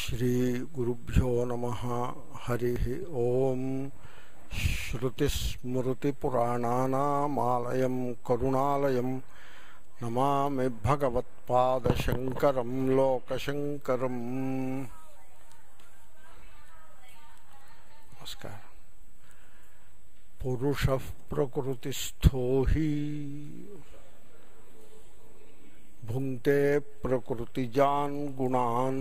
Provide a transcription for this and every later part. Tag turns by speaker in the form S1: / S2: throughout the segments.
S1: శ్రీగురుభ్యో నమ హరి ఓం శ్రుతిస్మృతిపురాణానామాలయం కరుణాలయం నమామి భగవత్పాదశంకరం లోకశంకరం నమస్కారం పురుష ప్రకృతిస్థో హి భుంక్తే ప్రకృతిజాన్ గుణాన్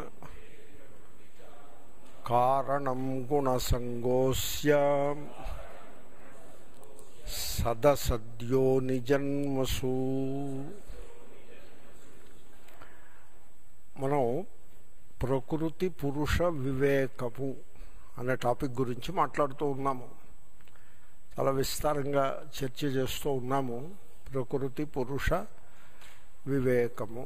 S1: కారణం గుణసంగోస్య సదసద్యో నిజన్మసు మనం ప్రకృతి పురుష వివేకము అనే టాపిక్ గురించి మాట్లాడుతూ ఉన్నాము చాలా విస్తారంగా చర్చ చేస్తూ ఉన్నాము ప్రకృతి పురుష వివేకము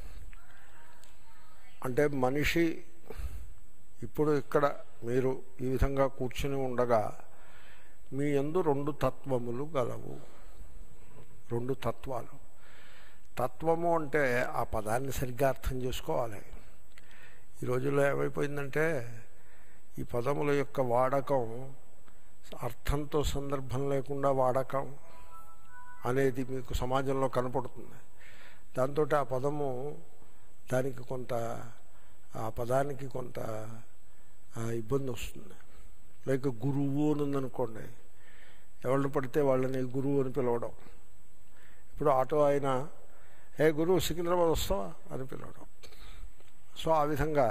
S1: అంటే మనిషి ఇప్పుడు ఇక్కడ మీరు ఈ విధంగా కూర్చుని ఉండగా మీ ఎందు రెండు తత్వములు గలవు రెండు తత్వాలు తత్వము అంటే ఆ పదాన్ని సరిగ్గా అర్థం చేసుకోవాలి ఈ రోజుల్లో ఏమైపోయిందంటే ఈ పదముల యొక్క వాడకం అర్థంతో సందర్భం లేకుండా వాడకం అనేది మీకు సమాజంలో కనపడుతుంది దాంతో ఆ పదము దానికి కొంత ఆ పదానికి కొంత ఇబ్బంది వస్తుంది లైక్ గురువు అని ఉందనుకోండి ఎవరిని పడితే వాళ్ళని గురువు అని పిలవడం ఇప్పుడు ఆటో ఆయన ఏ గురువు సికింద్రాబాద్ వస్తావా అని పిలవడం సో ఆ విధంగా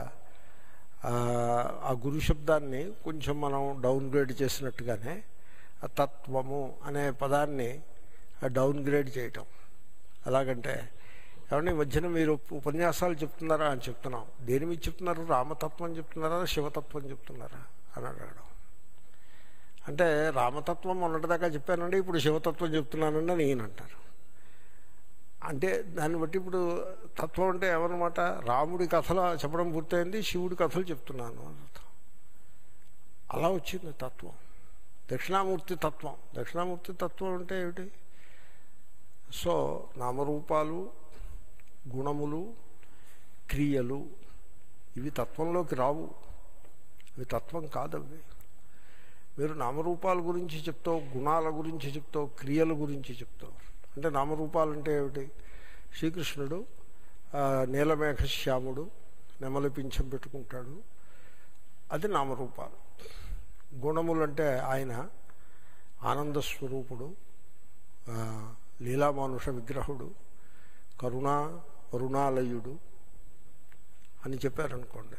S1: ఆ గురు శబ్దాన్ని కొంచెం మనం డౌన్ గ్రేడ్ చేసినట్టుగానే ఆ తత్వము అనే పదాన్ని డౌన్ గ్రేడ్ చేయటం ఎలాగంటే ఏమంటే ఈ మధ్యన మీరు ఉపన్యాసాలు చెప్తున్నారా అని చెప్తున్నాం దేని మీద చెప్తున్నారు రామతత్వం చెప్తున్నారా శివతత్వం చెప్తున్నారా అని అడగడం అంటే రామతత్వం మొన్నటిదాకా చెప్పానండి ఇప్పుడు శివతత్వం చెప్తున్నానండి అని ఈయన అంటారు అంటే దాన్ని బట్టి ఇప్పుడు తత్వం అంటే ఏమన్నమాట రాముడి కథలు చెప్పడం పూర్తయింది శివుడి కథలు చెప్తున్నాను అర్థం అలా వచ్చింది తత్వం దక్షిణామూర్తి తత్వం దక్షిణామూర్తి తత్వం అంటే ఏమిటి సో నామరూపాలు గుణములు క్రియలు ఇవి తత్వంలోకి రావు ఇవి తత్వం కాదవి మీరు నామరూపాల గురించి చెప్తావు గుణాల గురించి చెప్తావు క్రియల గురించి చెప్తావు అంటే నామరూపాలు అంటే ఏమిటి శ్రీకృష్ణుడు నీలమేఘ శ్యాముడు నెమలి పింఛం పెట్టుకుంటాడు అది నామరూపాలు గుణములు అంటే ఆయన ఆనందస్వరూపుడు లీలామానుష విగ్రహుడు కరుణా కరుణాలయుడు అని చెప్పారనుకోండి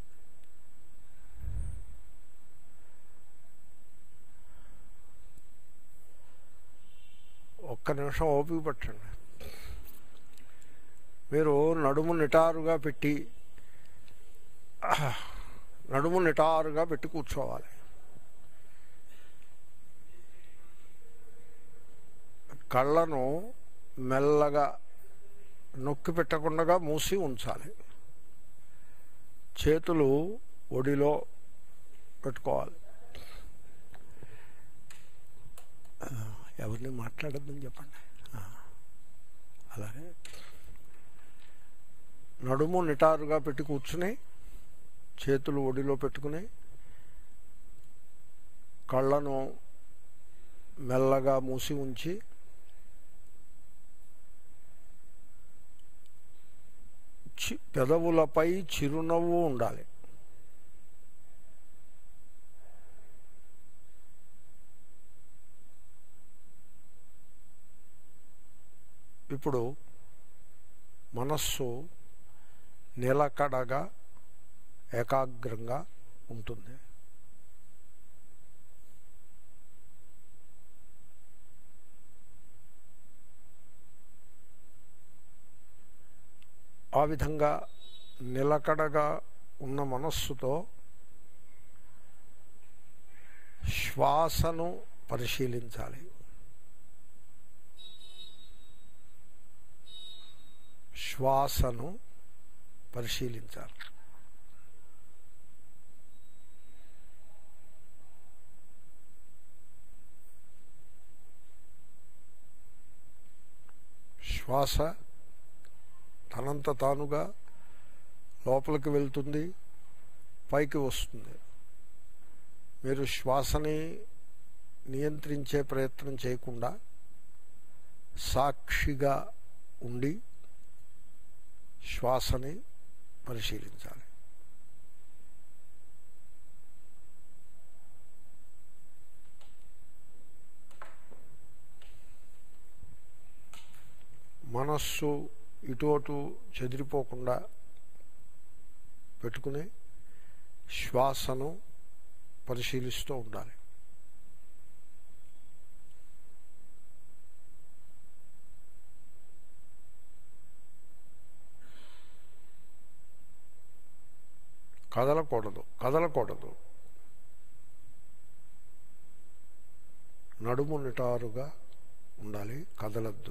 S1: ఒక్క నిమిషం ఓపిక పట్టండి మీరు నడుము నిటారుగా పెట్టి నడుము నిటారుగా పెట్టి కూర్చోవాలి కళ్ళను మెల్లగా నొక్కి పెట్టకుండా మూసి ఉంచాలి చేతులు ఒడిలో పెట్టుకోవాలి ఎవరిని మాట్లాడద్దని చెప్పండి అలాగే నడుము నిటారుగా పెట్టి కూర్చుని చేతులు ఒడిలో పెట్టుకుని కళ్ళను మెల్లగా మూసి ఉంచి పెదవులపై చిరునవ్వు ఉండాలి ఇప్పుడు మనస్సు నిలకడగా ఏకాగ్రంగా ఉంటుంది ఆ విధంగా నిలకడగా ఉన్న మనస్సుతో శ్వాసను పరిశీలించాలి శ్వాసను పరిశీలించాలి శ్వాస తనంత తానుగా లోపలికి వెళ్తుంది పైకి వస్తుంది మీరు శ్వాసని నియంత్రించే ప్రయత్నం చేయకుండా సాక్షిగా ఉండి శ్వాసని పరిశీలించాలి మనస్సు ఇటు అటు చెదిరిపోకుండా పెట్టుకుని శ్వాసను పరిశీలిస్తూ ఉండాలి కదలకూడదు కదలకూడదు నడుము నిటారుగా ఉండాలి కదలద్దు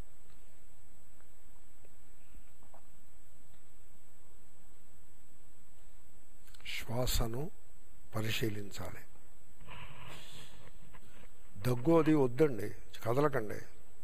S1: శ్వాసను పరిశీలించాలి దగ్గు అది వద్దండి కదలకండి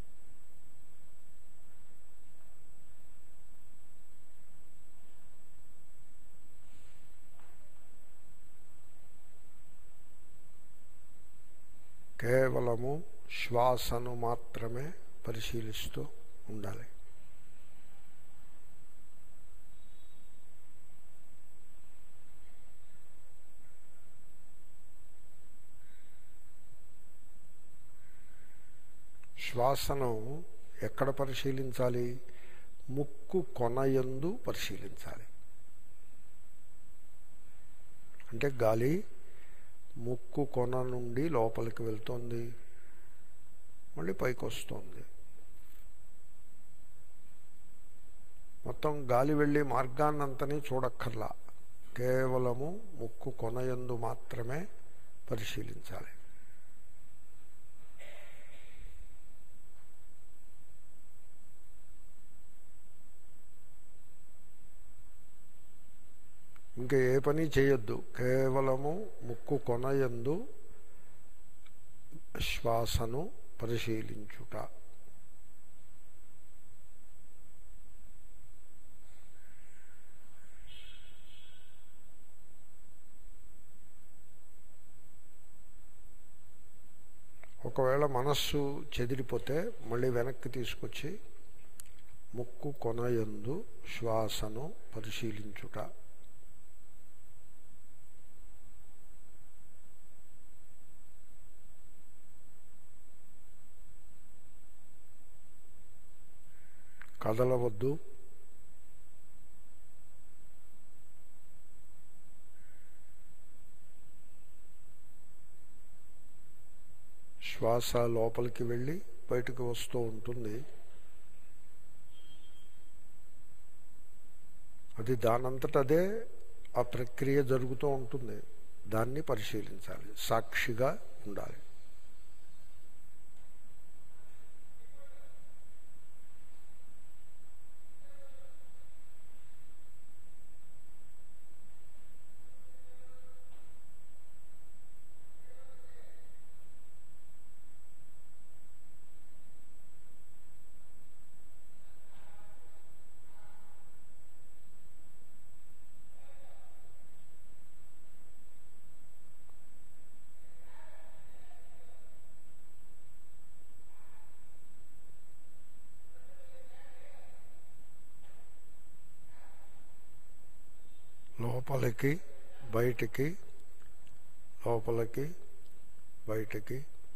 S1: కేవలము శ్వాసను మాత్రమే పరిశీలిస్తూ ఉండాలి శ్వాసను ఎక్కడ పరిశీలించాలి ముక్కు కొనయందు పరిశీలించాలి అంటే గాలి ముక్కు కొన నుండి లోపలికి వెళ్తోంది మళ్ళీ పైకి వస్తుంది మొత్తం గాలి వెళ్ళే మార్గాన్నంతని చూడక్కర్లా కేవలము ముక్కు కొనయందు మాత్రమే పరిశీలించాలి ఇంకా ఏ పని చేయొద్దు కేవలము ముక్కు కొనయందు శ్వాసను పరిశీలించుట ఒకవేళ మనస్సు చెదిరిపోతే మళ్ళీ వెనక్కి తీసుకొచ్చి ముక్కు కొనయందు శ్వాసను పరిశీలించుట కదలవద్దు శ్వాస లోపలికి వెళ్ళి బయటకు వస్తూ ఉంటుంది అది దానంతట అదే ఆ ప్రక్రియ జరుగుతూ ఉంటుంది దాన్ని పరిశీలించాలి సాక్షిగా ఉండాలి లోపలికి బయటికి లోపలికి బయటికి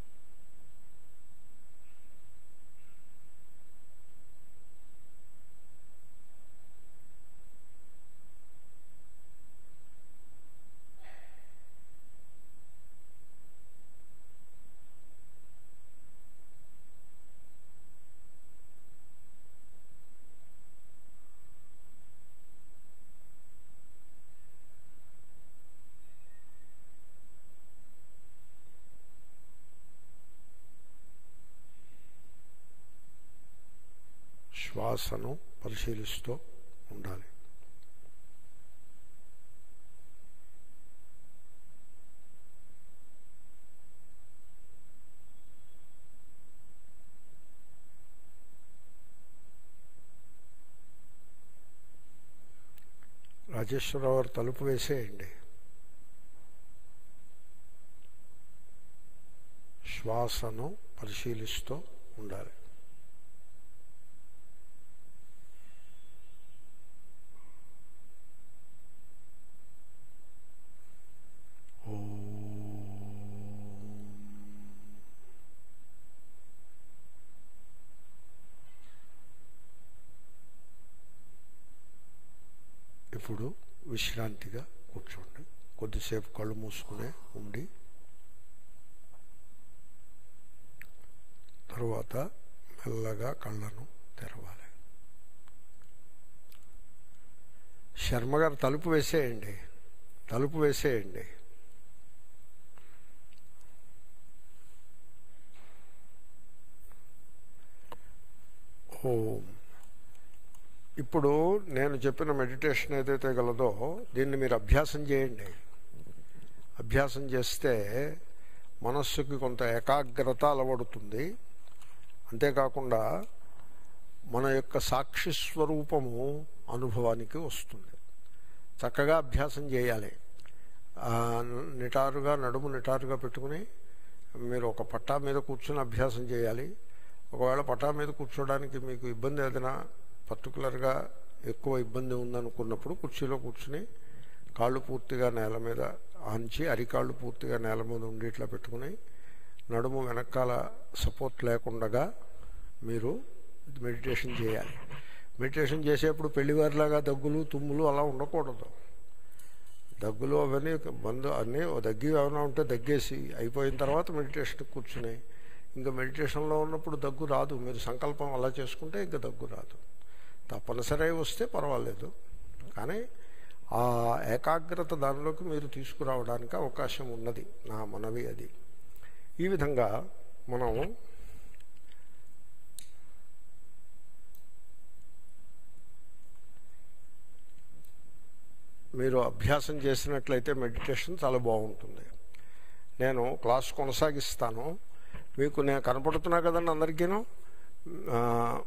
S1: శ్వాసను పరిశీలిస్తూ ఉండాలి రాజేశ్వరరావు గారు తలుపు వేసేయండి శ్వాసను పరిశీలిస్తూ ఉండాలి ఇప్పుడు విశ్రాంతిగా కూర్చోండి కొద్దిసేపు కళ్ళు మూసుకునే ఉండి తరువాత మెల్లగా కళ్ళను తెరవాలి శర్మగారు తలుపు వేసేయండి తలుపు వేసేయండి ఓం ఇప్పుడు నేను చెప్పిన మెడిటేషన్ ఏదైతే గలదో దీన్ని మీరు అభ్యాసం చేయండి అభ్యాసం చేస్తే మనస్సుకి కొంత ఏకాగ్రత అలవడుతుంది అంతేకాకుండా మన యొక్క సాక్షి స్వరూపము అనుభవానికి వస్తుంది చక్కగా అభ్యాసం చేయాలి ఆ, నిటారుగా నడుము నిటారుగా పెట్టుకుని మీరు ఒక పట్టా మీద కూర్చొని అభ్యాసం చేయాలి ఒకవేళ పట్టా మీద కూర్చోడానికి మీకు ఇబ్బంది ఏదైనా పర్టికులర్గా ఎక్కువ ఇబ్బంది ఉందనుకున్నప్పుడు కుర్చీలో కూర్చుని కాళ్ళు పూర్తిగా నేల మీద ఆంచి అరికాళ్ళు పూర్తిగా నేల మీద ఉండి ఇట్లా పెట్టుకుని నడుము వెనకాల సపోర్ట్ లేకుండగా మీరు మెడిటేషన్ చేయాలి మెడిటేషన్ చేసేప్పుడు పెళ్లివారిలాగా దగ్గులు తుమ్ములు అలా ఉండకూడదు దగ్గులు అవన్నీ మందు అన్నీ ఓ దగ్గి ఏమైనా ఉంటే దగ్గేసి అయిపోయిన తర్వాత మెడిటేషన్ కూర్చుని ఇంకా మెడిటేషన్లో ఉన్నప్పుడు దగ్గు రాదు మీరు సంకల్పం అలా చేసుకుంటే ఇంకా దగ్గు రాదు తప్పనిసరి వస్తే పర్వాలేదు కానీ ఆ ఏకాగ్రత దానిలోకి మీరు తీసుకురావడానికి అవకాశం ఉన్నది నా మనవి అది ఈ విధంగా మనం మీరు అభ్యాసం చేసినట్లయితే మెడిటేషన్ చాలా బాగుంటుంది నేను క్లాస్ కొనసాగిస్తాను మీకు నేను కనపడుతున్నా కదండి అందరికీను ఆ,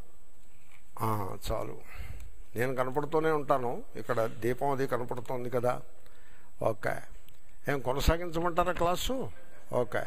S1: ఆ, చాలు నేను కనపడుతూనే ఉంటాను ఇక్కడ దీపం అది కనపడుతోంది కదా ఓకే ఏం కొనసాగించమంటారా క్లాసు ఓకే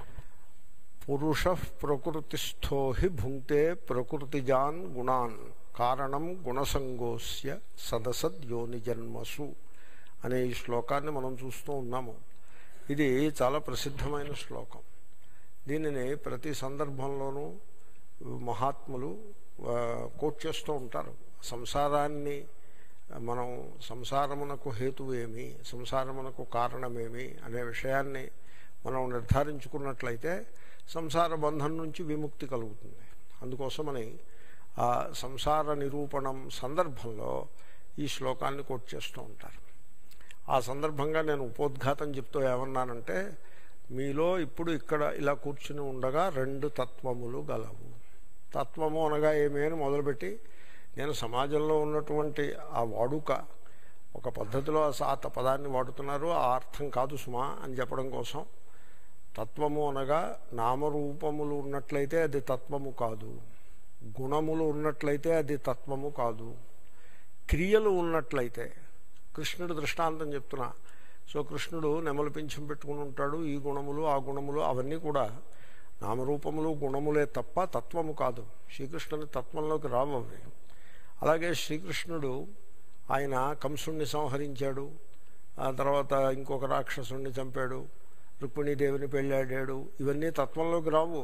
S1: పురుష ప్రకృతిస్థో హి భుంక్తే ప్రకృతిజాన్ గుణాన్ కారణం గుణసంగోస్య సదసద్యోని జన్మసు అనే ఈ శ్లోకాన్ని మనం చూస్తూ ఉన్నాము ఇది చాలా ప్రసిద్ధమైన శ్లోకం దీనిని ప్రతి సందర్భంలోనూ మహాత్ములు ఆ, కోట్ చేస్తూ ఉంటారు సంసారాన్ని మనం సంసారమునకు హేతువు ఏమి సంసారమునకు కారణమేమి అనే విషయాన్ని మనం నిర్ధారించుకున్నట్లయితే సంసార బంధం నుంచి విముక్తి కలుగుతుంది అందుకోసమని ఆ సంసార నిరూపణం సందర్భంలో ఈ శ్లోకాన్ని కోట్ చేస్తూ ఉంటారు ఆ సందర్భంగా నేను ఉపోద్ఘాతం చెప్తూ ఏమన్నానంటే మీలో ఇప్పుడు ఇక్కడ ఇలా కూర్చుని ఉండగా రెండు తత్వములు గలవు తత్వము అనగా ఏమి అని మొదలుపెట్టి నేను సమాజంలో ఉన్నటువంటి ఆ వాడుక ఒక పద్ధతిలో ఆ పదాన్ని వాడుతున్నారు ఆ అర్థం కాదు సుమా అని చెప్పడం కోసం తత్వము అనగా నామరూపములు ఉన్నట్లయితే అది తత్వము కాదు గుణములు ఉన్నట్లయితే అది తత్వము కాదు క్రియలు ఉన్నట్లయితే కృష్ణుడు దృష్టాంతం చెప్తున్నా సో కృష్ణుడు నెమలి పింఛం పెట్టుకుని ఉంటాడు ఈ గుణములు ఆ గుణములు అవన్నీ కూడా నామరూపములు గుణములే తప్ప తత్వము కాదు శ్రీకృష్ణుని తత్వంలోకి రావు అవి అలాగే శ్రీకృష్ణుడు ఆయన కంసుణ్ణి సంహరించాడు ఆ తర్వాత ఇంకొక రాక్షసుణ్ణి చంపాడు రుక్మిణీదేవిని పెళ్ళాడాడు ఇవన్నీ తత్వంలోకి రావు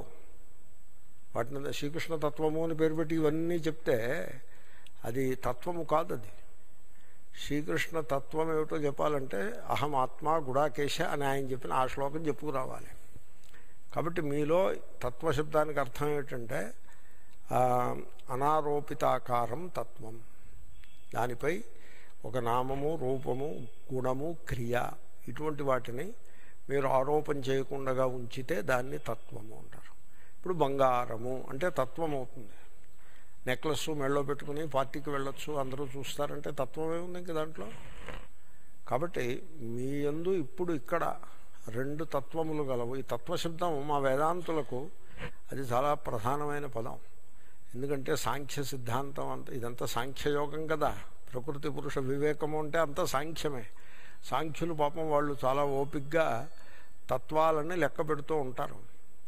S1: వాటిని శ్రీకృష్ణ తత్వము అని పేరు పెట్టి ఇవన్నీ చెప్తే అది తత్వము కాదు అది శ్రీకృష్ణ తత్వం ఏమిటో చెప్పాలంటే అహం ఆత్మ గుడాకేశ అని ఆయన చెప్పిన ఆ శ్లోకం చెప్పుకురావాలి కాబట్టి మీలో తత్వశబ్దానికి అర్థం ఏమిటంటే ఆ, అనారోపితాకారం తత్వం దానిపై ఒక నామము రూపము గుణము క్రియ ఇటువంటి వాటిని మీరు ఆరోపణ చేయకుండా ఉంచితే దాన్ని తత్వము అంటారు ఇప్పుడు బంగారము అంటే తత్వం అవుతుంది నెక్లెస్ మెళ్ళో పెట్టుకుని పార్టీకి వెళ్ళొచ్చు అందరూ చూస్తారంటే తత్వమే ఉంది ఇంక దాంట్లో కాబట్టి మీ యందు ఇప్పుడు ఇక్కడ రెండు తత్వములు గలవు ఈ తత్వశబ్దం మా వేదాంతులకు అది చాలా ప్రధానమైన పదం ఎందుకంటే సాంఖ్య సిద్ధాంతం అంత ఇదంతా సాంఖ్యయోగం కదా ప్రకృతి పురుష వివేకము అంటే అంతా సాంఖ్యమే సాంఖ్యులు పాపం వాళ్ళు చాలా ఓపిగ్గా తత్వాలని లెక్క పెడుతూ ఉంటారు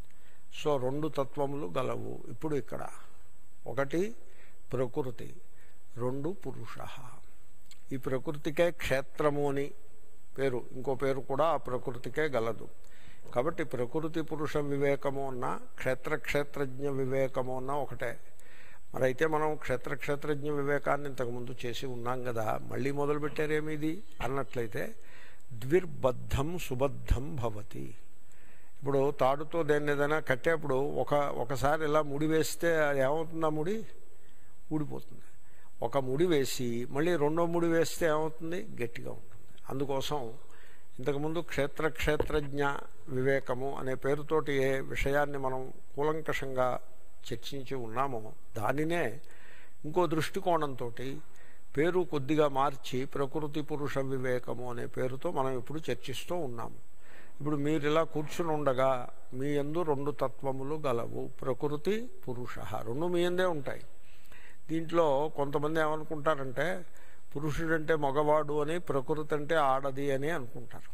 S1: సో రెండు తత్వములు గలవు ఇప్పుడు ఇక్కడ ఒకటి ప్రకృతి రెండు పురుష ఈ ప్రకృతికే క్షేత్రము అని పేరు ఇంకో పేరు కూడా ఆ ప్రకృతికే గలదు కాబట్టి ప్రకృతి పురుష వివేకము అన్న క్షేత్ర క్షేత్రజ్ఞ వివేకము అన్న ఒకటే మరి అయితే మనం క్షేత్ర క్షేత్రజ్ఞ వివేకాన్ని ఇంతకుముందు చేసి ఉన్నాం కదా మళ్ళీ మొదలు పెట్టారేమి ఇది అన్నట్లయితే ద్విర్బద్ధం సుబద్ధం భవతి ఇప్పుడు తాడుతో దేన్ని ఏదైనా కట్టేప్పుడు ఒక ఒకసారి ఇలా ముడి వేస్తే అది ఏమవుతుంది ఆ ముడి ఊడిపోతుంది ఒక ముడి వేసి మళ్ళీ రెండో ముడి వేస్తే ఏమవుతుంది గట్టిగా ఉంటుంది అందుకోసం ఇంతకుముందు క్షేత్ర క్షేత్రజ్ఞ వివేకము అనే పేరుతోటి ఏ విషయాన్ని మనం కూలంకషంగా చర్చించి ఉన్నామో దానినే ఇంకో దృష్టికోణంతో పేరు కొద్దిగా మార్చి ప్రకృతి పురుష వివేకము అనే పేరుతో మనం ఇప్పుడు చర్చిస్తూ ఉన్నాము ఇప్పుడు మీరు ఇలా కూర్చుని ఉండగా మీ ఎందు రెండు తత్వములు గలవు ప్రకృతి పురుష రెండు మీ ఎందే ఉంటాయి దీంట్లో కొంతమంది ఏమనుకుంటారంటే పురుషుడంటే మగవాడు అని ప్రకృతి అంటే ఆడది అని అనుకుంటారు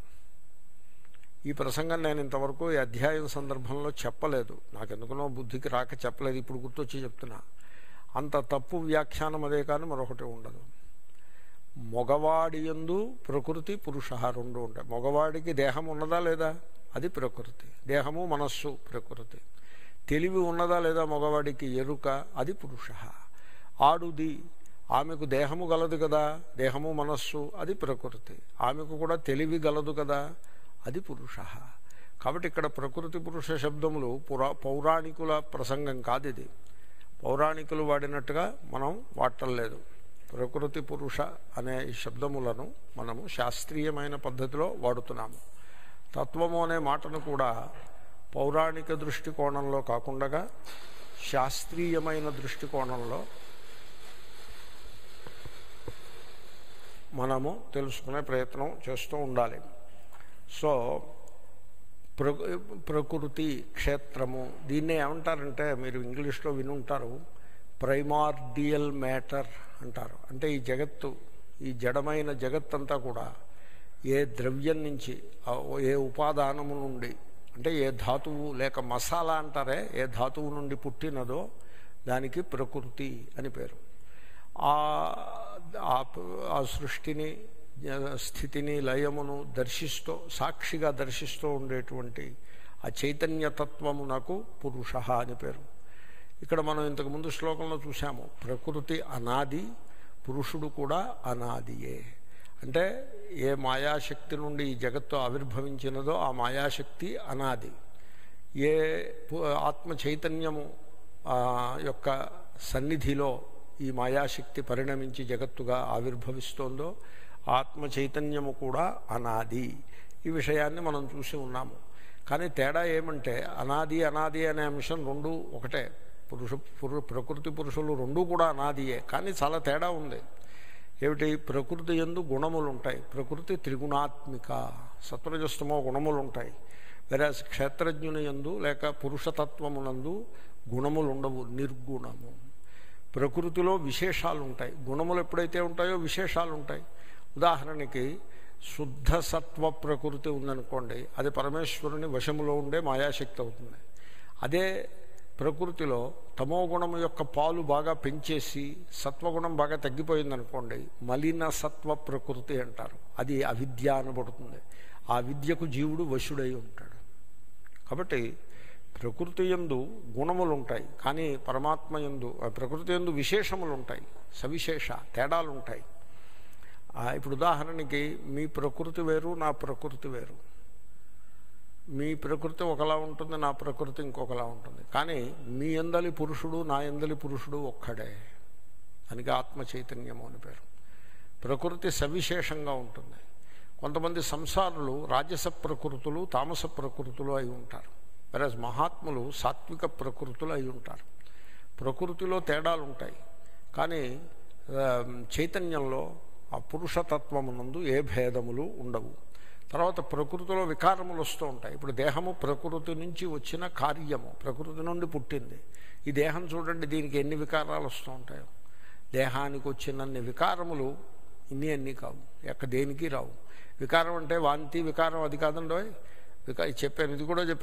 S1: ఈ ప్రసంగం నేను ఇంతవరకు ఈ అధ్యాయం సందర్భంలో చెప్పలేదు నాకు ఎందుకునో బుద్ధికి రాక చెప్పలేదు ఇప్పుడు గుర్తొచ్చి చెప్తున్నా అంత తప్పు వ్యాఖ్యానం అదే కానీ మరొకటి ఉండదు మగవాడి ఎందు ప్రకృతి పురుష రెండు ఉంటాయి మగవాడికి దేహం ఉన్నదా లేదా అది ప్రకృతి దేహము మనస్సు ప్రకృతి తెలివి ఉన్నదా లేదా మగవాడికి ఎరుక అది పురుష ఆడుది ఆమెకు దేహము గలదు కదా దేహము మనస్సు అది ప్రకృతి ఆమెకు కూడా తెలివి గలదు కదా అది పురుష కాబట్టి ఇక్కడ ప్రకృతి పురుష శబ్దములు పురా పౌరాణికుల ప్రసంగం కాదు ఇది పౌరాణికులు వాడినట్టుగా మనం వాడటం ప్రకృతి పురుష అనే ఈ శబ్దములను మనము శాస్త్రీయమైన పద్ధతిలో వాడుతున్నాము తత్వము అనే మాటను కూడా పౌరాణిక దృష్టికోణంలో కాకుండా శాస్త్రీయమైన దృష్టికోణంలో మనము తెలుసుకునే ప్రయత్నం చేస్తూ ఉండాలి సో ప్ర ప్రకృతి క్షేత్రము దీన్నే ఏమంటారంటే మీరు ఇంగ్లీష్లో వినుంటారు ప్రైమార్డియల్ మ్యాటర్ అంటారు అంటే ఈ జగత్తు ఈ జడమైన జగత్తంతా కూడా ఏ ద్రవ్యం నుంచి ఏ ఉపాదానము నుండి అంటే ఏ ధాతువు లేక మసాలా అంటారే ఏ ధాతువు నుండి పుట్టినదో దానికి ప్రకృతి అని పేరు ఆ సృష్టిని స్థితిని లయమును దర్శిస్తూ సాక్షిగా దర్శిస్తూ ఉండేటువంటి ఆ చైతన్యతత్వమునకు పురుష అని పేరు ఇక్కడ మనం ఇంతకుముందు శ్లోకంలో చూసాము ప్రకృతి అనాది పురుషుడు కూడా అనాదియే అంటే ఏ మాయాశక్తి నుండి ఈ జగత్తు ఆవిర్భవించినదో ఆ మాయాశక్తి అనాది ఏ ఆత్మ చైతన్యము యొక్క సన్నిధిలో ఈ మాయాశక్తి పరిణమించి జగత్తుగా ఆవిర్భవిస్తోందో ఆత్మ చైతన్యము కూడా అనాది ఈ విషయాన్ని మనం చూసి ఉన్నాము కానీ తేడా ఏమంటే అనాది అనాది అనే అంశం రెండు ఒకటే పురుష పురు ప్రకృతి పురుషులు రెండూ కూడా అనాదియే కానీ చాలా తేడా ఉంది ఏమిటి ప్రకృతి ఎందు గుణములు ఉంటాయి ప్రకృతి త్రిగుణాత్మిక సత్వరజస్తమో గుణములు ఉంటాయి వేరే క్షేత్రజ్ఞుని ఎందు లేక పురుషతత్వమునందు గుణములు ఉండవు నిర్గుణము ప్రకృతిలో విశేషాలు ఉంటాయి గుణములు ఎప్పుడైతే ఉంటాయో విశేషాలు ఉంటాయి ఉదాహరణకి శుద్ధ సత్వ ప్రకృతి ఉందనుకోండి అది పరమేశ్వరుని వశములో ఉండే మాయాశక్తి అవుతుంది అదే ప్రకృతిలో తమో గుణము యొక్క పాలు బాగా పెంచేసి సత్వగుణం బాగా తగ్గిపోయిందనుకోండి మలిన సత్వ ప్రకృతి అంటారు అది అవిద్య అనబడుతుంది ఆ విద్యకు జీవుడు వశుడై ఉంటాడు కాబట్టి ప్రకృతి ఎందు గుణములు ఉంటాయి కానీ పరమాత్మ ఎందు ప్రకృతి ఎందు విశేషములు ఉంటాయి సవిశేష తేడాలు ఉంటాయి ఇప్పుడు ఉదాహరణకి మీ ప్రకృతి వేరు నా ప్రకృతి వేరు మీ ప్రకృతి ఒకలా ఉంటుంది నా ప్రకృతి ఇంకొకలా ఉంటుంది కానీ మీ ఎందలి పురుషుడు నా ఎందలి పురుషుడు ఒక్కడే దానికి ఆత్మ చైతన్యము అని పేరు ప్రకృతి సవిశేషంగా ఉంటుంది కొంతమంది సంసారులు రాజస ప్రకృతులు తామస ప్రకృతులు అయి ఉంటారు వెరస్ మహాత్ములు సాత్విక ప్రకృతులు అయి ఉంటారు ప్రకృతిలో తేడాలు ఉంటాయి కానీ చైతన్యంలో ఆ పురుషతత్వమునందు ఏ భేదములు ఉండవు తర్వాత ప్రకృతిలో వికారములు వస్తూ ఉంటాయి ఇప్పుడు దేహము ప్రకృతి నుంచి వచ్చిన కార్యము ప్రకృతి నుండి పుట్టింది ఈ దేహం చూడండి దీనికి ఎన్ని వికారాలు వస్తూ ఉంటాయో దేహానికి వచ్చినన్ని వికారములు ఇన్ని అన్ని కావు ఎక్క దేనికి రావు వికారం అంటే వాంతి వికారం అది కాదండో వికా చెప్పాను ఇది కూడా చెప్పాను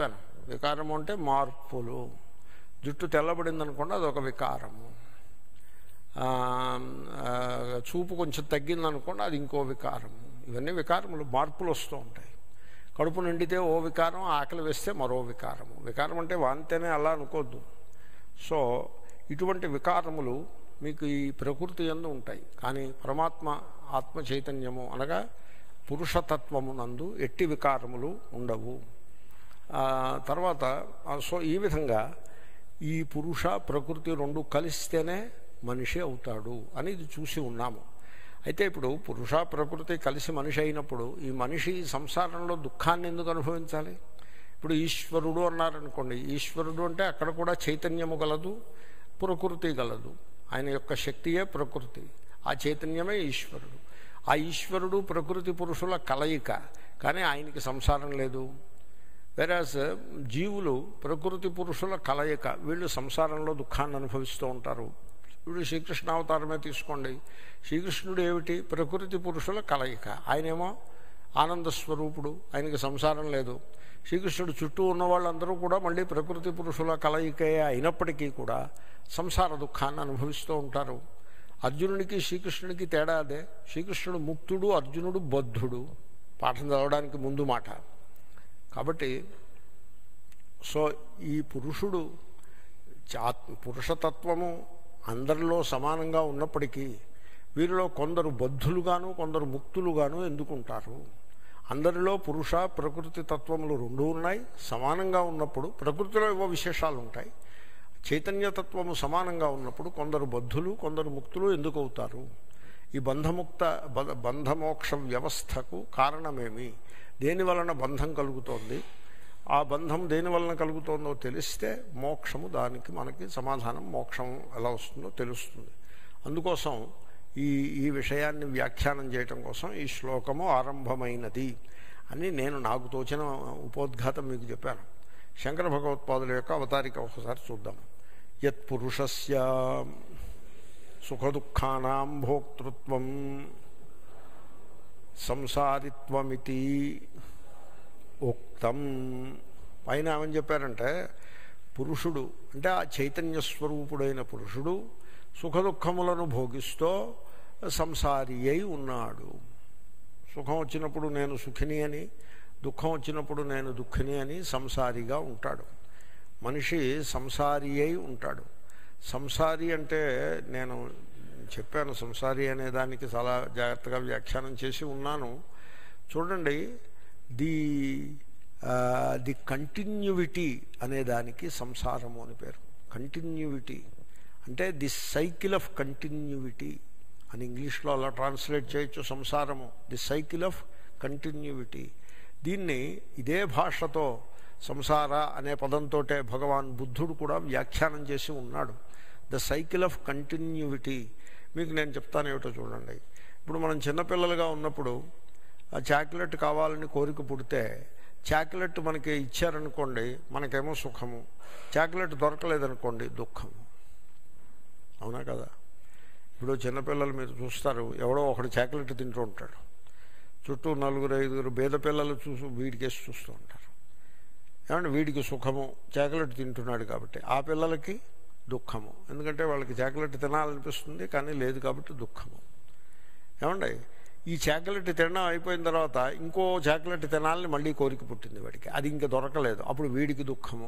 S1: వికారము అంటే మార్పులు జుట్టు తెల్లబడింది అనుకోండి అదొక వికారము ఆ, ఆ, చూపు కొంచెం తగ్గింది అనుకోండి అది ఇంకో వికారము ఇవన్నీ వికారములు మార్పులు వస్తూ ఉంటాయి కడుపు నిండితే ఓ వికారం ఆకలి వేస్తే మరో వికారము వికారం అంటే వాంతేనే అలా అనుకోద్దు సో ఇటువంటి వికారములు మీకు ఈ ప్రకృతి ఎందు ఉంటాయి కానీ పరమాత్మ ఆత్మ చైతన్యము అనగా పురుషతత్వము నందు ఎట్టి వికారములు ఉండవు ఆ, తర్వాత ఆ, సో ఈ విధంగా ఈ పురుష ప్రకృతి రెండు కలిస్తేనే మనిషి అవుతాడు అని ఇది చూసి ఉన్నాము అయితే ఇప్పుడు పురుష ప్రకృతి కలిసి మనిషి అయినప్పుడు ఈ మనిషి సంసారంలో దుఃఖాన్ని ఎందుకు అనుభవించాలి ఇప్పుడు ఈశ్వరుడు అన్నారనుకోండి ఈశ్వరుడు అంటే అక్కడ కూడా చైతన్యము గలదు ప్రకృతి గలదు ఆయన యొక్క శక్తియే ప్రకృతి ఆ చైతన్యమే ఈశ్వరుడు ఆ ఈశ్వరుడు ప్రకృతి పురుషుల కలయిక కానీ ఆయనకి సంసారం లేదు వెరాజ్ జీవులు ప్రకృతి పురుషుల కలయిక వీళ్ళు సంసారంలో దుఃఖాన్ని అనుభవిస్తూ ఉంటారు వీడు శ్రీకృష్ణ అవతారమే తీసుకోండి శ్రీకృష్ణుడు ఏమిటి ప్రకృతి పురుషుల కలయిక ఆయనేమో ఆనంద స్వరూపుడు ఆయనకి సంసారం లేదు శ్రీకృష్ణుడు చుట్టూ ఉన్న వాళ్ళందరూ కూడా మళ్ళీ ప్రకృతి పురుషుల కలయికే అయినప్పటికీ కూడా సంసార దుఃఖాన్ని అనుభవిస్తూ ఉంటారు అర్జునుడికి శ్రీకృష్ణుడికి తేడా అదే శ్రీకృష్ణుడు ముక్తుడు అర్జునుడు బద్ధుడు పాఠం చదవడానికి ముందు మాట కాబట్టి సో ఈ పురుషుడు చా- పురుషతత్వము అందరిలో సమానంగా ఉన్నప్పటికీ వీరిలో కొందరు బద్ధులుగాను కొందరు ముక్తులుగాను ఎందుకుంటారు అందరిలో పురుష ప్రకృతి తత్వములు రెండూ ఉన్నాయి సమానంగా ఉన్నప్పుడు ప్రకృతిలో ఏవో విశేషాలు ఉంటాయి చైతన్యతత్వము సమానంగా ఉన్నప్పుడు కొందరు బద్ధులు కొందరు ముక్తులు ఎందుకు అవుతారు ఈ బంధముక్త బ- బంధమోక్ష వ్యవస్థకు కారణమేమి దేని వలన బంధం కలుగుతోంది ఆ బంధం దేని వలన కలుగుతోందో తెలిస్తే మోక్షము దానికి మనకి సమాధానం మోక్షం ఎలా వస్తుందో తెలుస్తుంది అందుకోసం ఈ ఈ విషయాన్ని వ్యాఖ్యానం చేయటం కోసం ఈ శ్లోకము ఆరంభమైనది అని నేను నాకు తోచిన ఉపోద్ఘాతం మీకు చెప్పాను శంకర భగవత్పాదుల యొక్క అవతారిక ఒకసారి చూద్దాం యత్పురుషస్య సుఖదుఖానాం భోక్తృత్వం సంసారిత్వమితి ఉక్తం పైన ఏమని చెప్పారంటే పురుషుడు అంటే ఆ చైతన్య స్వరూపుడైన పురుషుడు సుఖదుఖములను భోగిస్తూ సంసారి అయి ఉన్నాడు సుఖం వచ్చినప్పుడు నేను సుఖిని అని దుఃఖం వచ్చినప్పుడు నేను దుఃఖిని అని సంసారిగా ఉంటాడు మనిషి సంసారి అయి ఉంటాడు సంసారి అంటే నేను చెప్పాను సంసారి అనే దానికి చాలా జాగ్రత్తగా వ్యాఖ్యానం చేసి ఉన్నాను చూడండి ది ది కంటిన్యూవిటీ అనే దానికి సంసారము అని పేరు కంటిన్యూవిటీ అంటే ది సైకిల్ ఆఫ్ కంటిన్యూవిటీ అని ఇంగ్లీష్లో అలా ట్రాన్స్లేట్ చేయొచ్చు సంసారము ది సైకిల్ ఆఫ్ కంటిన్యూవిటీ దీన్ని ఇదే భాషతో సంసార అనే పదంతో భగవాన్ బుద్ధుడు కూడా వ్యాఖ్యానం చేసి ఉన్నాడు ద సైకిల్ ఆఫ్ కంటిన్యూవిటీ మీకు నేను చెప్తాను ఏమిటో చూడండి ఇప్పుడు మనం చిన్నపిల్లలుగా ఉన్నప్పుడు ఆ చాక్లెట్ కావాలని కోరిక పుడితే చాక్లెట్ మనకి ఇచ్చారనుకోండి మనకేమో సుఖము చాక్లెట్ దొరకలేదనుకోండి దుఃఖము అవునా కదా ఇప్పుడు చిన్నపిల్లలు మీరు చూస్తారు ఎవడో ఒకడు చాక్లెట్ తింటూ ఉంటాడు చుట్టూ నలుగురు ఐదుగురు బీద పిల్లలు చూసి వీడికేసి చూస్తూ ఉంటారు ఏమంటే వీడికి సుఖము చాక్లెట్ తింటున్నాడు కాబట్టి ఆ పిల్లలకి దుఃఖము ఎందుకంటే వాళ్ళకి చాక్లెట్ తినాలనిపిస్తుంది కానీ లేదు కాబట్టి దుఃఖము ఏమండి ఈ చాక్లెట్ తినడం అయిపోయిన తర్వాత ఇంకో చాక్లెట్ తినాలని మళ్ళీ కోరిక పుట్టింది వాడికి అది ఇంకా దొరకలేదు అప్పుడు వీడికి దుఃఖము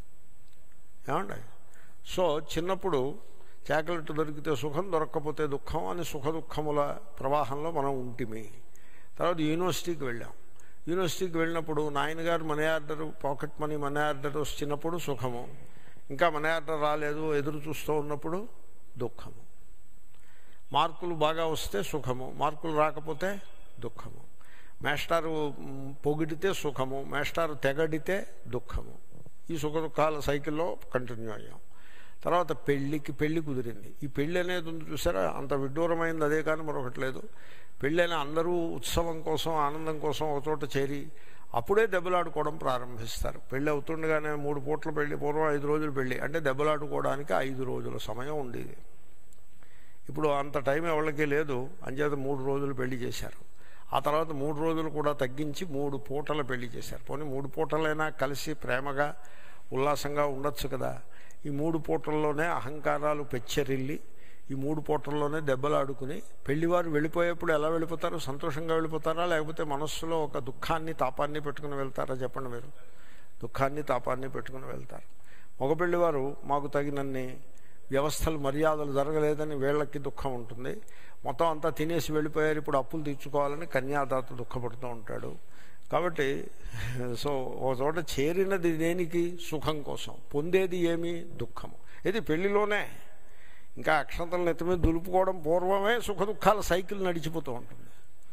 S1: ఏమండి సో చిన్నప్పుడు చాక్లెట్ దొరికితే సుఖం దొరక్కపోతే దుఃఖం అని సుఖ దుఃఖముల ప్రవాహంలో మనం ఉంటిమి తర్వాత యూనివర్సిటీకి వెళ్ళాం యూనివర్సిటీకి వెళ్ళినప్పుడు నాయనగారు money order pocket money money order వచ్చినప్పుడు సుఖము ఇంకా మనీ ఆర్డర్ రాలేదు ఎదురు చూస్తూ ఉన్నప్పుడు దుఃఖము మార్కులు బాగా వస్తే సుఖము మార్కులు రాకపోతే దుఃఖము మేస్టారు మ్, పొగిడితే సుఖము మేస్టారు తెగడితే దుఃఖము ఈ సుఖ దుఃఖాల సైకిల్లో కంటిన్యూ అయ్యాం తర్వాత పెళ్ళికి పెళ్లి కుదిరింది ఈ పెళ్ళి అనేది ఉంది చూసారా అంత విడ్డూరమైంది అదే కానీ మరొకటి లేదు పెళ్ళైన అందరూ ఉత్సవం కోసం ఆనందం కోసం ఒక చోట చేరి అప్పుడే దెబ్బలాడుకోవడం ప్రారంభిస్తారు పెళ్ళి అవుతుండగానే మూడు పూట్ల పెళ్లి పూర్వం ఐదు రోజులు పెళ్ళి అంటే దెబ్బలాడుకోవడానికి ఐదు రోజుల సమయం ఉండేది ఇప్పుడు అంత టైం ఎవరికి లేదు అంచేత మూడు రోజులు పెళ్లి చేశారు ఆ తర్వాత మూడు రోజులు కూడా తగ్గించి మూడు పూటలు పెళ్లి చేశారు పోనీ మూడు పూటలైనా కలిసి ప్రేమగా ఉల్లాసంగా ఉండొచ్చు కదా ఈ మూడు పూటల్లోనే అహంకారాలు పెచ్చరిల్లి ఈ మూడు పూటల్లోనే దెబ్బలు ఆడుకుని పెళ్లివారు వెళ్ళిపోయేప్పుడు ఎలా వెళ్ళిపోతారు సంతోషంగా వెళ్ళిపోతారా లేకపోతే మనస్సులో ఒక దుఃఖాన్ని తాపాన్ని పెట్టుకుని వెళ్తారా చెప్పండి మీరు దుఃఖాన్ని తాపాన్ని పెట్టుకుని వెళ్తారు మగ పెళ్లివారు మాకు తగినన్ని వ్యవస్థలు మర్యాదలు జరగలేదని వీళ్ళకి దుఃఖం ఉంటుంది మొత్తం అంతా తినేసి వెళ్ళిపోయారు ఇప్పుడు అప్పులు తీర్చుకోవాలని కన్యాదాత దుఃఖపడుతూ ఉంటాడు కాబట్టి సో ఒక చోట చేరినది దేనికి సుఖం కోసం పొందేది ఏమి దుఃఖము ఇది పెళ్లిలోనే ఇంకా అక్షంతలు నెత్తి మీద దులుపుకోవడం పూర్వమే సుఖ దుఃఖాల సైకిల్ నడిచిపోతూ ఉంటుంది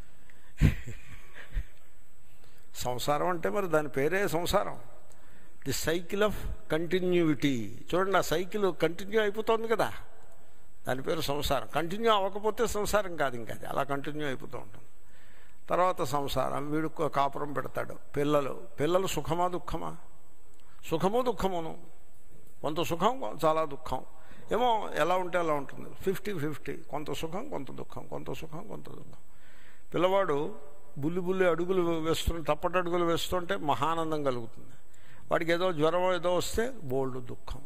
S1: సంసారం అంటే మరి దాని పేరే సంసారం ది సైకిల్ ఆఫ్ కంటిన్యూటీ చూడండి ఆ సైకిల్ కంటిన్యూ అయిపోతుంది కదా దాని పేరు సంసారం కంటిన్యూ అవ్వకపోతే సంసారం కాదు ఇంకా అది అలా కంటిన్యూ అయిపోతూ ఉంటుంది తర్వాత సంసారం వీడు కాపురం పెడతాడు పిల్లలు పిల్లలు సుఖమా దుఃఖమా సుఖము దుఃఖమును కొంత సుఖం చాలా దుఃఖం ఏమో ఎలా ఉంటే అలా ఉంటుంది ఫిఫ్టీ ఫిఫ్టీ కొంత సుఖం కొంత దుఃఖం కొంత సుఖం కొంత దుఃఖం పిల్లవాడు బుల్లి బుల్లి అడుగులు వేస్తుంటే తప్పటి అడుగులు వేస్తుంటే మహానందం కలుగుతుంది వాడికి ఏదో జ్వరం ఏదో వస్తే బోల్డ్ దుఃఖం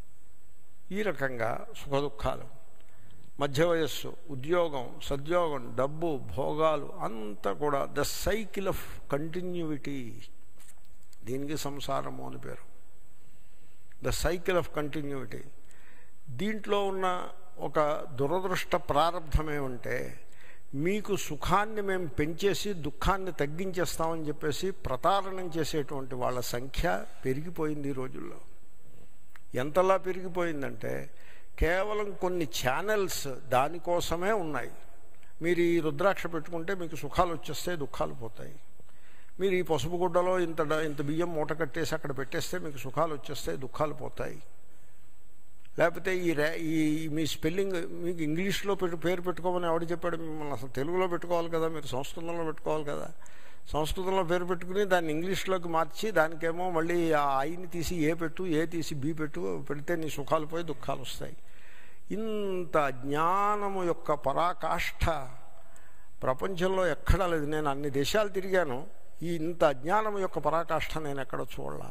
S1: ఈ రకంగా సుఖ దుఃఖాలు మధ్య వయస్సు ఉద్యోగం సద్యోగం డబ్బు భోగాలు అంతా కూడా ద సైకిల్ ఆఫ్ కంటిన్యూటీ దీనికి సంసారము అని పేరు ద సైకిల్ ఆఫ్ కంటిన్యూటీ దీంట్లో ఉన్న ఒక దురదృష్ట ప్రారంభం ఏమంటే మీకు సుఖాన్ని మేము పెంచేసి దుఃఖాన్ని తగ్గించేస్తామని చెప్పేసి ప్రతారణం చేసేటువంటి వాళ్ళ సంఖ్య పెరిగిపోయింది ఈ రోజుల్లో ఎంతలా పెరిగిపోయిందంటే కేవలం కొన్ని ఛానల్స్ దానికోసమే ఉన్నాయి మీరు ఈ రుద్రాక్ష పెట్టుకుంటే మీకు సుఖాలు వచ్చేస్తే దుఃఖాలు పోతాయి మీరు ఈ పసుపు గుడ్డలో ఇంత ఇంత బియ్యం మూట కట్టేసి అక్కడ పెట్టేస్తే మీకు సుఖాలు వచ్చేస్తే దుఃఖాలు పోతాయి లేకపోతే ఈ రే ఈ మీ స్పెల్లింగ్ మీకు ఇంగ్లీష్లో పెట్టు పేరు పెట్టుకోమని ఎవడు చెప్పాడు మిమ్మల్ని అసలు తెలుగులో పెట్టుకోవాలి కదా మీరు సంస్కృతంలో పెట్టుకోవాలి కదా సంస్కృతంలో పేరు పెట్టుకుని దాన్ని ఇంగ్లీష్లోకి మార్చి దానికేమో మళ్ళీ ఆ ఐని తీసి ఏ పెట్టు ఏ తీసి బి పెట్టు పెడితే నీ సుఖాలు పోయి దుఃఖాలు వస్తాయి ఇంత జ్ఞానము యొక్క పరాకాష్ఠ ప్రపంచంలో ఎక్కడా లేదు నేను అన్ని దేశాలు తిరిగాను ఈ ఇంత అజ్ఞానం యొక్క పరాకాష్ఠ నేను ఎక్కడ చూడలా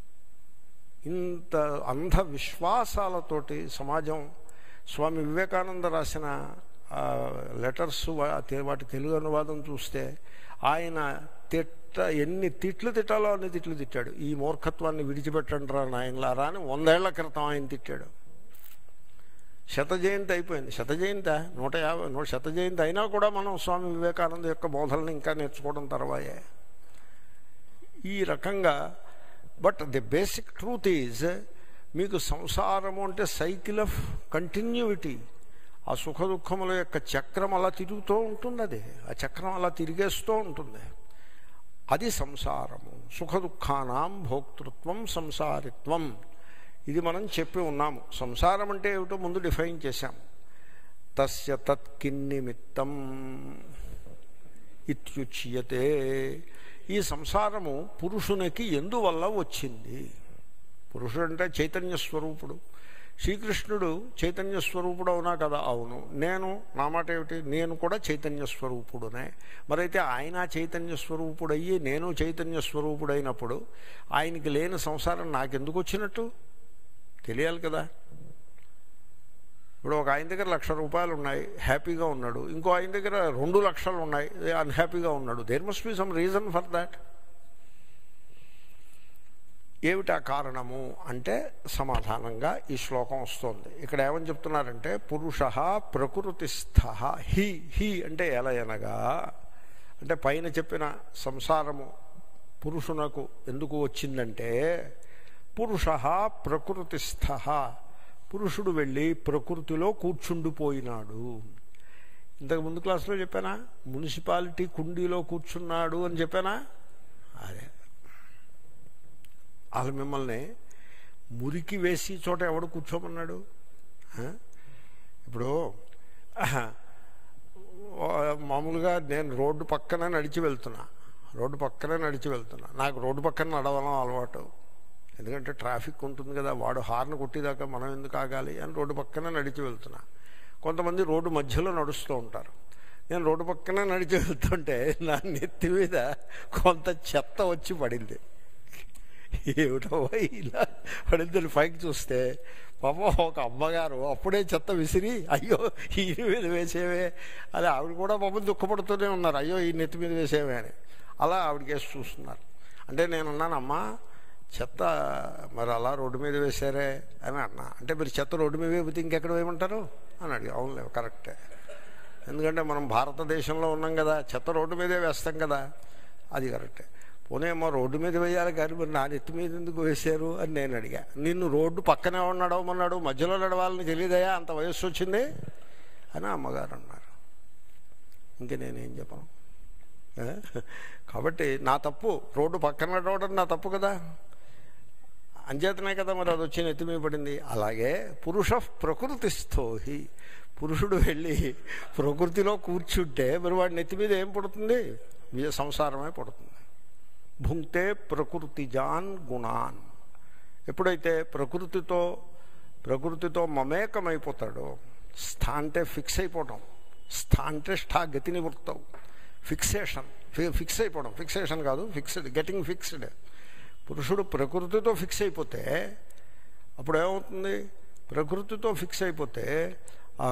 S1: ఇంత అంధ విశ్వాసాలతోటి సమాజం స్వామి వివేకానంద రాసిన లెటర్స్ వాటి తెలుగు అనువాదం చూస్తే ఆయన తిట్ట ఎన్ని తిట్లు తిట్టాలో అన్ని తిట్లు తిట్టాడు ఈ మూర్ఖత్వాన్ని విడిచిపెట్టండి రా నాయనలారా అని వందేళ్ల క్రితం ఆయన తిట్టాడు శత జయంతి అయిపోయింది శత జయంతి నూట యాభై నూట శత జయంతి అయినా కూడా మనం స్వామి వివేకానంద యొక్క బోధనలు ఇంకా నేర్చుకోవడం తర్వాయే ఈ రకంగా but the basic truth is మీకు సంసారము అంటే సైకిల్ ఆఫ్ కంటిన్యూటీ ఆ సుఖ దుఃఖముల యొక్క చక్రం అలా తిరుగుతూ ఉంటుంది అది ఆ చక్రం అలా తిరిగేస్తూ ఉంటుంది అది సంసారము సుఖ దుఃఖానాం భోక్తృత్వం సంసారిత్వం ఇది మనం చెప్పి ఉన్నాము సంసారం అంటే ఏమిటో ముందు డిఫైన్ చేశాము తస్య తత్కిన్నిమిత్తం ఇత్యుచ్యతే ఈ సంసారము పురుషునికి ఎందువల్ల వచ్చింది పురుషుడు అంటే చైతన్య స్వరూపుడు శ్రీకృష్ణుడు చైతన్య స్వరూపుడు అవునా కదా అవును నేను నా మాట ఏమిటి నేను కూడా చైతన్య స్వరూపుడునే మరైతే ఆయన చైతన్య స్వరూపుడయ్యి నేను చైతన్య స్వరూపుడైనప్పుడు ఆయనకి లేని సంసారం నాకెందుకు వచ్చినట్టు తెలియాలి కదా ఇప్పుడు ఒక ఆయన దగ్గర లక్ష రూపాయలు ఉన్నాయి హ్యాపీగా ఉన్నాడు ఇంకో ఆయన దగ్గర రెండు లక్షలు ఉన్నాయి అన్హ్యాపీగా ఉన్నాడు there must be some reason for that ఏమిటా కారణము అంటే సమాధానంగా ఈ శ్లోకం వస్తుంది ఇక్కడ ఏమని చెప్తున్నారంటే పురుష ప్రకృతిస్థ హి హి అంటే ఎలయనగా అంటే పైన చెప్పిన సంసారము పురుషునకు ఎందుకు వచ్చిందంటే పురుష ప్రకృతిస్థ పురుషుడు వెళ్ళి ప్రకృతిలో కూర్చుండిపోయినాడు ఇంతకు ముందు క్లాసులో చెప్పానా మున్సిపాలిటీ కుండీలో కూర్చున్నాడు అని చెప్పానా అదే వాళ్ళు మిమ్మల్ని మురికి వేసి చోట ఎవడు కూర్చోమన్నాడు ఇప్పుడు మామూలుగా నేను రోడ్డు పక్కన నడిచి వెళ్తున్నా రోడ్డు పక్కనే నడిచి వెళ్తున్నా నాకు రోడ్డు పక్కన నడవడం అలవాటు ఎందుకంటే ట్రాఫిక్ ఉంటుంది కదా వాడు హార్న్ కొట్టేదాకా మనం ఎందుకు ఆగాలి అని రోడ్డు పక్కన నడిచి వెళ్తున్నా కొంతమంది రోడ్డు మధ్యలో నడుస్తూ ఉంటారు నేను రోడ్డు పక్కన నడిచి వెళ్తుంటే నా నెత్తి మీద కొంత చెత్త వచ్చి పడింది ఏమిటో ఇలా పడిందని పైకి చూస్తే పాపం ఒక అమ్మగారు అప్పుడే చెత్త విసిరి అయ్యో ఈ మీద వేసేవే అది ఆవిడ కూడా పాపం దుఃఖపడుతూనే ఉన్నారు అయ్యో ఈ నెత్తి మీద వేసేవే అని అలా ఆవిడకేసి చూస్తున్నారు అంటే నేను అన్నానమ్మా చెత్త మరి అలా రోడ్డు మీద వేశారే అని అన్నా అంటే మీరు చెత్త రోడ్డు మీద వేపితే ఇంకెక్కడ వేయమంటారు అని అడిగి అవునులే కరెక్టే ఎందుకంటే మనం భారతదేశంలో ఉన్నాం కదా చెత్త రోడ్డు మీదే వేస్తాం కదా అది కరెక్టే పోనీ ఏమో రోడ్డు మీద వేయాలి కానీ మరి నా నెత్తి మీద ఎందుకు వేశారు అని నేను అడిగా నిన్ను రోడ్డు పక్కనే నడవమన్నాడు మధ్యలో నడవాలని తెలియదయా అంత వయస్సు వచ్చింది అని అమ్మగారు అన్నారు ఇంక నేనేం చెప్పను ఏ? కాబట్టి నా తప్పు రోడ్డు పక్కన నడవడం నా తప్పు కదా అంచేతనే కదా మరి అది వచ్చి నెత్తి మీద పడింది అలాగే పురుష ప్రకృతిస్థోహి పురుషుడు వెళ్ళి ప్రకృతిలో కూర్చుంటే మరి వాడి నెత్తి మీద ఏం పడుతుంది విజయ సంసారమే పడుతుంది భుంక్తే ప్రకృతిజాన్ గుణాన్ ఎప్పుడైతే ప్రకృతితో ప్రకృతితో మమేకమైపోతాడో స్థా అంటే ఫిక్స్ అయిపోవటం స్థా అంటే స్థా గతిని వృత్తం ఫిక్సేషన్ ఫిక్స్ అయిపోవడం ఫిక్సేషన్ కాదు ఫిక్స్డ్ గెటింగ్ ఫిక్స్డ్ పురుషుడు ప్రకృతితో ఫిక్స్ అయిపోతే అప్పుడు ఏమవుతుంది ప్రకృతితో ఫిక్స్ అయిపోతే ఆ,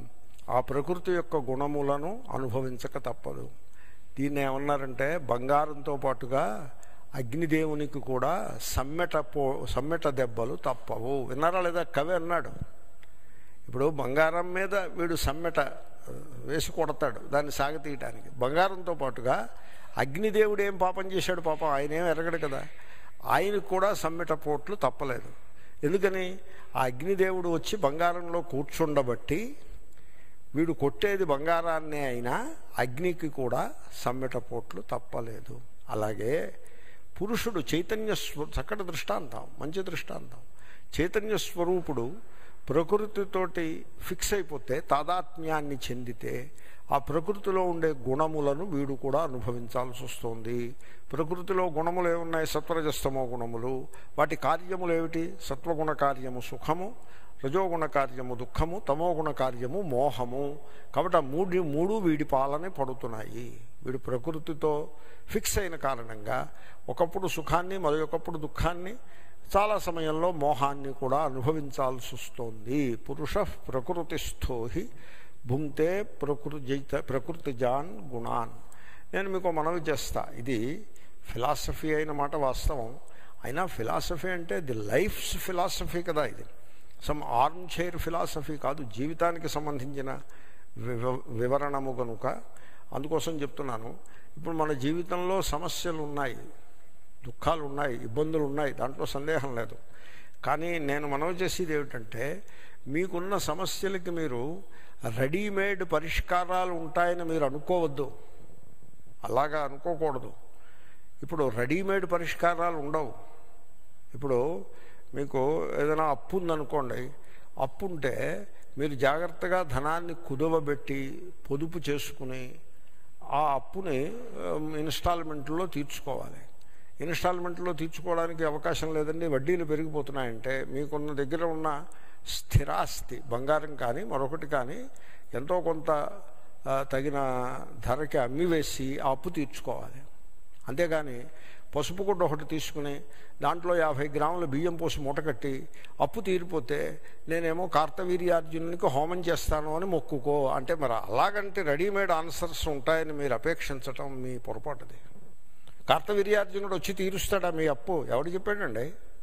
S1: ఆ ప్రకృతి యొక్క గుణములను అనుభవించక తప్పదు దీన్ని ఏమన్నారంటే బంగారంతో పాటుగా అగ్నిదేవునికి కూడా సమ్మెట పో సమ్మెట దెబ్బలు తప్పవు విన్నారా లేదా కవి అన్నాడు ఇప్పుడు బంగారం మీద వీడు సమ్మెట ఆ, వేసి కొడతాడు దాన్ని సాగతీయటానికి బంగారంతో పాటుగా అగ్నిదేవుడు ఏం పాపం చేశాడు పాపం ఆయన ఏం ఎరగడు కదా ఆయనకు కూడా సమ్మెట పోట్లు తప్పలేదు ఎందుకని ఆ అగ్నిదేవుడు వచ్చి బంగారంలో కూర్చుండబట్టి వీడు కొట్టేది బంగారాన్నే అయినా అగ్నికి కూడా సమ్మెట పోట్లు తప్పలేదు అలాగే పురుషుడు చైతన్య స్వ చక్కటి దృష్టాంతం మంచి దృష్టాంతం చైతన్య స్వరూపుడు ప్రకృతితోటి ఫిక్స్ అయిపోతే తాదాత్మ్యాన్ని చెందితే ఆ ప్రకృతిలో ఉండే గుణములను వీడు కూడా అనుభవించాల్సి వస్తుంది ప్రకృతిలో గుణములు ఏమున్నాయి సత్వరజస్తమో గుణములు వాటి కార్యములు ఏమిటి సత్వగుణ కార్యము సుఖము రజోగుణ కార్యము దుఃఖము తమోగుణ కార్యము మోహము కాబట్టి ఆ మూడు మూడు వీడి పాలనే పడుతున్నాయి వీడు ప్రకృతితో ఫిక్స్ అయిన కారణంగా ఒకప్పుడు సుఖాన్ని మరొకప్పుడు దుఃఖాన్ని చాలా సమయంలో మోహాన్ని కూడా అనుభవించాల్సి వస్తోంది పురుష ప్రకృతిస్థోహి భుంతే ప్రకృతి ప్రకృతి జాన్ గుణాన్ నేను మీకు మనవి చేస్తా ఇది ఫిలాసఫీ అయిన మాట వాస్తవం అయినా ఫిలాసఫీ అంటే ది లైఫ్స్ ఫిలాసఫీ కదా ఇది సమ్ ఆర్మ్ చైర్ ఫిలాసఫీ కాదు జీవితానికి సంబంధించిన వివ వివరణము కనుక అందుకోసం చెప్తున్నాను ఇప్పుడు మన జీవితంలో సమస్యలు ఉన్నాయి దుఃఖాలు ఉన్నాయి ఇబ్బందులు ఉన్నాయి దాంట్లో సందేహం లేదు కానీ నేను మనవి చేసేది ఏమిటంటే మీకున్న సమస్యలకి మీరు రెడీమేడ్ పరిష్కారాలు ఉంటాయని మీరు అనుకోవద్దు అలాగా అనుకోకూడదు ఇప్పుడు రెడీమేడ్ పరిష్కారాలు ఉండవు ఇప్పుడు మీకు ఏదైనా అప్పు ఉందనుకోండి అప్పు ఉంటే మీరు జాగ్రత్తగా ధనాన్ని కుదవబెట్టి పొదుపు చేసుకుని ఆ అప్పుని ఇన్స్టాల్మెంట్లో తీర్చుకోవాలి ఇన్స్టాల్మెంట్లో తీర్చుకోవడానికి అవకాశం లేదండి వడ్డీలు పెరిగిపోతున్నాయంటే మీకున్న దగ్గర ఉన్న స్థిరాస్తి బంగారం కానీ మరొకటి కానీ ఎంతో కొంత ఆ, తగిన ధరకి అమ్మివేసి ఆ అప్పు తీర్చుకోవాలి అంతేగాని పసుపు గుడ్డ ఒకటి తీసుకుని దాంట్లో యాభై గ్రాముల బియ్యం పోసి మూట కట్టి అప్పు తీరిపోతే నేనేమో కార్తవీర్యార్జునునికి హోమం చేస్తాను అని మొక్కుకో అంటే మరి అలాగంటే రెడీమేడ్ ఆన్సర్స్ ఉంటాయని మీరు అపేక్షించటం మీ పొరపాటుది కార్తవీర్యార్జునుడు వచ్చి తీరుస్తాడా మీ అప్పు ఎవడు చెప్పాడండి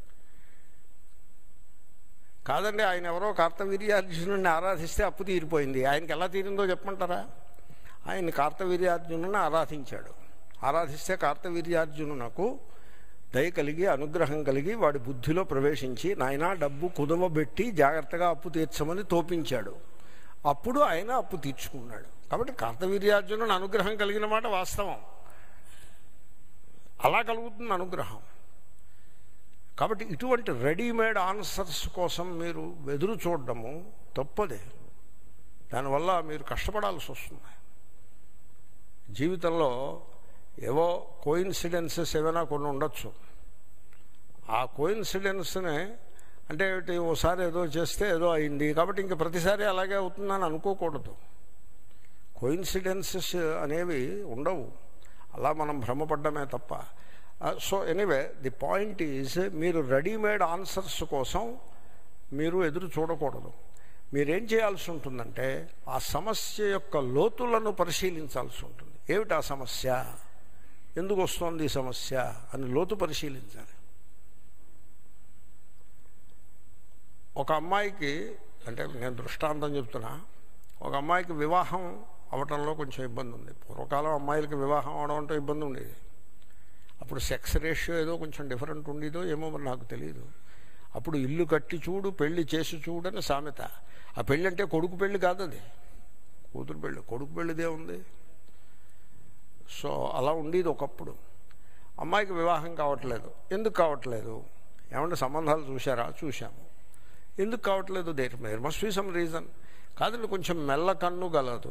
S1: కాదండి ఆయన ఎవరో కార్తవీర్యార్జునుడిని ఆరాధిస్తే అప్పు తీరిపోయింది ఆయనకి ఎలా తీరిందో చెప్పమంటారా ఆయన కార్తవీర్యార్జునుని ఆరాధించాడు ఆరాధిస్తే కార్తవీర్యార్జునునకు దయ కలిగి అనుగ్రహం కలిగి వాడి బుద్ధిలో ప్రవేశించి నాయనా డబ్బు కుదవబెట్టి జాగ్రత్తగా అప్పు తీర్చమని తోపించాడు అప్పుడు ఆయన అప్పు తీర్చుకున్నాడు కాబట్టి కార్తవీర్యార్జునుని అనుగ్రహం కలిగిన మాట వాస్తవం అలా కలుగుతుంది అనుగ్రహం కాబట్టి ఇటువంటి రెడీమేడ్ ఆన్సర్స్ కోసం మీరు ఎదురు చూడడము తప్పదే దానివల్ల మీరు కష్టపడాల్సి వస్తుంది జీవితంలో ఏవో కోయిన్సిడెన్సెస్ ఏమైనా కొన్ని ఉండొచ్చు ఆ కోయిన్సిడెన్స్నే అంటే ఏమిటి ఓసారి ఏదో చేస్తే ఏదో అయింది కాబట్టి ఇంక ప్రతిసారి అలాగే అవుతుందని అనుకోకూడదు కోయిన్సిడెన్సెస్ అనేవి ఉండవు అలా మనం భ్రమపడ్డమే తప్ప so anyway the point is మీరు రెడీమేడ్ ఆన్సర్స్ కోసం మీరు ఎదురు చూడకూడదు మీరేం చేయాల్సి ఉంటుందంటే ఆ సమస్య యొక్క లోతులను పరిశీలించాల్సి ఉంటుంది ఏమిటి ఆ సమస్య ఎందుకు వస్తోంది ఈ సమస్య అని లోతు పరిశీలించాలి ఒక అమ్మాయికి అంటే నేను దృష్టాంతం చెప్తున్నా ఒక అమ్మాయికి వివాహం అవటంలో కొంచెం ఇబ్బంది ఉంది పూర్వకాలం అమ్మాయిలకి వివాహం అవడం అంటే ఇబ్బంది ఉండేది అప్పుడు సెక్స్ రేషియో ఏదో కొంచెం డిఫరెంట్ ఉండేదో ఏమో మరి నాకు తెలియదు అప్పుడు ఇల్లు కట్టి చూడు పెళ్లి చేసి చూడని సామెత ఆ పెళ్ళి అంటే కొడుకు పెళ్ళి కాదు అది కూతురు పెళ్ళి కొడుకు పెళ్ళిదే ఉంది సో అలా ఉండేది ఒకప్పుడు అమ్మాయికి వివాహం కావట్లేదు ఎందుకు కావట్లేదు ఏమంటే సంబంధాలు చూశారా చూశాము ఎందుకు కావట్లేదు there there must be some reason కాదండి కొంచెం మెల్ల కన్ను గలదు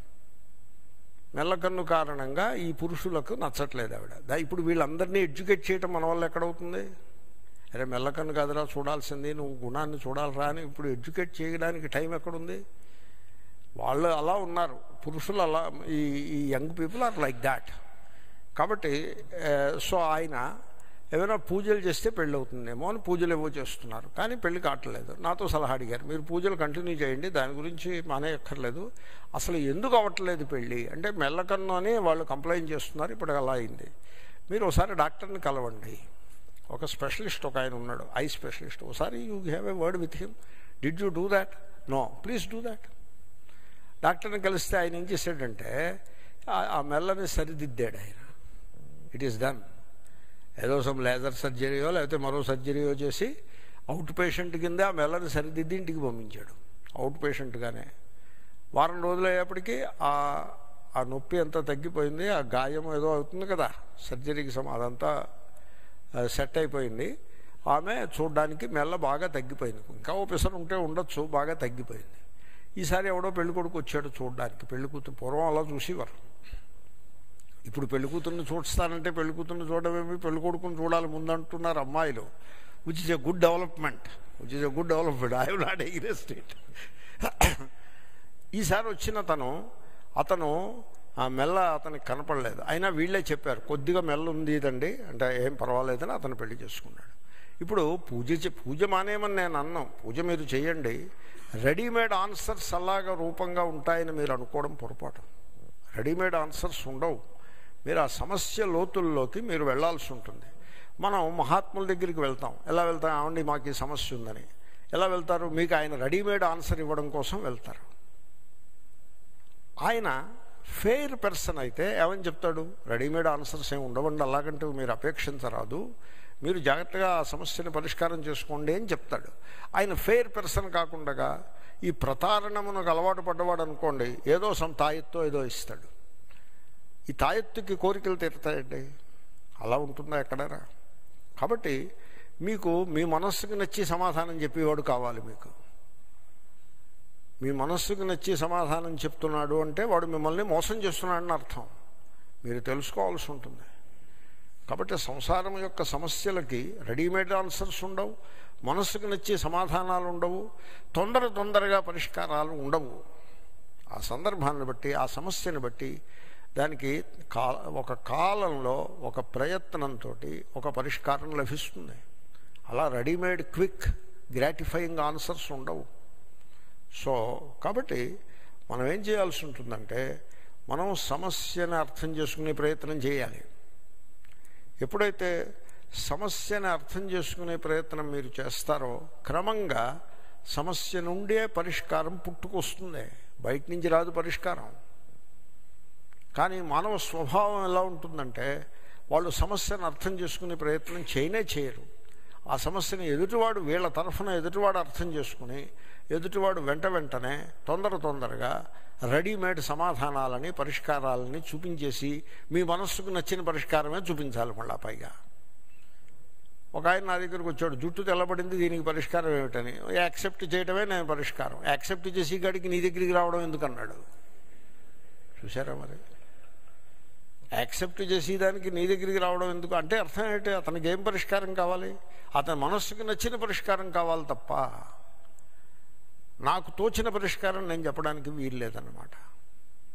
S1: మెల్ల కన్ను కారణంగా ఈ పురుషులకు నచ్చట్లేదు ఆవిడ దా ఇప్పుడు వీళ్ళందరినీ ఎడ్యుకేట్ చేయటం మన వల్ల ఎక్కడవుతుంది అరే మెల్లకన్ను కాదురా చూడాల్సింది నువ్వు గుణాన్ని చూడాలరా అని ఇప్పుడు ఎడ్యుకేట్ చేయడానికి టైం ఎక్కడుంది వాళ్ళు అలా ఉన్నారు పురుషులు అలా ఈ ఈ young people are like that కాబట్టి సో ఆయన ఏమైనా పూజలు చేస్తే పెళ్ళి అవుతుందేమో అని పూజలు ఏవో చేస్తున్నారు కానీ పెళ్లి కావట్లేదు నాతో సలహా అడిగారు మీరు పూజలు కంటిన్యూ చేయండి దాని గురించి మానేయక్కర్లేదు అసలు ఎందుకు అవ్వట్లేదు పెళ్ళి అంటే మెల్లకన్ను అని వాళ్ళు కంప్లైంట్ చేస్తున్నారు ఇప్పుడు అలా అయింది మీరు ఒకసారి డాక్టర్ని కలవండి ఒక స్పెషలిస్ట్ ఒక ఆయన ఉన్నాడు ఐ స్పెషలిస్ట్ ఒకసారి you have a word with him did you do that no please do that డాక్టర్ని కలిస్తే ఆయన ఏం చేశాడంటే ఆ మెల్లని సరిదిద్దాడు ఆయన ఇట్ ఈస్ డన్ ఏదో సమ్ లేజర్ సర్జరీయో లేకపోతే మరో సర్జరీయో చేసి అవుట్ పేషెంట్ కింద ఆ మెల్లని సరిదిద్ది ఇంటికి పంపించాడు అవుట్ పేషెంట్గానే వారం రోజులు అయ్యేప్పటికీ ఆ ఆ నొప్పి అంతా తగ్గిపోయింది ఆ గాయం ఏదో అవుతుంది కదా సర్జరీకి సమ అదంతా సెట్ అయిపోయింది ఆమె చూడడానికి మెల్ల బాగా తగ్గిపోయింది ఇంకా ఓ పిసరు ఉంటే ఉండొచ్చు బాగా తగ్గిపోయింది ఈసారి ఎవడో పెళ్లి కొడుకు వచ్చాడు చూడడానికి పెళ్లి కూతురు పూర్వం అలా చూసేవారు ఇప్పుడు పెళ్లి కూతుర్ని చూస్తానంటే పెళ్లి కూతుర్ని చూడమేమి పెళ్లి కొడుకుని చూడాలి ముందంటున్నారు అమ్మాయిలు which is a good development which is a good development I not agreed it ఈసారి వచ్చిన తను అతను ఆ మెల్ల అతనికి కనపడలేదు అయినా వీళ్ళే చెప్పారు కొద్దిగా మెల్ల ఉంది ఇదండి అంటే ఏం పర్వాలేదని అతను పెళ్లి చేసుకున్నాడు ఇప్పుడు పూజ పూజ మానేమని నేను అన్నాం పూజ మీరు చేయండి రెడీమేడ్ ఆన్సర్స్ అలాగా రూపంగా ఉంటాయని మీరు అనుకోవడం పొరపాటు రెడీమేడ్ ఆన్సర్స్ ఉండవు మీరు ఆ సమస్య లోతుల్లోకి మీరు వెళ్లాల్సి ఉంటుంది మనం మహాత్ముల దగ్గరికి వెళ్తాం ఎలా వెళ్తాం ఏమండి మాకు ఈ సమస్య ఉందని ఎలా వెళ్తారు మీకు ఆయన రెడీమేడ్ ఆన్సర్ ఇవ్వడం కోసం వెళ్తారు ఆయన ఫెయిర్ పర్సన్ అయితే ఏమని చెప్తాడు రెడీమేడ్ ఆన్సర్స్ ఏమి ఉండవండి అలాగంటూ మీరు అపేక్షించరాదు మీరు జాగ్రత్తగా ఆ సమస్యను పరిష్కారం చేసుకోండి అని చెప్తాడు ఆయన ఫెయిర్ పర్సన్ కాకుండా ఈ ప్రతారణమునకు అలవాటు పడ్డవాడు అనుకోండి ఏదో సమ్ తాయెత్తో ఏదో ఇస్తాడు ఈ తాయెత్తుకి కోరికలు తీరుతాయండి అలా ఉంటుందా ఎక్కడరా కాబట్టి మీకు మీ మనస్సుకు నచ్చి సమాధానం చెప్పేవాడు కావాలి మీకు మీ మనస్సుకు నచ్చి సమాధానం చెప్తున్నాడు అంటే వాడు మిమ్మల్ని మోసం చేస్తున్నాడని అర్థం మీరు తెలుసుకోవాల్సి ఉంటుంది కాబట్టి సంసారం యొక్క సమస్యలకి రెడీమేడ్ ఆన్సర్స్ ఉండవు మనస్సుకు నచ్చే సమాధానాలు ఉండవు తొందర తొందరగా పరిష్కారాలు ఉండవు ఆ సందర్భాన్ని బట్టి ఆ సమస్యను బట్టి దానికి కా ఒక కాలంలో ఒక ప్రయత్నంతో ఒక పరిష్కారం లభిస్తుంది అలా రెడీమేడ్ క్విక్ గ్రాటిఫైయింగ్ ఆన్సర్స్ ఉండవు సో కాబట్టి మనం ఏం చేయాల్సి ఉంటుందంటే మనం సమస్యను అర్థం చేసుకునే ప్రయత్నం చేయాలి ఎప్పుడైతే సమస్యని అర్థం చేసుకునే ప్రయత్నం మీరు చేస్తారో క్రమంగా సమస్య నుండే పరిష్కారం పుట్టుకొస్తుంది బయట నుంచి రాదు పరిష్కారం కానీ మానవ స్వభావం ఎలా ఉంటుందంటే వాళ్ళు సమస్యను అర్థం చేసుకునే ప్రయత్నం చేయనే చేయరు ఆ సమస్యని ఎదుటివాడు వీళ్ళ తరఫున ఎదుటివాడు అర్థం చేసుకుని ఎదుటివాడు వెంట వెంటనే తొందర తొందరగా రెడీమేడ్ సమాధానాలని పరిష్కారాలని చూపించేసి మీ మనస్సుకు నచ్చిన పరిష్కారమే చూపించాలి మళ్ళా పైగా ఒక ఆయన నా దగ్గరికి వచ్చాడు జుట్టు తెల్లబడింది దీనికి పరిష్కారం ఏమిటని యాక్సెప్ట్ చేయడమే నేను పరిష్కారం యాక్సెప్ట్ చేసి గడికి నీ దగ్గరికి రావడం ఎందుకన్నాడు చూసారా మరి యాక్సెప్ట్ చేసి దానికి నీ దగ్గరికి రావడం ఎందుకు అంటే అర్థం ఏంటి అతనికి ఏం పరిష్కారం కావాలి అతని మనస్సుకి నచ్చిన పరిష్కారం కావాలి తప్ప నాకు తోచిన పరిష్కారం నేను చెప్పడానికి వీలు లేదన్నమాట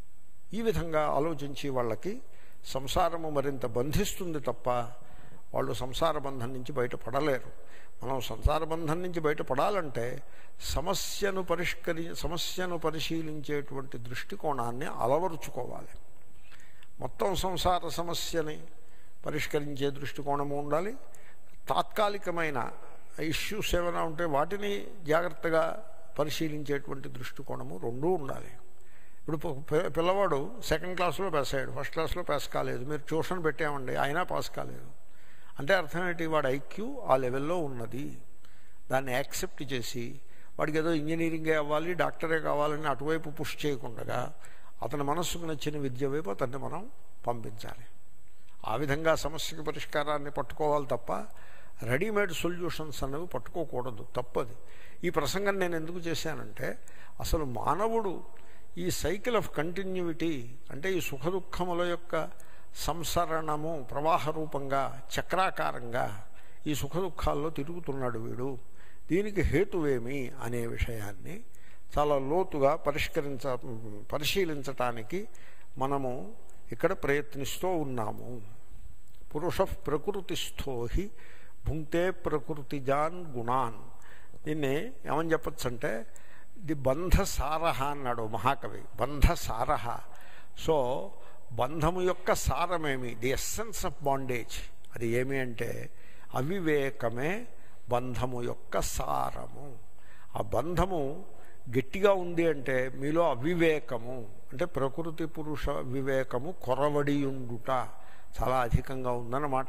S1: ఈ విధంగా ఆలోచించి వాళ్ళకి సంసారము మరింత బంధిస్తుంది తప్ప వాళ్ళు సంసార బంధం నుంచి బయటపడలేరు మనం సంసార బంధం నుంచి బయటపడాలంటే సమస్యను పరిష్కరి సమస్యను పరిశీలించేటువంటి దృష్టికోణాన్ని అలవరుచుకోవాలి మొత్తం సంసార సమస్యని పరిష్కరించే దృష్టికోణము ఉండాలి తాత్కాలికమైన ఇష్యూస్ ఏమైనా ఉంటే వాటిని జాగ్రత్తగా పరిశీలించేటువంటి దృష్టికోణము రెండూ ఉండాలి ఇప్పుడు పి- పిల్లవాడు సెకండ్ క్లాస్లో పాస్ అయ్యాడు ఫస్ట్ క్లాస్లో పాస్ కాలేదు మీరు ట్యూషన్ పెట్టామండి అయినా పాస్ కాలేదు అంటే అర్థం ఏంటి వాడు ఐక్యూ ఆ లెవెల్లో ఉన్నది దాన్ని యాక్సెప్ట్ చేసి వాడికి ఏదో ఇంజనీరింగే అవ్వాలి డాక్టరే కావాలని అటువైపు పుష్ చేయకుండా అతని మనస్సుకు నచ్చిన విద్య వైపు అతన్ని మనం పంపించాలి ఆ విధంగా సమస్యకి పరిష్కారాన్ని పట్టుకోవాలి తప్ప రెడీమేడ్ సొల్యూషన్స్ అనేవి పట్టుకోకూడదు తప్పది ఈ ప్రసంగం నేను ఎందుకు చేశానంటే అసలు మానవుడు ఈ సైకిల్ ఆఫ్ కంటిన్యూటీ అంటే ఈ సుఖదుఖముల యొక్క సంసరణము ప్రవాహ రూపంగా చక్రాకారంగా ఈ సుఖదుఖాల్లో తిరుగుతున్నాడు వీడు దీనికి హేతువేమి అనే విషయాన్ని చాలా లోతుగా పరిష్కరించ పరిశీలించటానికి మనము ఇక్కడ ప్రయత్నిస్తూ ఉన్నాము పురుష ప్రకృతిస్థో హి భుంక్తే ప్రకృతిజాన్ గుణాన్ దీన్ని ఏమని చెప్పచ్చు అంటే ఇది బంధసారహ అన్నాడు మహాకవి బంధసారహ సో బంధము యొక్క సారమేమి ది ఎస్సెన్స్ ఆఫ్ బాండేజ్ అది ఏమి అంటే అవివేకమే బంధము యొక్క సారము ఆ బంధము గట్టిగా ఉంది అంటే మీలో అవివేకము అంటే ప్రకృతి పురుష వివేకము కొరవడియుండుట చాలా అధికంగా ఉందన్నమాట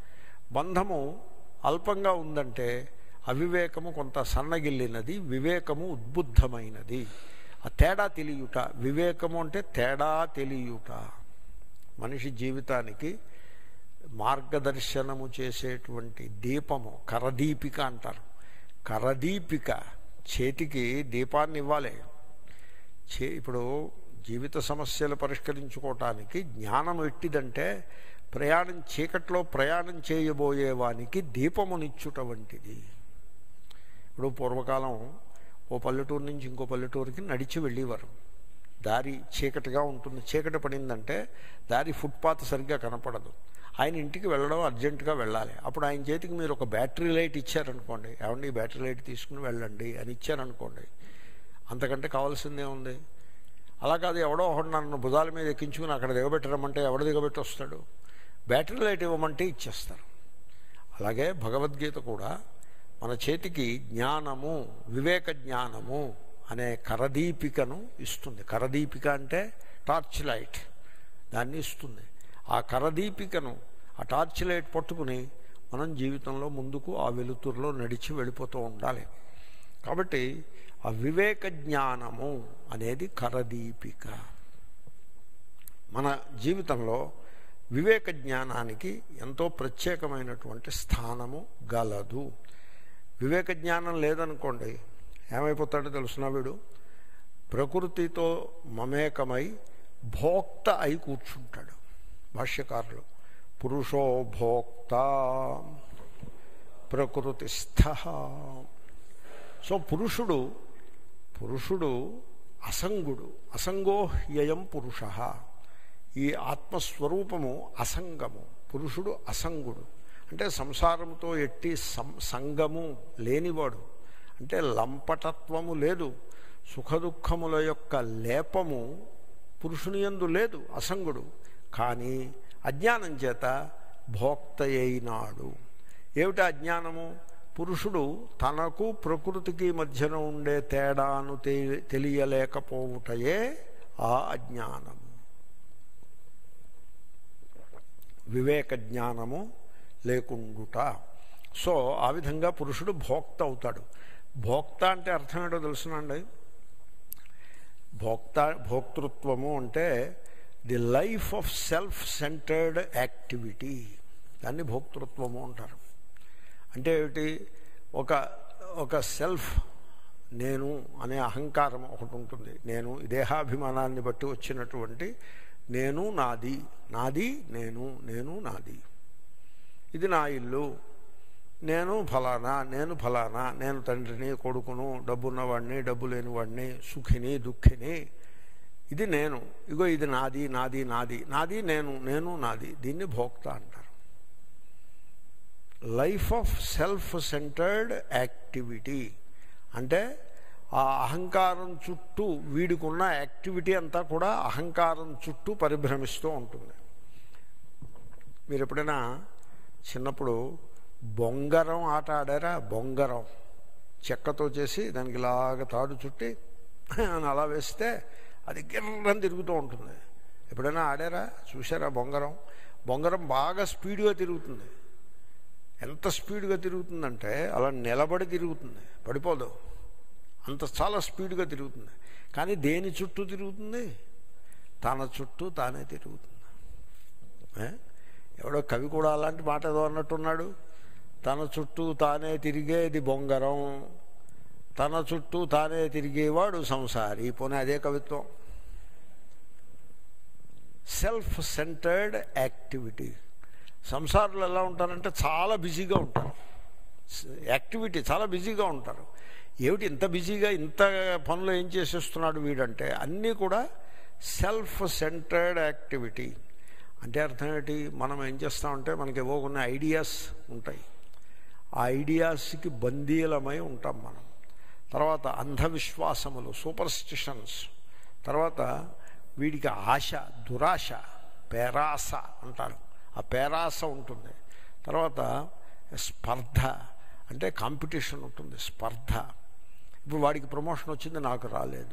S1: బంధము అల్పంగా ఉందంటే అవివేకము కొంత సన్నగిల్లినది వివేకము ఉద్బుద్ధమైనది ఆ తేడా తెలియుట వివేకము అంటే తేడా తెలియుట మనిషి జీవితానికి మార్గదర్శనము చేసేటువంటి దీపము కరదీపిక అంటారు కరదీపిక చేతికి దీపాన్ని ఇవ్వాలి చే ఇప్పుడు జీవిత సమస్యలు పరిష్కరించుకోవటానికి జ్ఞానం ఎట్టిదంటే ప్రయాణం చీకట్లో ప్రయాణం చేయబోయేవానికి దీపమునిచ్చుట వంటిది ఇప్పుడు పూర్వకాలం ఓ పల్లెటూరు నుంచి ఇంకో పల్లెటూరుకి నడిచి వెళ్ళేవారు దారి చీకటిగా ఉంటుంది చీకటి పడిందంటే దారి ఫుట్పాత్ సరిగ్గా కనపడదు ఆయన ఇంటికి వెళ్ళడం అర్జెంటుగా వెళ్ళాలి అప్పుడు ఆయన చేతికి మీరు ఒక బ్యాటరీ లైట్ ఇచ్చారనుకోండి ఏమండి ఈ బ్యాటరీ లైట్ తీసుకుని వెళ్ళండి అని ఇచ్చారనుకోండి అంతకంటే కావాల్సిందే ఉంది అలా కాదు ఎవడో ఒకడు నన్ను భుజాల మీద ఎక్కించుకుని అక్కడ దిగబెట్టడమంటే ఎవడ దిగబెట్టి వస్తాడు బ్యాటరీ లైట్ ఇవ్వమంటే ఇచ్చేస్తారు అలాగే భగవద్గీత కూడా మన చేతికి జ్ఞానము వివేక జ్ఞానము అనే కరదీపికను ఇస్తుంది కరదీపిక అంటే టార్చ్ లైట్ దాన్ని ఇస్తుంది ఆ కరదీపికను ఆ టార్చ్ లైట్ పట్టుకుని మనం జీవితంలో ముందుకు ఆ వెలుతురులో నడిచి వెళ్ళిపోతూ ఉండాలి కాబట్టి ఆ వివేక జ్ఞానము అనేది కరదీపిక మన జీవితంలో వివేక జ్ఞానానికి ఎంతో ప్రత్యేకమైనటువంటి స్థానము గలదు వివేక జ్ఞానం లేదనుకోండి ఏమైపోతాడో తెలుసునా వీడు ప్రకృతితో మమేకమై భోక్త అయి కూర్చుంటాడు భాష్యకారులు పురుషో భోక్త ప్రకృతిస్థ సో పురుషుడు పురుషుడు అసంగుడు అసంగో హ్యయం పురుష ఈ ఆత్మస్వరూపము అసంగము పురుషుడు అసంగుడు అంటే సంసారముతో ఎట్టి సం సంగము లేనివాడు అంటే లంపటత్వము లేదు సుఖదుఖముల యొక్క లేపము పురుషుని యందు లేదు అసంగుడు కానీ అజ్ఞానం చేత భోక్త అయినాడు ఏమిటి అజ్ఞానము పురుషుడు తనకు ప్రకృతికి మధ్యన ఉండే తేడాను తె- తెలియలేకపోవుటయే ఆ అజ్ఞానము వివేక జ్ఞానము లేకుండుట సో ఆ విధంగా పురుషుడు భోక్త అవుతాడు భోక్త అంటే అర్థం ఏంటో తెలుసునండి భోక్త భోక్తృత్వము అంటే the life of self centred activity దాన్ని భోక్తృత్వము అంటారు అంటే ఏమిటి ఒక ఒక సెల్ఫ్ నేను అనే అహంకారం ఒకటి ఉంటుంది నేను ఈ దేహాభిమానాన్ని బట్టి వచ్చినటువంటి నేను నాది నాది నేను నేను నాది ఇది నా ఇల్లు నేను ఫలానా నేను ఫలానా నేను తండ్రిని కొడుకును డబ్బున్నవాడిని డబ్బు లేనివాడిని సుఖిని దుఃఖిని ఇది నేను ఇగో ఇది నాది నాది నాది నాది నేను నేను నాది దీన్ని భోక్త అంటారు life of self centred activity అంటే ఆ అహంకారం చుట్టూ వీడికున్న యాక్టివిటీ అంతా కూడా అహంకారం చుట్టూ పరిభ్రమిస్తూ ఉంటుంది మీరు ఎప్పుడైనా చిన్నప్పుడు బొంగరం ఆట ఆడారా బొంగరం చెక్కతో చేసి దానికి ఇలాగ తాడు చుట్టి అని అలా వేస్తే అది గిర్రని తిరుగుతూ ఉంటుంది ఎప్పుడైనా ఆడారా చూసారా బొంగరం బొంగరం బాగా స్పీడ్గా తిరుగుతుంది ఎంత స్పీడ్గా తిరుగుతుందంటే అలా నిలబడి తిరుగుతుంది పడిపోదు అంత చాలా స్పీడ్గా తిరుగుతుంది కానీ దేని చుట్టూ తిరుగుతుంది తన చుట్టూ తానే తిరుగుతుంది ఏ? ఎవడో కవి కూడా అలాంటి మాట ఏదో అన్నట్టున్నాడు తన చుట్టూ తానే తిరిగేది బొంగరం తన చుట్టూ తానే తిరిగేవాడు సంసారి పోనీ అదే కవిత్వం సెల్ఫ్ సెంటర్డ్ యాక్టివిటీ సంసారులు ఎలా ఉంటారంటే చాలా బిజీగా ఉంటారు యాక్టివిటీ చాలా బిజీగా ఉంటారు ఏమిటి ఇంత బిజీగా ఇంత పనులు ఏం చేసేస్తున్నాడు వీడంటే అన్నీ కూడా సెల్ఫ్ సెంటర్డ్ యాక్టివిటీ అంటే అర్థం ఏంటి మనం ఏం చేస్తామంటే మనకి ఏవో కొన్ని ఐడియాస్ ఉంటాయి ఆ ఐడియాస్కి బందీలమై ఉంటాం మనం తర్వాత అంధవిశ్వాసములు సూపర్స్టిషన్స్ తర్వాత వీడికి ఆశ దురాశ పేరాస అంటారు ఆ పేరాస ఉంటుంది తర్వాత స్పర్ధ అంటే కాంపిటీషన్ ఉంటుంది స్పర్ధ ఇప్పుడు వాడికి ప్రమోషన్ వచ్చింది నాకు రాలేదు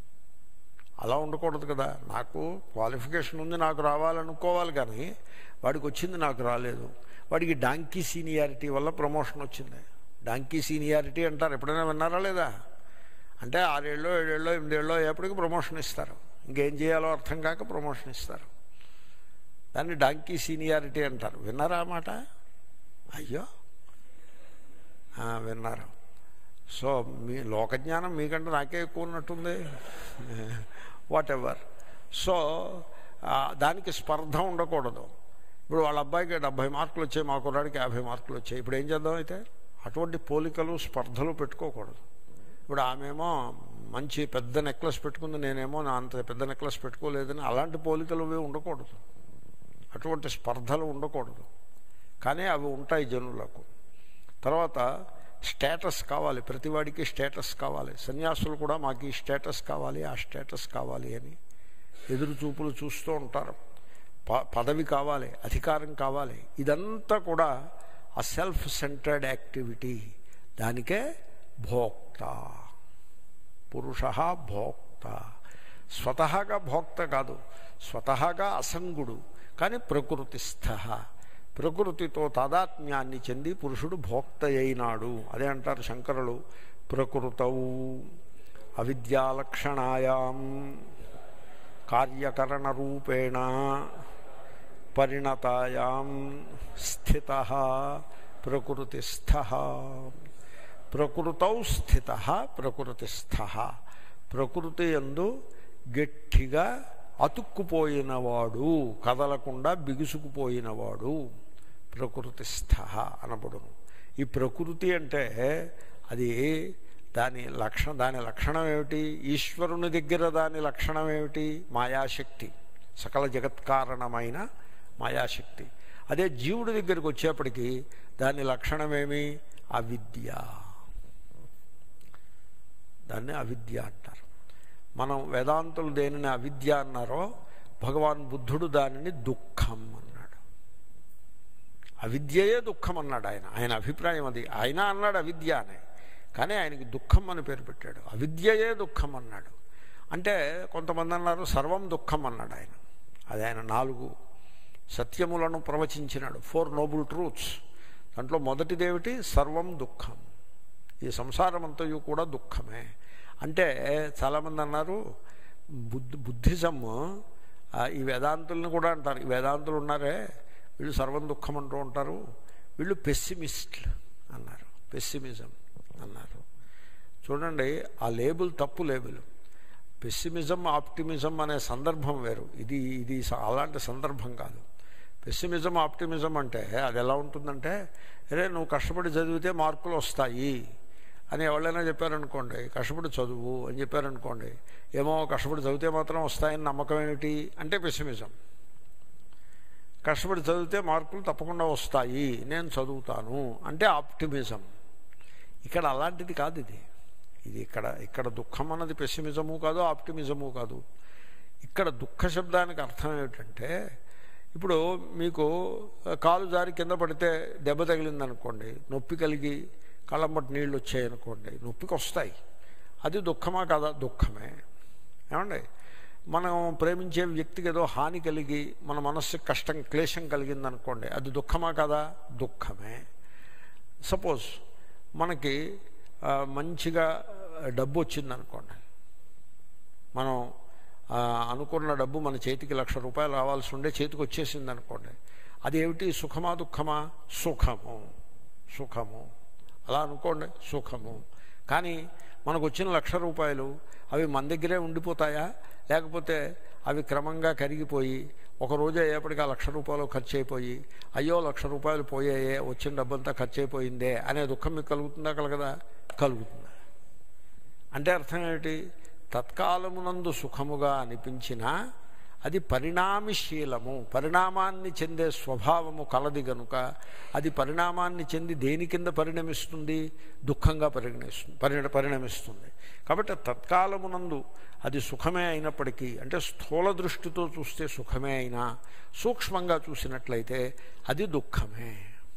S1: అలా ఉండకూడదు కదా నాకు క్వాలిఫికేషన్ ఉంది నాకు రావాలనుకోవాలి కానీ వాడికి వచ్చింది నాకు రాలేదు వాడికి డాంకీ సీనియారిటీ వల్ల ప్రమోషన్ వచ్చింది డాంకీ సీనియారిటీ అంటారు ఎప్పుడైనా విన్నారా లేదా అంటే ఆరేళ్ళో ఏడేళ్ళో ఎనిమిదేళ్ళో ఎప్పటికి ప్రమోషన్ ఇస్తారు ఇంకేం చేయాలో అర్థం కాక ప్రమోషన్ ఇస్తారు దాన్ని డాంకీ సీనియారిటీ అంటారు విన్నారా ఆ మాట అయ్యో ఆ, విన్నారు సో మీ లోకజ్ఞానం మీకంటే నాకే ఎక్కువ ఉన్నట్టుంది వాట్ ఎవర్ సో ఆ, దానికి స్పర్ధ ఉండకూడదు ఇప్పుడు వాళ్ళ అబ్బాయికి డెబ్భై మార్కులు వచ్చాయి మా కుర్రాడికి యాభై మార్కులు వచ్చాయి ఇప్పుడు ఏం చేద్దాం అయితే అటువంటి పోలికలు స్పర్ధలు పెట్టుకోకూడదు ఇప్పుడు ఆమెమో మంచి పెద్ద నెక్లెస్ పెట్టుకుంది నేనేమో నా అంత పెద్ద నెక్లెస్ పెట్టుకోలేదని అలాంటి పోలికలు అవి ఉండకూడదు అటువంటి స్పర్ధలు ఉండకూడదు కానీ అవి ఉంటాయి జనులకు తర్వాత స్టేటస్ కావాలి ప్రతివాడికి స్టేటస్ కావాలి సన్యాసులు కూడా మాకు ఈ స్టేటస్ కావాలి ఆ స్టేటస్ కావాలి అని ఎదురు చూపులు చూస్తూ ఉంటారు ప పదవి కావాలి అధికారం కావాలి ఇదంతా కూడా ఆ సెల్ఫ్ సెంటర్డ్ యాక్టివిటీ దానికే భోక్త పురుష భోక్త స్వతహాగా భోక్త కాదు స్వతహాగా అసంగుడు కానీ ప్రకృతిస్థ ప్రకృతితో తాదాత్మ్యాన్ని చెంది పురుషుడు భోక్త అయినాడు అదే అంటారు శంకరులు ప్రకృతౌ అవిద్యాలక్షణాయాం కార్యకరణ రూపేణ పరిణతాయాం స్థిత ప్రకృతిస్థ ప్రకృతౌ స్థిత ప్రకృతిస్థ ప్రకృతి ఎందు గట్టిగా అతుక్కుపోయినవాడు కదలకుండా బిగుసుకుపోయినవాడు ప్రకృతిస్థ అనబడును ఈ ప్రకృతి అంటే అది దాని లక్షణ దాని లక్షణం ఏమిటి ఈశ్వరుని దగ్గర దాని లక్షణం ఏమిటి మాయాశక్తి సకల జగత్కారణమైన మాయాశక్తి అదే జీవుడి దగ్గరికి వచ్చేప్పటికీ దాని లక్షణమేమి అవిద్య దాన్ని అవిద్య అంటారు మనం వేదాంతులు దేనిని అవిద్య అన్నారో భగవాన్ బుద్ధుడు దానిని దుఃఖం అన్నాడు అవిద్యయే దుఃఖం అన్నాడు ఆయన ఆయన అభిప్రాయం అది ఆయన అన్నాడు అవిద్య అని కానీ ఆయనకి దుఃఖం అని పేరు పెట్టాడు అవిద్యయే దుఃఖం అన్నాడు అంటే కొంతమంది అన్నారు సర్వం దుఃఖం అన్నాడు ఆయన అది ఆయన నాలుగు సత్యములను ప్రవచించినాడు ఫోర్ నోబుల్ ట్రూత్స్ దాంట్లో మొదటిదేమిటి సర్వం దుఃఖం ఈ సంసారం అంతయు కూడా దుఃఖమే అంటే చాలామంది అన్నారు బుద్ధి బుద్ధిజం ఆ, ఈ వేదాంతులను కూడా అంటారు ఈ వేదాంతులు ఉన్నారే వీళ్ళు సర్వం దుఃఖం అంటూ ఉంటారు వీళ్ళు పెస్సిమిస్ట్లు అన్నారు పెస్సిమిజం అన్నారు చూడండి ఆ లేబుల్ తప్పు లేబుల్ పెస్సిమిజం ఆప్టిమిజం అనే సందర్భం వేరు ఇది ఇది స- అలాంటి సందర్భం కాదు పెస్సిమిజం ఆప్టిమిజం అంటే అది ఎలా ఉంటుందంటే అరే నువ్వు కష్టపడి చదివితే మార్కులు వస్తాయి అని ఎవరైనా చెప్పారనుకోండి కష్టపడి చదువు అని చెప్పారనుకోండి ఏమో కష్టపడి చదివితే మాత్రం వస్తాయని నమ్మకం ఏమిటి అంటే పెసిమిజం కష్టపడి చదివితే మార్కులు తప్పకుండా వస్తాయి నేను చదువుతాను అంటే ఆప్టిమిజం ఇక్కడ అలాంటిది కాదు ఇది ఇది ఇక్కడ ఇక్కడ దుఃఖం అన్నది పెసిమిజము కాదు ఆప్టిమిజము కాదు ఇక్కడ దుఃఖ శబ్దానికి అర్థం ఏమిటంటే ఇప్పుడు మీకు కాలు జారి కింద పడితే దెబ్బ తగిలిందనుకోండి నొప్పి కలిగి కళ్ళమ్మటి నీళ్ళు వచ్చాయనుకోండి నొప్పికి వస్తాయి అది దుఃఖమా కాదా దుఃఖమే ఏమండి మనం ప్రేమించే వ్యక్తికి ఏదో హాని కలిగి మన మనస్సుకి కష్టం క్లేశం కలిగిందనుకోండి అది దుఃఖమా కాదా దుఃఖమే సపోజ్ మనకి ఆ, మంచిగా డబ్బు వచ్చిందనుకోండి మనం ఆ, అనుకున్న డబ్బు మన చేతికి లక్ష రూపాయలు రావాల్సి ఉండే చేతికి వచ్చేసింది అనుకోండి అదేమిటి సుఖమా దుఃఖమా సుఖము సుఖము అలా అనుకోండి సుఖము కానీ మనకు వచ్చిన లక్ష రూపాయలు అవి మన దగ్గరే ఉండిపోతాయా లేకపోతే అవి క్రమంగా కరిగిపోయి ఒక రోజు అయ్యేప్పటికీ ఆ లక్ష రూపాయలు ఖర్చు అయిపోయి అయ్యో లక్ష రూపాయలు పోయాయే వచ్చిన డబ్బంతా ఖర్చు అయిపోయిందే అనే దుఃఖం మీకు కలుగుతుందా కలగదా కలుగుతుంది అంటే అర్థం ఏమిటి తత్కాలమునందు సుఖముగా అనిపించినా అది పరిణామశీలము పరిణామాన్ని చెందే స్వభావము కలది గనుక అది పరిణామాన్ని చెంది దేని కింద పరిణమిస్తుంది దుఃఖంగా పరిగణిస్తుంది పరిణ పరిణమిస్తుంది కాబట్టి తత్కాలమునందు అది సుఖమే అయినప్పటికీ అంటే స్థూల దృష్టితో చూస్తే సుఖమే అయినా సూక్ష్మంగా చూసినట్లయితే అది దుఃఖమే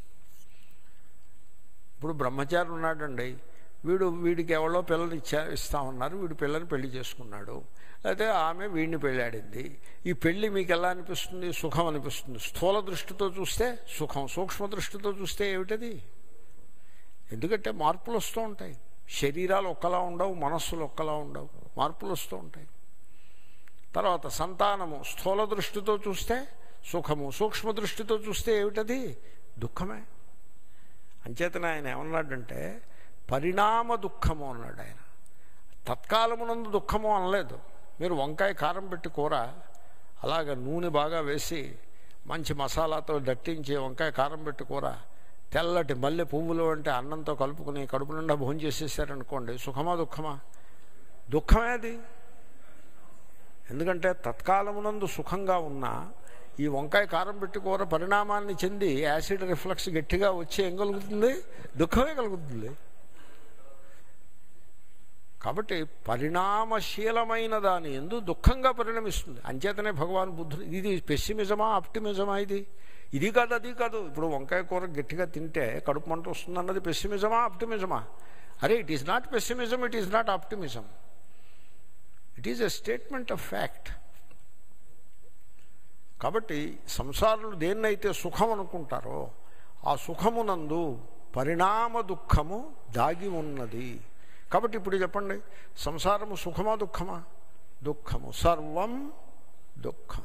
S1: ఇప్పుడు బ్రహ్మచారి ఉన్నాడండి వీడు వీడికి ఎవరో పిల్లలు ఇచ్చా ఇస్తామన్నారు వీడు పిల్లని పెళ్లి చేసుకున్నాడు అయితే ఆమె వీడిని పెళ్ళాడింది ఈ పెళ్లి మీకు ఎలా అనిపిస్తుంది సుఖం అనిపిస్తుంది స్థూల దృష్టితో చూస్తే సుఖం సూక్ష్మ దృష్టితో చూస్తే ఏమిటది ఎందుకంటే మార్పులు వస్తూ ఉంటాయి శరీరాలు ఒక్కలా ఉండవు మనస్సులు ఒక్కలా ఉండవు మార్పులు వస్తూ ఉంటాయి తర్వాత సంతానము స్థూల దృష్టితో చూస్తే సుఖము సూక్ష్మ దృష్టితో చూస్తే ఏమిటది దుఃఖమే అంచేతన ఆయన ఏమన్నాడంటే పరిణామ దుఃఖము అన్నాడు ఆయన తత్కాలమునందు దుఃఖము అనలేదు మీరు వంకాయ కారం పెట్టి కూర అలాగ నూనె బాగా వేసి మంచి మసాలాతో దట్టించి వంకాయ కారం పెట్టి కూర తెల్లటి మల్లె పువ్వులు అంటే అన్నంతో కలుపుకుని కడుపు నిండా భోజనం చేసేసారనుకోండి సుఖమా దుఃఖమా దుఃఖమే అది ఎందుకంటే తత్కాలమునందు సుఖంగా ఉన్న ఈ వంకాయ కారం పెట్టి కూర పరిణామాన్ని చెంది యాసిడ్ రిఫ్లక్స్ గట్టిగా వచ్చి ఏం కలుగుతుంది దుఃఖమే కలుగుతుంది కాబట్టి పరిణామశీలమైన దాని ఎందు దుఃఖంగా పరిణమిస్తుంది అంచేతనే భగవాన్ బుద్ధుడు ఇది పెస్సిమిజమా ఆప్టిమిజమా ఇది ఇది కాదు అది కాదు ఇప్పుడు వంకాయ కూర గట్టిగా తింటే కడుపు మంట వస్తుంది అన్నది పెస్సిమిజమా ఆప్టిమిజమా అరే it is not pessimism it is not optimism it is a statement of fact కాబట్టి సంసారులు దేన్నైతే సుఖం అనుకుంటారో ఆ సుఖమునందు పరిణామ దుఃఖము దాగి ఉన్నది కాబట్టి ఇప్పుడు చెప్పండి సంసారము సుఖమా దుఃఖమా దుఃఖము సర్వం దుఃఖం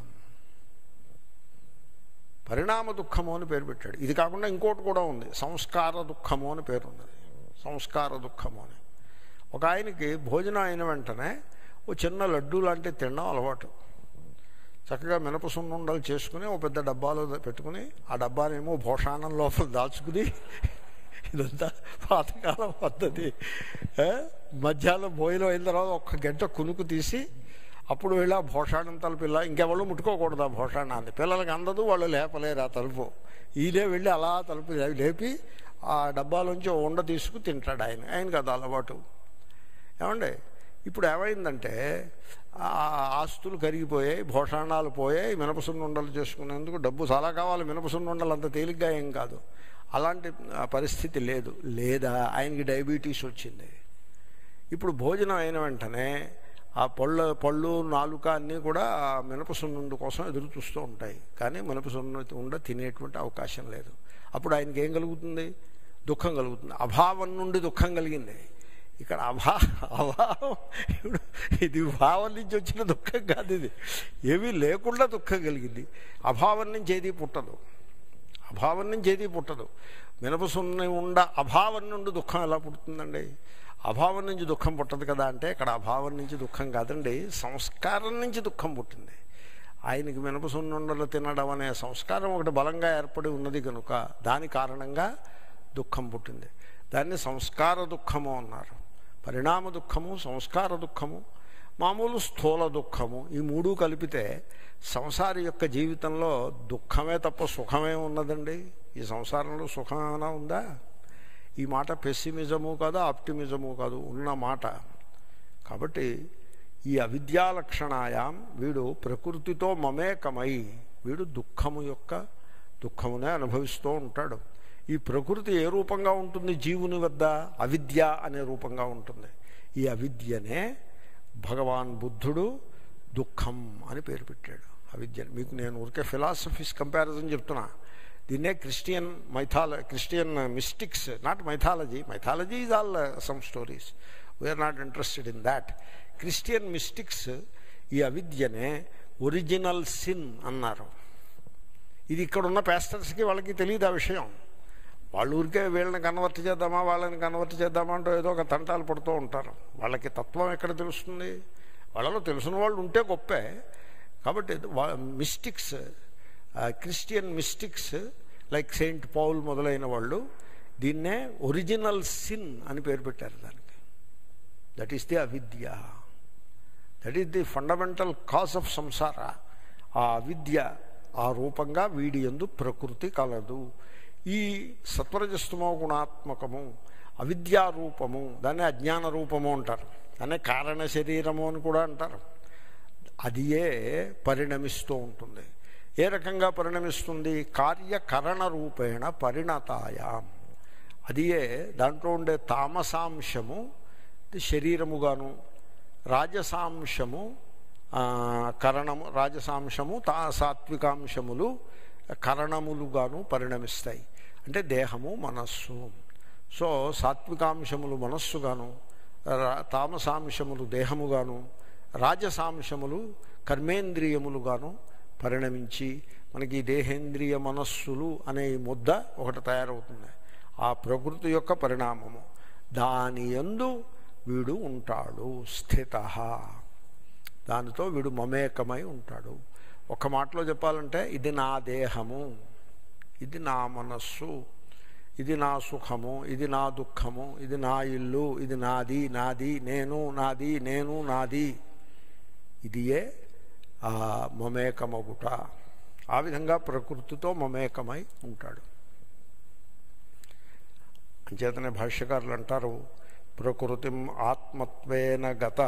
S1: పరిణామ దుఃఖము అని పేరు పెట్టాడు ఇది కాకుండా ఇంకోటి కూడా ఉంది సంస్కార దుఃఖము అని పేరు ఉన్నది సంస్కార దుఃఖము అని ఒక ఆయనకి భోజనం అయిన వెంటనే ఓ చిన్న లడ్డూ లాంటి తినడం అలవాటు చక్కగా మినప సున్నుండలు చేసుకుని ఓ పెద్ద డబ్బాలో పెట్టుకుని ఆ డబ్బానేమో భోషానం లోపల దాచుకుని ఇదంతా పాతకాలం పద్ధతి ఏ? మధ్యాహ్నం భోజనం అయిన తర్వాత ఒక్క గంట కునుకు తీసి అప్పుడు వెళ్ళి ఆ భోషాణం తలుపు ఇలా ఇంకెవరు ముట్టుకోకూడదు ఆ భోషాణాన్ని పిల్లలకి అందదు వాళ్ళు లేపలేరు ఆ తలుపు ఈయనే వెళ్ళి అలా తలుపు లేపి ఆ డబ్బాలోంచి ఓ ఉండ తీసుకు తింటాడు ఆయన ఆయనకి అది అలవాటు ఏమండి ఇప్పుడు ఏమైందంటే ఆ ఆస్తులు కరిగిపోయాయి భోషాణాలు పోయాయి మినపసున్నుండలు చేసుకునేందుకు డబ్బు చాలా కావాలి మినపసున్నుండలు అంత తేలిగ్గా ఏం కాదు అలాంటి ఆ, పరిస్థితి లేదు లేదా ఆయనకి డయాబెటీస్ వచ్చింది ఇప్పుడు భోజనం అయిన వెంటనే ఆ పళ్ళ పళ్ళు నాలుక అన్నీ కూడా ఆ మినపసున్నుండు కోసం ఎదురు చూస్తూ ఉంటాయి కానీ మినపసున్ను ఉండ తినేటువంటి అవకాశం లేదు అప్పుడు ఆయనకి ఏం కలుగుతుంది దుఃఖం కలుగుతుంది అభావం నుండి దుఃఖం కలిగింది ఇక్కడ అభా అభావం ఇప్పుడు ఇది భావం నుంచి వచ్చిన దుఃఖం కాదు ఇది ఏమీ లేకుండా దుఃఖం కలిగింది అభావం నుంచి ఏది పుట్టదు అభావం నుంచి ఏది పుట్టదు మినపసున్న ఉండ అభావం నుండి దుఃఖం ఎలా పుడుతుందండి అభావం నుంచి దుఃఖం పుట్టదు కదా అంటే ఇక్కడ అభావం నుంచి దుఃఖం కాదండి సంస్కారం నుంచి దుఃఖం పుట్టింది ఆయనకి మినపసున్నుండలు తినడం అనే సంస్కారం ఒకటి బలంగా ఏర్పడి ఉన్నది కనుక దాని కారణంగా దుఃఖం పుట్టింది దాన్ని సంస్కార దుఃఖము అన్నారు పరిణామ దుఃఖము సంస్కార దుఃఖము మామూలు స్థూల దుఃఖము ఈ మూడు కలిపితే సంసారి యొక్క జీవితంలో దుఃఖమే తప్ప సుఖమే ఉన్నదండి ఈ సంసారంలో సుఖం ఏమైనా ఉందా ఈ మాట పెస్సిమిజము కాదు ఆప్టిమిజము కాదు ఉన్న మాట కాబట్టి ఈ అవిద్యా లక్షణాయాం వీడు ప్రకృతితో మమేకమై వీడు దుఃఖము యొక్క దుఃఖమునే అనుభవిస్తూ ఉంటాడు ఈ ప్రకృతి ఏ రూపంగా ఉంటుంది జీవుని వద్ద అవిద్య అనే రూపంగా ఉంటుంది ఈ అవిద్యనే భగవాన్ బుద్ధుడు దుఃఖం అని పేరు పెట్టాడు అవిద్య మీకు నేను ఊరికే ఫిలాసఫీస్ కంపారిజన్ చెప్తున్నా దీన్నే క్రిస్టియన్ మైథాల Christian mystics not mythology mythology is all some stories we're not interested in that Christian mystics ఈ అవిద్యనే ఒరిజినల్ సిన్ అన్నారు ఇది ఇక్కడ ఉన్న పాస్టర్స్కి వాళ్ళకి తెలియదు ఆ విషయం వాళ్ళు ఊరికే వీళ్ళని కన్వర్ట్ చేద్దామా వాళ్ళని కన్వర్ట్ చేద్దామా అంటూ ఏదో ఒక తంటాలు పడుతూ ఉంటారు వాళ్ళకి తత్వం ఎక్కడ తెలుస్తుంది వాళ్ళలో తెలిసిన వాళ్ళు ఉంటే గొప్పే కాబట్టి mystics Christian mystics like saint Paul మొదలైన వాళ్ళు దీన్నే ఒరిజినల్ సిన్ అని పేరు పెట్టారు దానికి దట్ ఈస్ ది అవిద్య that is the fundamental cause of సంసార ఆ అవిద్య ఆ రూపంగా వీడి ఎందు ప్రకృతి కలదు ఈ సత్వరజస్తమో గుణాత్మకము అవిద్యారూపము దాన్ని అజ్ఞాన రూపము అంటారు దాన్ని కారణ శరీరము అని కూడా అంటారు అదియే పరిణమిస్తూ ఉంటుంది ఏ రకంగా పరిణమిస్తుంది కార్యకరణ రూపేణ పరిణతాయాం అదియే దాంట్లో ఉండే తామసాంశము శరీరముగాను రాజసాంశము కరణము రాజసాంశము తా సాత్వికాంశములు కరణములుగాను పరిణమిస్తాయి అంటే దేహము మనస్సు సో సాత్వికాంశములు మనస్సుగాను తామసాంశములు దేహముగాను రాజసాంశములు కర్మేంద్రియములుగాను పరిణమించి మనకి దేహేంద్రియ మనస్సులు అనే ముద్ద ఒకటి తయారవుతుంది ఆ ప్రకృతి యొక్క పరిణామము దాని ఎందు వీడు ఉంటాడు స్థిత దానితో వీడు మమేకమై ఉంటాడు ఒక మాటలో చెప్పాలంటే ఇది నా దేహము ఇది నా మనస్సు ఇది నా సుఖము ఇది నా దుఃఖము ఇది నా ఇల్లు ఇది నాది నాది నేను నాది నేను నాది ఇదియే ఆ మమేకమగుట ఆ విధంగా ప్రకృతితో మమేకమై ఉంటాడు అంచేతనే భాష్యకారులు అంటారు ప్రకృతిం ఆత్మత్వేన గత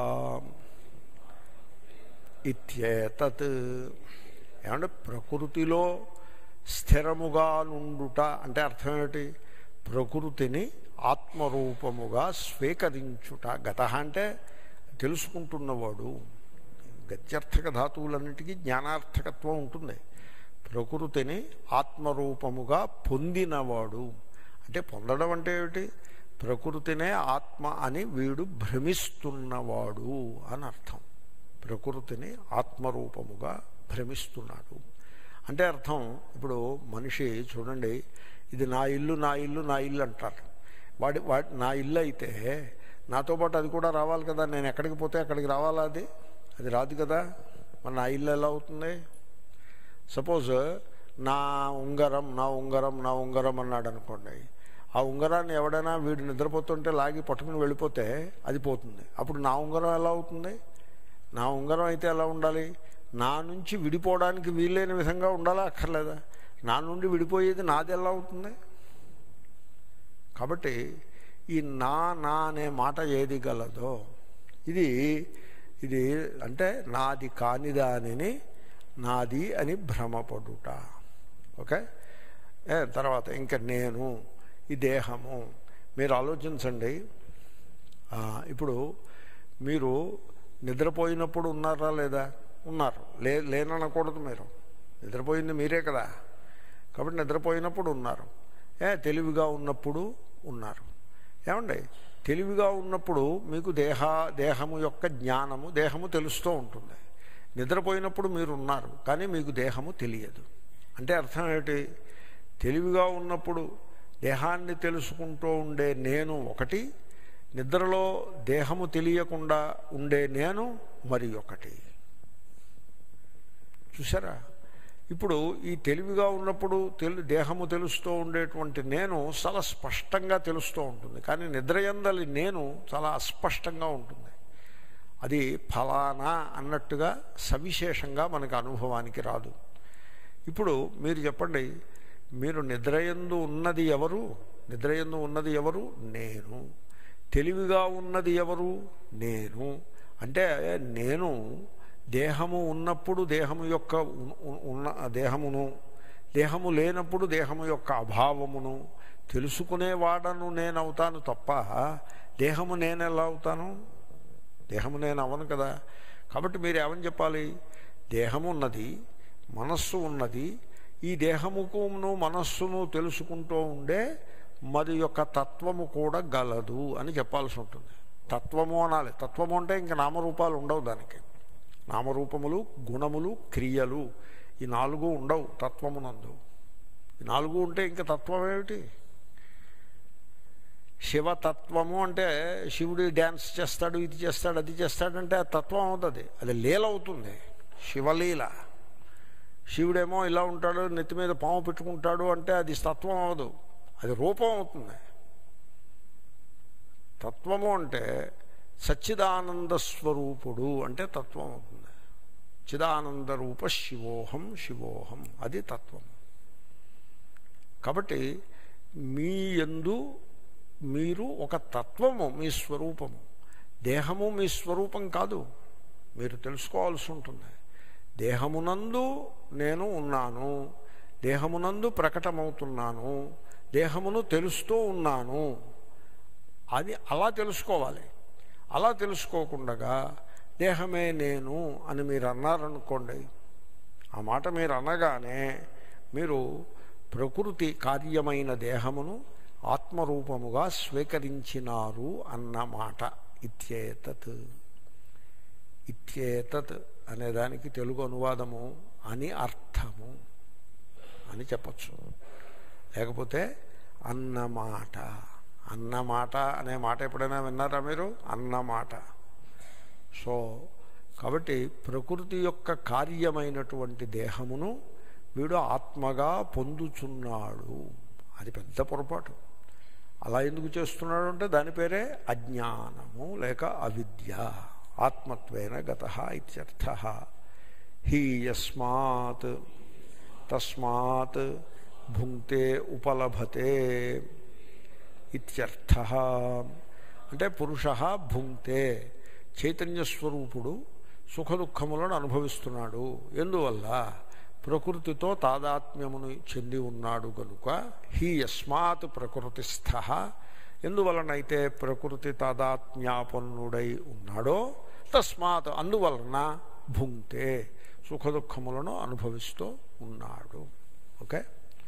S1: ఇత్యేతత్ ఏమంటే ప్రకృతిలో స్థిరముగా నుండుట అంటే అర్థం ఏమిటి ప్రకృతిని ఆత్మరూపముగా స్వీకరించుట గత అంటే తెలుసుకుంటున్నవాడు గత్యర్థక ధాతువులన్నిటికీ జ్ఞానార్థకత్వం ఉంటుంది ప్రకృతిని ఆత్మరూపముగా పొందినవాడు అంటే పొందడం అంటే ఏమిటి ప్రకృతినే ఆత్మ అని వీడు భ్రమిస్తున్నవాడు అని అర్థం ప్రకృతిని ఆత్మరూపముగా భ్రమిస్తున్నాడు అంటే అర్థం ఇప్పుడు మనిషి చూడండి ఇది నా ఇల్లు నా ఇల్లు నా ఇల్లు అంటారు వాడి వాడి నా ఇల్లు అయితే నాతో పాటు అది కూడా రావాలి కదా నేను ఎక్కడికి పోతే అక్కడికి రావాలా అది అది రాదు కదా మరి నా ఇల్లు ఎలా అవుతుంది సపోజ్ నా ఉంగరం నా ఉంగరం నా ఉంగరం అన్నాడు అనుకోండి ఆ ఉంగరాన్ని ఎవడైనా వీడు నిద్రపోతుంటే లాగి పట్టుకుని వెళ్ళిపోతే అది పోతుంది అప్పుడు నా ఉంగరం ఎలా అవుతుంది నా ఉంగరం అయితే ఎలా ఉండాలి నా నుంచి విడిపోవడానికి వీలైన విధంగా ఉండాలా అక్కర్లేదా నా నుండి విడిపోయేది నాది ఎలా అవుతుంది కాబట్టి ఈ నా నా అనే మాట ఏది గలదో ఇది ఇది అంటే నాది కాని దానిని నాది అని భ్రమపడుట ఓకే ఏ తర్వాత ఇంకా నేను ఈ దేహము మీరు ఆలోచించండి ఇప్పుడు మీరు నిద్రపోయినప్పుడు ఉన్నారా లేదా ఉన్నారు లే లేననకూడదు మీరు నిద్రపోయింది మీరే కదా కాబట్టి నిద్రపోయినప్పుడు ఉన్నారు ఏ తెలివిగా ఉన్నప్పుడు ఉన్నారు ఏమండి తెలివిగా ఉన్నప్పుడు మీకు దేహ దేహము యొక్క జ్ఞానము దేహము తెలుస్తూ ఉంటుంది నిద్రపోయినప్పుడు మీరు ఉన్నారు కానీ మీకు దేహము తెలియదు అంటే అర్థం ఏమిటి తెలివిగా ఉన్నప్పుడు దేహాన్ని తెలుసుకుంటూ ఉండే నేను ఒకటి నిద్రలో దేహము తెలియకుండా ఉండే నేను మరి ఒకటి చూసారా ఇప్పుడు ఈ తెలివిగా ఉన్నప్పుడు తెలు దేహము తెలుస్తూ ఉండేటువంటి నేను చాలా స్పష్టంగా తెలుస్తూ ఉంటుంది కానీ నిద్రయందలి నేను చాలా అస్పష్టంగా ఉంటుంది అది ఫలానా అన్నట్టుగా సవిశేషంగా మనకు అనుభవానికి రాదు ఇప్పుడు మీరు చెప్పండి మీరు నిద్రయందు ఉన్నది ఎవరు నిద్రయందు ఉన్నది ఎవరు నేను తెలివిగా ఉన్నది ఎవరు నేను అంటే నేను దేహము ఉన్నప్పుడు దేహము యొక్క ఉ- ఉన్న దేహమును దేహము లేనప్పుడు దేహము యొక్క అభావమును తెలుసుకునేవాడను నేను అవుతాను తప్ప దేహము నేను ఎలా అవుతాను దేహము నేను అవను కదా కాబట్టి మీరు ఏమని చెప్పాలి దేహము ఉన్నది మనస్సు ఉన్నది ఈ దేహముకును మనస్సును తెలుసుకుంటూ ఉండే మరి యొక్క తత్వము కూడా గలదు అని చెప్పాల్సి ఉంటుంది తత్వము అనాలి తత్వము అంటే ఇంకా నామరూపాలు ఉండవు దానికి నామరూపములు గుణములు క్రియలు ఈ నాలుగు ఉండవు తత్వమునందు ఈ నాలుగు ఉంటే ఇంకా తత్వం ఏమిటి శివతత్వము అంటే శివుడు డ్యాన్స్ చేస్తాడు ఇది చేస్తాడు అది చేస్తాడంటే ఆ తత్వం అవుతుంది అది లీల అవుతుంది శివలీల శివుడేమో ఇలా ఉంటాడు నెత్తి మీద పాము పెట్టుకుంటాడు అంటే అది తత్వం అవదు అది రూపం అవుతుంది తత్వము అంటే సచ్చిదానంద స్వరూపుడు అంటే తత్వం అవుతుంది చిదానంద రూప శివోహం శివోహం అది తత్వం కాబట్టి మీ యందు మీరు ఒక తత్వము మీ స్వరూపము దేహము మీ స్వరూపం కాదు మీరు తెలుసుకోవాల్సి ఉంటుంది దేహమునందు నేను ఉన్నాను దేహమునందు ప్రకటమవుతున్నాను దేహమును తెలుస్తూ ఉన్నాను అది అలా తెలుసుకోవాలి అలా తెలుసుకోకుండా దేహమే నేను అని మీరు అన్నారనుకోండి ఆ మాట మీరు అనగానే మీరు ప్రకృతి కార్యమైన దేహమును ఆత్మరూపముగా స్వీకరించినారు అన్నమాట ఇత్యేతత్ ఇత్యేతత్ అనేదానికి తెలుగు అనువాదము అని అర్థము అని చెప్పచ్చు లేకపోతే అన్నమాట అన్నమాట అనే మాట ఎప్పుడైనా విన్నారా మీరు అన్నమాట సో కాబట్టి ప్రకృతి యొక్క కార్యమైనటువంటి దేహమును వీడు ఆత్మగా పొందుచున్నాడు అది పెద్ద పొరపాటు అలా ఎందుకు చేస్తున్నాడు అంటే దాని పేరే అజ్ఞానము లేక అవిద్య ఆత్మత్వేన గత ఇత్యర్థ హీ యస్మాత్ తస్మాత్ భుంక్తే ఉపలభతే ఇత్యర్థ అంటే పురుష భుంక్తే చైతన్య స్వరూపుడు సుఖ దుఃఖములను అనుభవిస్తున్నాడు ఎందువల్ల ప్రకృతితో తాదాత్మ్యమును చెంది ఉన్నాడు కనుక హీ యస్మాత్ ప్రకృతిస్థ ఎందువలనైతే ప్రకృతి తాదాత్మ్యాపన్నుడై ఉన్నాడో తస్మాత్ అందువలన భుంక్తే సుఖ దుఃఖములను అనుభవిస్తూ ఉన్నాడు ఓకే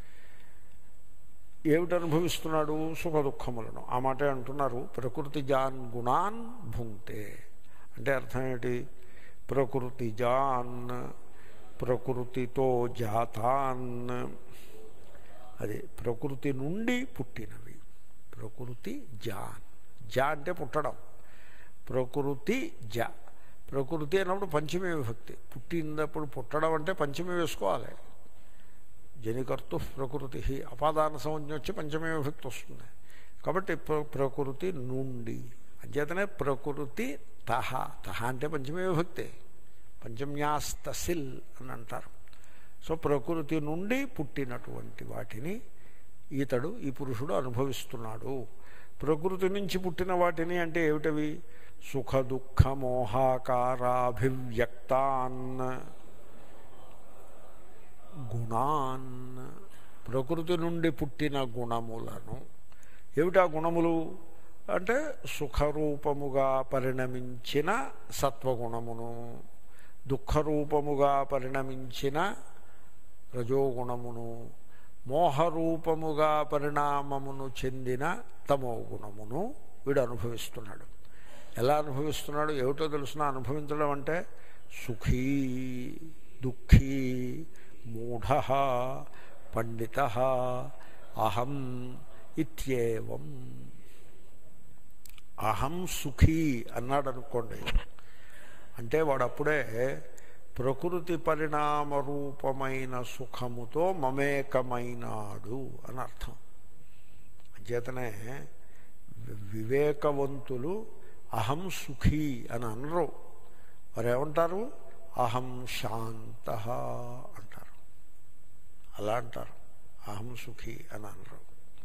S1: ఏమిటి అనుభవిస్తున్నాడు సుఖ దుఃఖములను ఆ మాటే అంటున్నారు ప్రకృతి జాన్ గుణాన్ భుంక్తే అంటే అర్థం ఏంటి ప్రకృతి జాన్ ప్రకృతితో జాతాన్ అది ప్రకృతి నుండి పుట్టినవి ప్రకృతి జాన్ జా అంటే పుట్టడం ప్రకృతి జ ప్రకృతి అన్నప్పుడు పంచమే విభక్తి పుట్టినప్పుడు పుట్టడం అంటే పంచమే వేసుకోవాలి జనికర్తు ప్రకృతి అపాదాన సంజ్ఞ వచ్చి పంచమే విభక్తి వస్తుంది కాబట్టి ప్ర ప్రకృతి నుండి అంచేతనే ప్రకృతి తహ తహ అంటే పంచమే విభక్తి పంచమ్యాస్తసిల్ అని అంటారు సో ప్రకృతి నుండి పుట్టినటువంటి వాటిని ఈతడు ఈ పురుషుడు అనుభవిస్తున్నాడు ప్రకృతి నుంచి పుట్టిన వాటిని అంటే ఏమిటవి సుఖ దుఃఖ మోహాకారాభివ్యక్తాన్ గుణాన్ ప్రకృతి నుండి పుట్టిన గుణములను ఏమిటా గుణములు అంటే సుఖరూపముగా పరిణమించిన సత్వగుణమును దుఃఖరూపముగా పరిణమించిన రజోగుణమును మోహరూపముగా పరిణామమును చెందిన తమో గుణమును వీడు అనుభవిస్తున్నాడు ఎలా అనుభవిస్తున్నాడు ఏమిటో తెలుసిన అనుభవించడం అంటే సుఖీ దుఃఖీ మూఢ పండిత అహం ఇత్యేవం అహం సుఖీ అన్నాడు అనుకోండి అంటే వాడు అప్పుడే ప్రకృతి పరిణామ రూపమైన సుఖముతో మమేకమైనాడు అని అర్థం అంచేతనే వివేకవంతులు అహం సుఖీ అని అనరు వారు ఏమంటారు అహం శాంత అంటారు అలా అంటారు అహం సుఖీ అని అనరు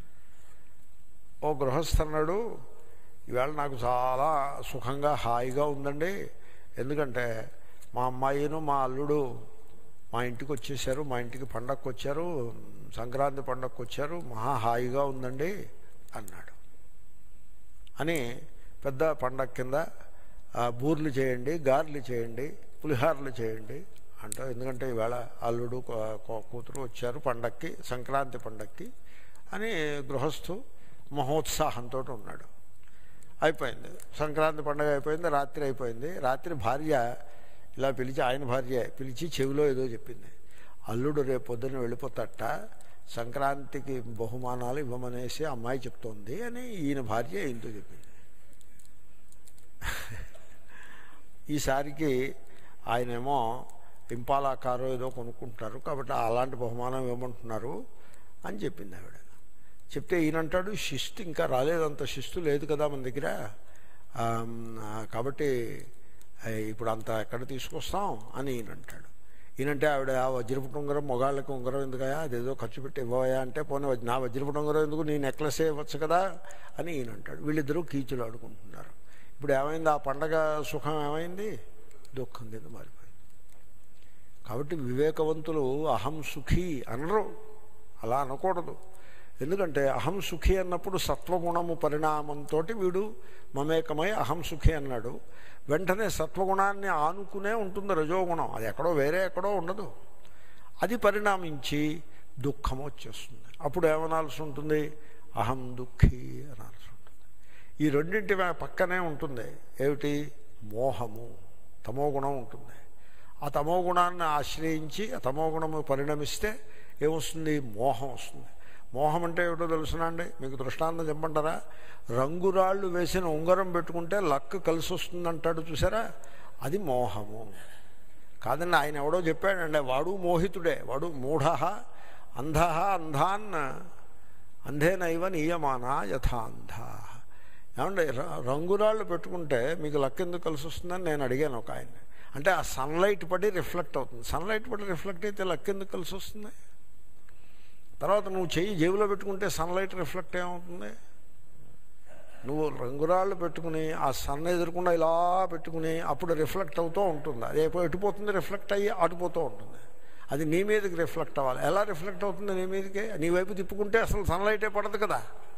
S1: ఓ గృహస్థ అన్నాడు ఈవేళ నాకు చాలా సుఖంగా హాయిగా ఉందండి ఎందుకంటే మా అమ్మాయిను మా అల్లుడు మా ఇంటికి వచ్చేసారు మా ఇంటికి పండగకు వచ్చారు సంక్రాంతి పండగకు వచ్చారు మహా హాయిగా ఉందండి అన్నాడు అని పెద్ద పండగ కింద ఆ, బూర్లు చేయండి గారెలు చేయండి పులిహారలు చేయండి అంటూ ఎందుకంటే ఈవేళ అల్లుడు కూ- కూ- కూతురు వచ్చారు పండక్కి సంక్రాంతి పండక్కి అని గృహస్థు మహోత్సాహంతో ఉన్నాడు అయిపోయింది సంక్రాంతి పండగ అయిపోయింది రాత్రి అయిపోయింది రాత్రి భార్య ఇలా పిలిచి ఆయన భార్య పిలిచి చెవిలో ఏదో చెప్పింది అల్లుడు రేపు పొద్దున్న వెళ్ళిపోతట సంక్రాంతికి బహుమానాలు ఇవ్వమనేసి అమ్మాయి చెప్తోంది అని ఈయన భార్య ఈయనతో చెప్పింది ఈసారికి ఆయనేమో ఇంపాలా కారు ఏదో కొనుక్కుంటారు కాబట్టి అలాంటి బహుమానం ఇవ్వమంటున్నారు అని చెప్పింది ఆవిడ చెప్తే ఈయనంటాడు శిస్తు ఇంకా రాలేదంత శిస్తు లేదు కదా మన దగ్గర ఆమ్, ఆ, కాబట్టి ఆ, ఇప్పుడు అంత ఎక్కడ తీసుకొస్తాం అని ఈయన అంటాడు ఈయనంటే ఆవిడ ఆ వజ్రపుట ఉంగరం మొగాళ్ళకి ఉంగరం ఎందుకయా అదేదో ఖర్చు పెట్టి ఇవ్వయా అంటే పోనీ వజ్- నా వజ్రపుట ఉంగరం ఎందుకు నీ నెక్లెస్ ఇవ్వచ్చు కదా అని ఈయన అంటాడు వీళ్ళిద్దరూ కీచులు ఆడుకుంటున్నారు ఇప్పుడు ఏమైంది ఆ పండగ సుఖం ఏమైంది దుఃఖం కింద మారిపోయింది కాబట్టి వివేకవంతులు అహం సుఖీ అనరు అలా అనకూడదు ఎందుకంటే అహం సుఖీ అన్నప్పుడు సత్వగుణము పరిణామంతో వీడు మమేకమై అహం సుఖీ అన్నాడు వెంటనే సత్వగుణాన్ని ఆనుకునే ఉంటుంది రజోగుణం అది ఎక్కడో వేరే ఎక్కడో ఉండదు అది పరిణామించి దుఃఖం వచ్చేస్తుంది అప్పుడు ఏమనాల్సి ఉంటుంది అహం దుఃఖీ అనాల్సి ఉంటుంది ఈ రెండింటి వే- పక్కనే ఉంటుంది ఏమిటి మోహము తమో గుణం ఉంటుంది ఆ తమో గుణాన్ని ఆశ్రయించి ఆ తమో గుణము పరిణమిస్తే ఏమొస్తుంది మోహం వస్తుంది మోహం అంటే ఏమిటో తెలుసునండి మీకు దృష్టాంతం చెప్పంటారా రంగురాళ్ళు వేసిన ఉంగరం పెట్టుకుంటే లక్ కలిసి వస్తుంది అంటాడు చూసారా అది మోహము కాదండి ఆయన ఎవడో చెప్పాడండి వాడు మోహితుడే వాడు మూఢ అంధ అంధాన్ అంధేనైవ నియమానా యథాంధ ఏమండి ర- రంగురాళ్ళు పెట్టుకుంటే మీకు లక్ ఎందుకు కలిసి వస్తుందని నేను అడిగాను ఒక ఆయన అంటే ఆ సన్లైట్ పడి రిఫ్లెక్ట్ అవుతుంది సన్లైట్ పడి రిఫ్లెక్ట్ అయితే లక్ ఎందుకు కలిసి వస్తుంది తర్వాత నువ్వు చెయ్యి జేబులో పెట్టుకుంటే సన్లైట్ రిఫ్లెక్ట్ ఏమవుతుంది నువ్వు రంగురాళ్ళు పెట్టుకుని ఆ సన్ ఎదురకుండా ఇలా పెట్టుకుని అప్పుడు రిఫ్లెక్ట్ అవుతూ ఉంటుంది అది ఎప్పుడు ఎటుపోతుంది రిఫ్లెక్ట్ అయ్యి అటుపోతూ ఉంటుంది అది నీ మీదకి రిఫ్లెక్ట్ అవ్వాలి ఎలా రిఫ్లెక్ట్ అవుతుంది నీ మీదకే నీ వైపు తిప్పుకుంటే అసలు సన్లైటే పడదు కదా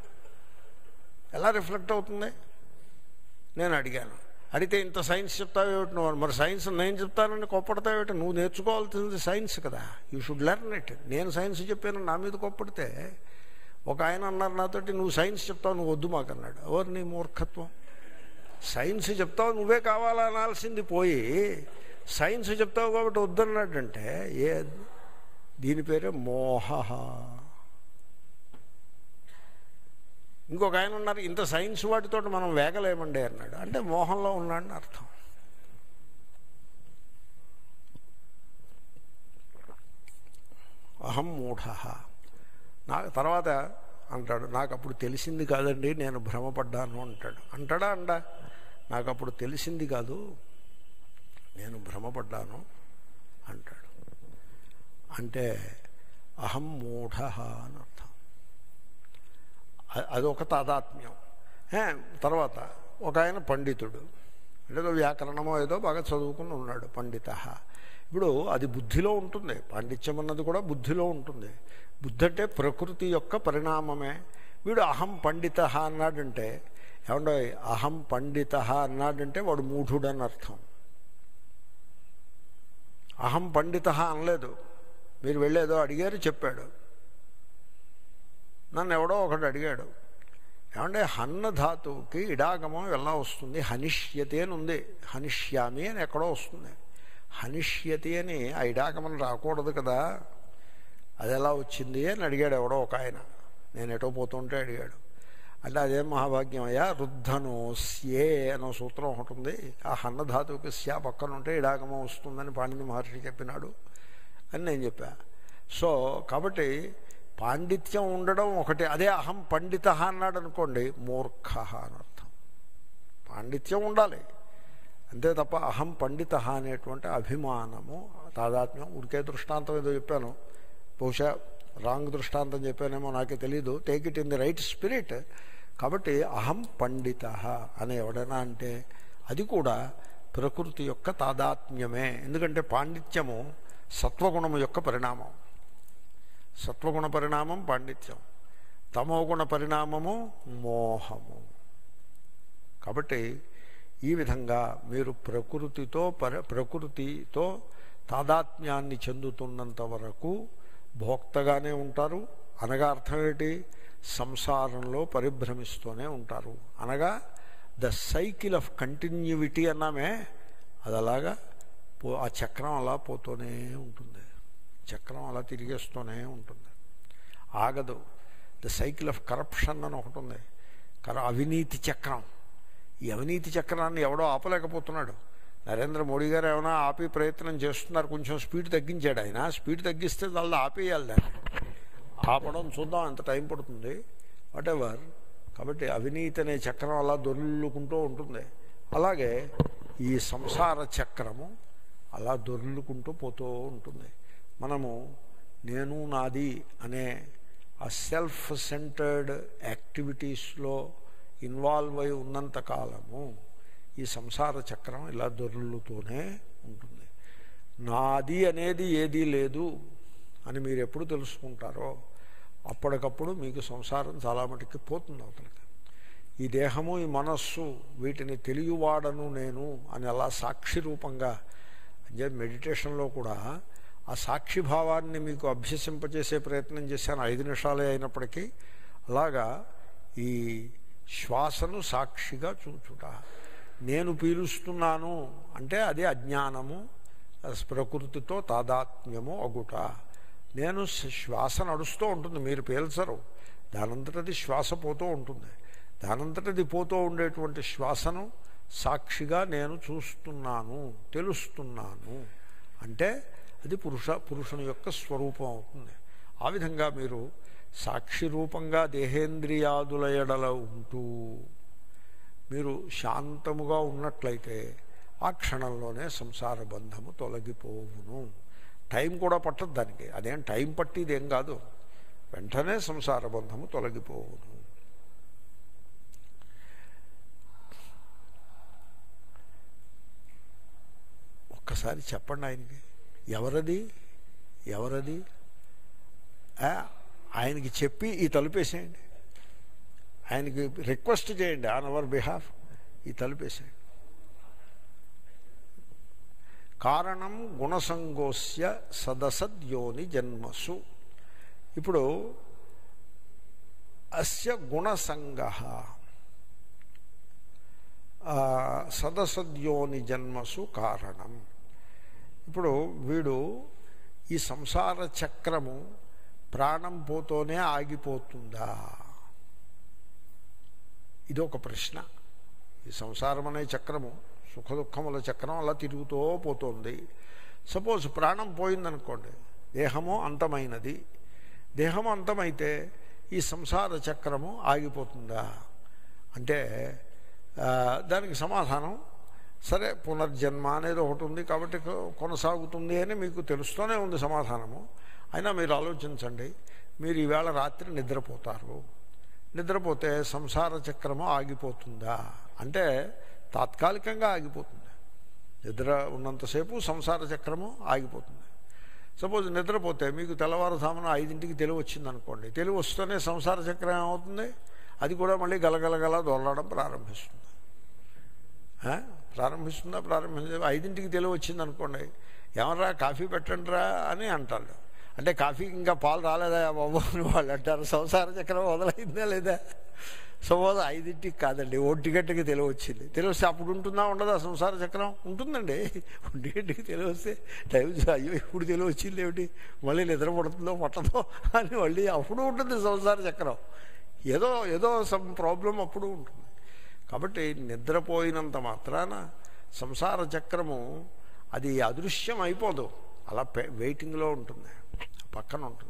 S1: ఎలా రిఫ్లెక్ట్ అవుతుంది నేను అడిగాను అడిగితే ఇంత సైన్స్ చెప్తావేమిటి నువ్వు మరి సైన్స్ నేను చెప్తానని కోప్పడతావేమిటి నువ్వు నేర్చుకోవాల్సింది సైన్స్ కదా యూ షుడ్ లెర్న్ ఇట్ నేను సైన్స్ చెప్పాను నా మీద కోప్పడితే ఒక ఆయన అన్నారు నాతోటి నువ్వు సైన్స్ చెప్తావు నువ్వు వద్దు మాకన్నాడు ఎవరు నీ మూర్ఖత్వం సైన్స్ చెప్తావు నువ్వే కావాలనాల్సింది పోయి సైన్స్ చెప్తావు కాబట్టి వద్దన్నాడంటే ఏ దీని పేరే మోహ ఇంకొక ఆయన ఉన్నారు ఇంత సైన్స్ వాటితో మనం వేగలేమండి అన్నాడు అంటే మోహంలో ఉన్నాడని అర్థం అహం మూఢ నాకు తర్వాత అంటాడు నాకు అప్పుడు తెలిసింది కాదండి నేను భ్రమపడ్డాను అంటాడు అంటాడా అండ నాకు అప్పుడు తెలిసింది కాదు నేను భ్రమపడ్డాను అంటాడు అంటే అహం మూఢ అని అర్థం అ- అదొక తాదాత్మ్యం ఏ, తర్వాత ఒక ఆయన పండితుడు ఏదో వ్యాకరణమో ఏదో బాగా చదువుకుని ఉన్నాడు పండిత ఇప్పుడు అది బుద్ధిలో ఉంటుంది పాండిత్యం అన్నది కూడా బుద్ధిలో ఉంటుంది బుద్ధి అంటే ప్రకృతి యొక్క పరిణామమే వీడు అహం పండిత అన్నాడంటే ఏమండో అహం పండిత అన్నాడంటే వాడు మూఢుడు అని అర్థం అహం పండిత అనలేదు మీరు వెళ్ళేదో అడిగారు చెప్పాడు నన్ను ఎవడో ఒకడు అడిగాడు ఏమంటే హన్న ధాతువుకి ఇడాగమం ఎలా వస్తుంది హనిష్యతి అని ఉంది హనిష్యామి అని ఎక్కడో వస్తుంది హనిష్యతి అని ఆ ఇడాగమం రాకూడదు కదా అది ఎలా వచ్చింది అని అడిగాడు ఎవడో ఒక ఆయన నేను ఎటో పోతుంటే అడిగాడు అంటే అదేం మహాభాగ్యం అయ్యా రుద్ధనోస్యే అనే సూత్రం ఒకటి ఉంది ఆ హన్నధాతువుకి స్యా పక్కన ఉంటే ఇడాగమం వస్తుందని పాండిని మహర్షి చెప్పినాడు అని నేను చెప్పా సో కాబట్టి పాండిత్యం ఉండడం ఒకటి అదే అహం పండిత అన్నాడు అనుకోండి మూర్ఖ అని అర్థం పాండిత్యం ఉండాలి అంతే తప్ప అహం పండిత అనేటువంటి అభిమానము తాదాత్మ్యం ఉడికే దృష్టాంతం ఏదో చెప్పాను బహుశా రాంగ్ దృష్టాంతం చెప్పానేమో నాకే తెలీదు take it in the right spirit కాబట్టి అహం పండిత అని ఎవడైనా అంటే అది కూడా ప్రకృతి యొక్క తాదాత్మ్యమే ఎందుకంటే పాండిత్యము సత్వగుణము యొక్క పరిణామం సత్వగుణ పరిణామం పాండిత్యం తమోగుణ పరిణామము మోహము కాబట్టి ఈ విధంగా మీరు ప్రకృతితో పర ప్రకృతితో తాదాత్మ్యాన్ని చెందుతున్నంత వరకు భోక్తగానే ఉంటారు అనగా అర్థం ఏంటి సంసారంలో పరిభ్రమిస్తూనే ఉంటారు అనగా ద సైకిల్ ఆఫ్ కంటిన్యూవిటీ అన్నామే అది అలాగా పో ఆ చక్రం అలా పోతూనే ఉంటుంది చక్రం అలా తిరిగేస్తూనే ఉంటుంది ఆగదు ద సైకిల్ ఆఫ్ కరప్షన్ అని ఒకటి ఉంది కర అవినీతి చక్రం ఈ అవినీతి చక్రాన్ని ఎవడో ఆపలేకపోతున్నాడు నరేంద్ర మోడీ గారు ఏమైనా ఆపి ప్రయత్నం చేస్తున్నారు కొంచెం స్పీడ్ తగ్గించాడు ఆయన స్పీడ్ తగ్గిస్తే వాళ్ళు ఆపేయాలి దాన్ని ఆపడం చూద్దాం ఎంత టైం పడుతుంది వాట్ ఎవర్ కాబట్టి అవినీతి అనే చక్రం అలా దొర్లుకుంటూ ఉంటుంది అలాగే ఈ సంసార చక్రము అలా దొర్లుకుంటూ పోతూ ఉంటుంది మనము నేను నాది అనే ఆ సెల్ఫ్ సెంటర్డ్ యాక్టివిటీస్లో ఇన్వాల్వ్ అయి ఉన్నంత కాలము ఈ సంసార చక్రం ఇలా దొర్లుతూనే ఉంటుంది నాది అనేది ఏదీ లేదు అని మీరు ఎప్పుడు తెలుసుకుంటారో అప్పటికప్పుడు మీకు సంసారం చాలా మటుకి పోతుంది అవతలకి ఈ దేహము ఈ మనస్సు వీటిని తెలియవాడను నేను అని అలా సాక్షి రూపంగా అంటే మెడిటేషన్లో కూడా ఆ సాక్షి భావాన్ని మీకు అభ్యసింపజేసే ప్రయత్నం చేశాను ఐదు నిమిషాలే అయినప్పటికీ అలాగా ఈ శ్వాసను సాక్షిగా చూచుట నేను పీలుస్తున్నాను అంటే అది అజ్ఞానము ప్రకృతితో తాదాత్మ్యము అగుట నేను శ్వాస నడుస్తూ ఉంటుంది మీరు పీల్చరు దానంతటది శ్వాస పోతూ ఉంటుంది దానంతటది పోతూ ఉండేటువంటి శ్వాసను సాక్షిగా నేను చూస్తున్నాను తెలుస్తున్నాను అంటే అది పురుష పురుషుని యొక్క స్వరూపం అవుతుంది ఆ విధంగా మీరు సాక్షి రూపంగా దేహేంద్రియాదుల ఎడల ఉంటూ మీరు శాంతముగా ఉన్నట్లయితే ఆ క్షణంలోనే సంసార బంధము తొలగిపోవును టైం కూడా పట్టదు దానికి అదేం టైం పట్టిది ఏం కాదు వెంటనే సంసార బంధము తొలగిపోవును ఒక్కసారి చెప్పండి ఆయనకి ఎవరది ఎవరది ఆయనకి చెప్పి ఈ తలుపేసేయండి ఆయనకి రిక్వెస్ట్ చేయండి ఆన్ అవర్ బిహాఫ్ ఈ తలుపేసేయండి కారణం గుణసంగోస్య సదసద్యోని జన్మసు ఇప్పుడు అస్య గుణసంగ సదసద్యోని జన్మసు కారణం ఇప్పుడు వీడు ఈ సంసార చక్రము ప్రాణం పోతూనే ఆగిపోతుందా ఇది ఒక ప్రశ్న ఈ సంసారం అనే చక్రము సుఖ దుఃఖముల చక్రం అలా తిరుగుతూ పోతుంది సపోజ్ ప్రాణం పోయిందనుకోండి దేహము అంతమైనది దేహము అంతమైతే ఈ సంసార చక్రము ఆగిపోతుందా అంటే దానికి సమాధానం సరే పునర్జన్మ అనేది ఒకటి ఉంది కాబట్టి కొనసాగుతుంది అని మీకు తెలుస్తూనే ఉంది సమాధానము అయినా మీరు ఆలోచించండి మీరు ఈవేళ రాత్రి నిద్రపోతారు నిద్రపోతే సంసార చక్రము ఆగిపోతుందా అంటే తాత్కాలికంగా ఆగిపోతుంది నిద్ర ఉన్నంతసేపు సంసార చక్రము ఆగిపోతుంది సపోజ్ నిద్రపోతే మీకు తెల్లవారుజామున ఐదింటికి తెలివి వచ్చింది అనుకోండి తెలివి వస్తూనే సంసార చక్రం ఏమవుతుంది అది కూడా మళ్ళీ గలగలగల దొరలడం ప్రారంభిస్తుంది ప్రారంభిస్తుందా ప్రారంభించ ఐదింటికి తెలివి వచ్చింది అనుకోండి ఏమరా కాఫీ పెట్టండిరా అని అంటాడు అంటే కాఫీకి ఇంకా పాలు రాలేదా బాబు అని వాళ్ళు అంటారు సంసార చక్రం మొదలైందా లేదా సపోజ్ ఐదింటికి కాదండి ఒంటి గంటకి తెలివి వచ్చింది తెలివస్తే అప్పుడు ఉంటుందా ఉండదా సంసార చక్రం ఉంటుందండి ఒంటి గంటకి తెలివి వస్తే టైం అయ్యో ఇప్పుడు తెలివి వచ్చింది ఏమిటి మళ్ళీ నిద్ర పడుతుందో పట్టదో అని మళ్ళీ అప్పుడు ఉంటుంది సంసార చక్రం ఏదో ఏదో సమ్ ప్రాబ్లం అప్పుడు ఉంటుంది కాబట్టి నిద్రపోయినంత మాత్రాన సంసార చక్రము అది అదృశ్యం అయిపోదు అలా పె- వెయిటింగ్లో ఉంటుంది పక్కన ఉంటుంది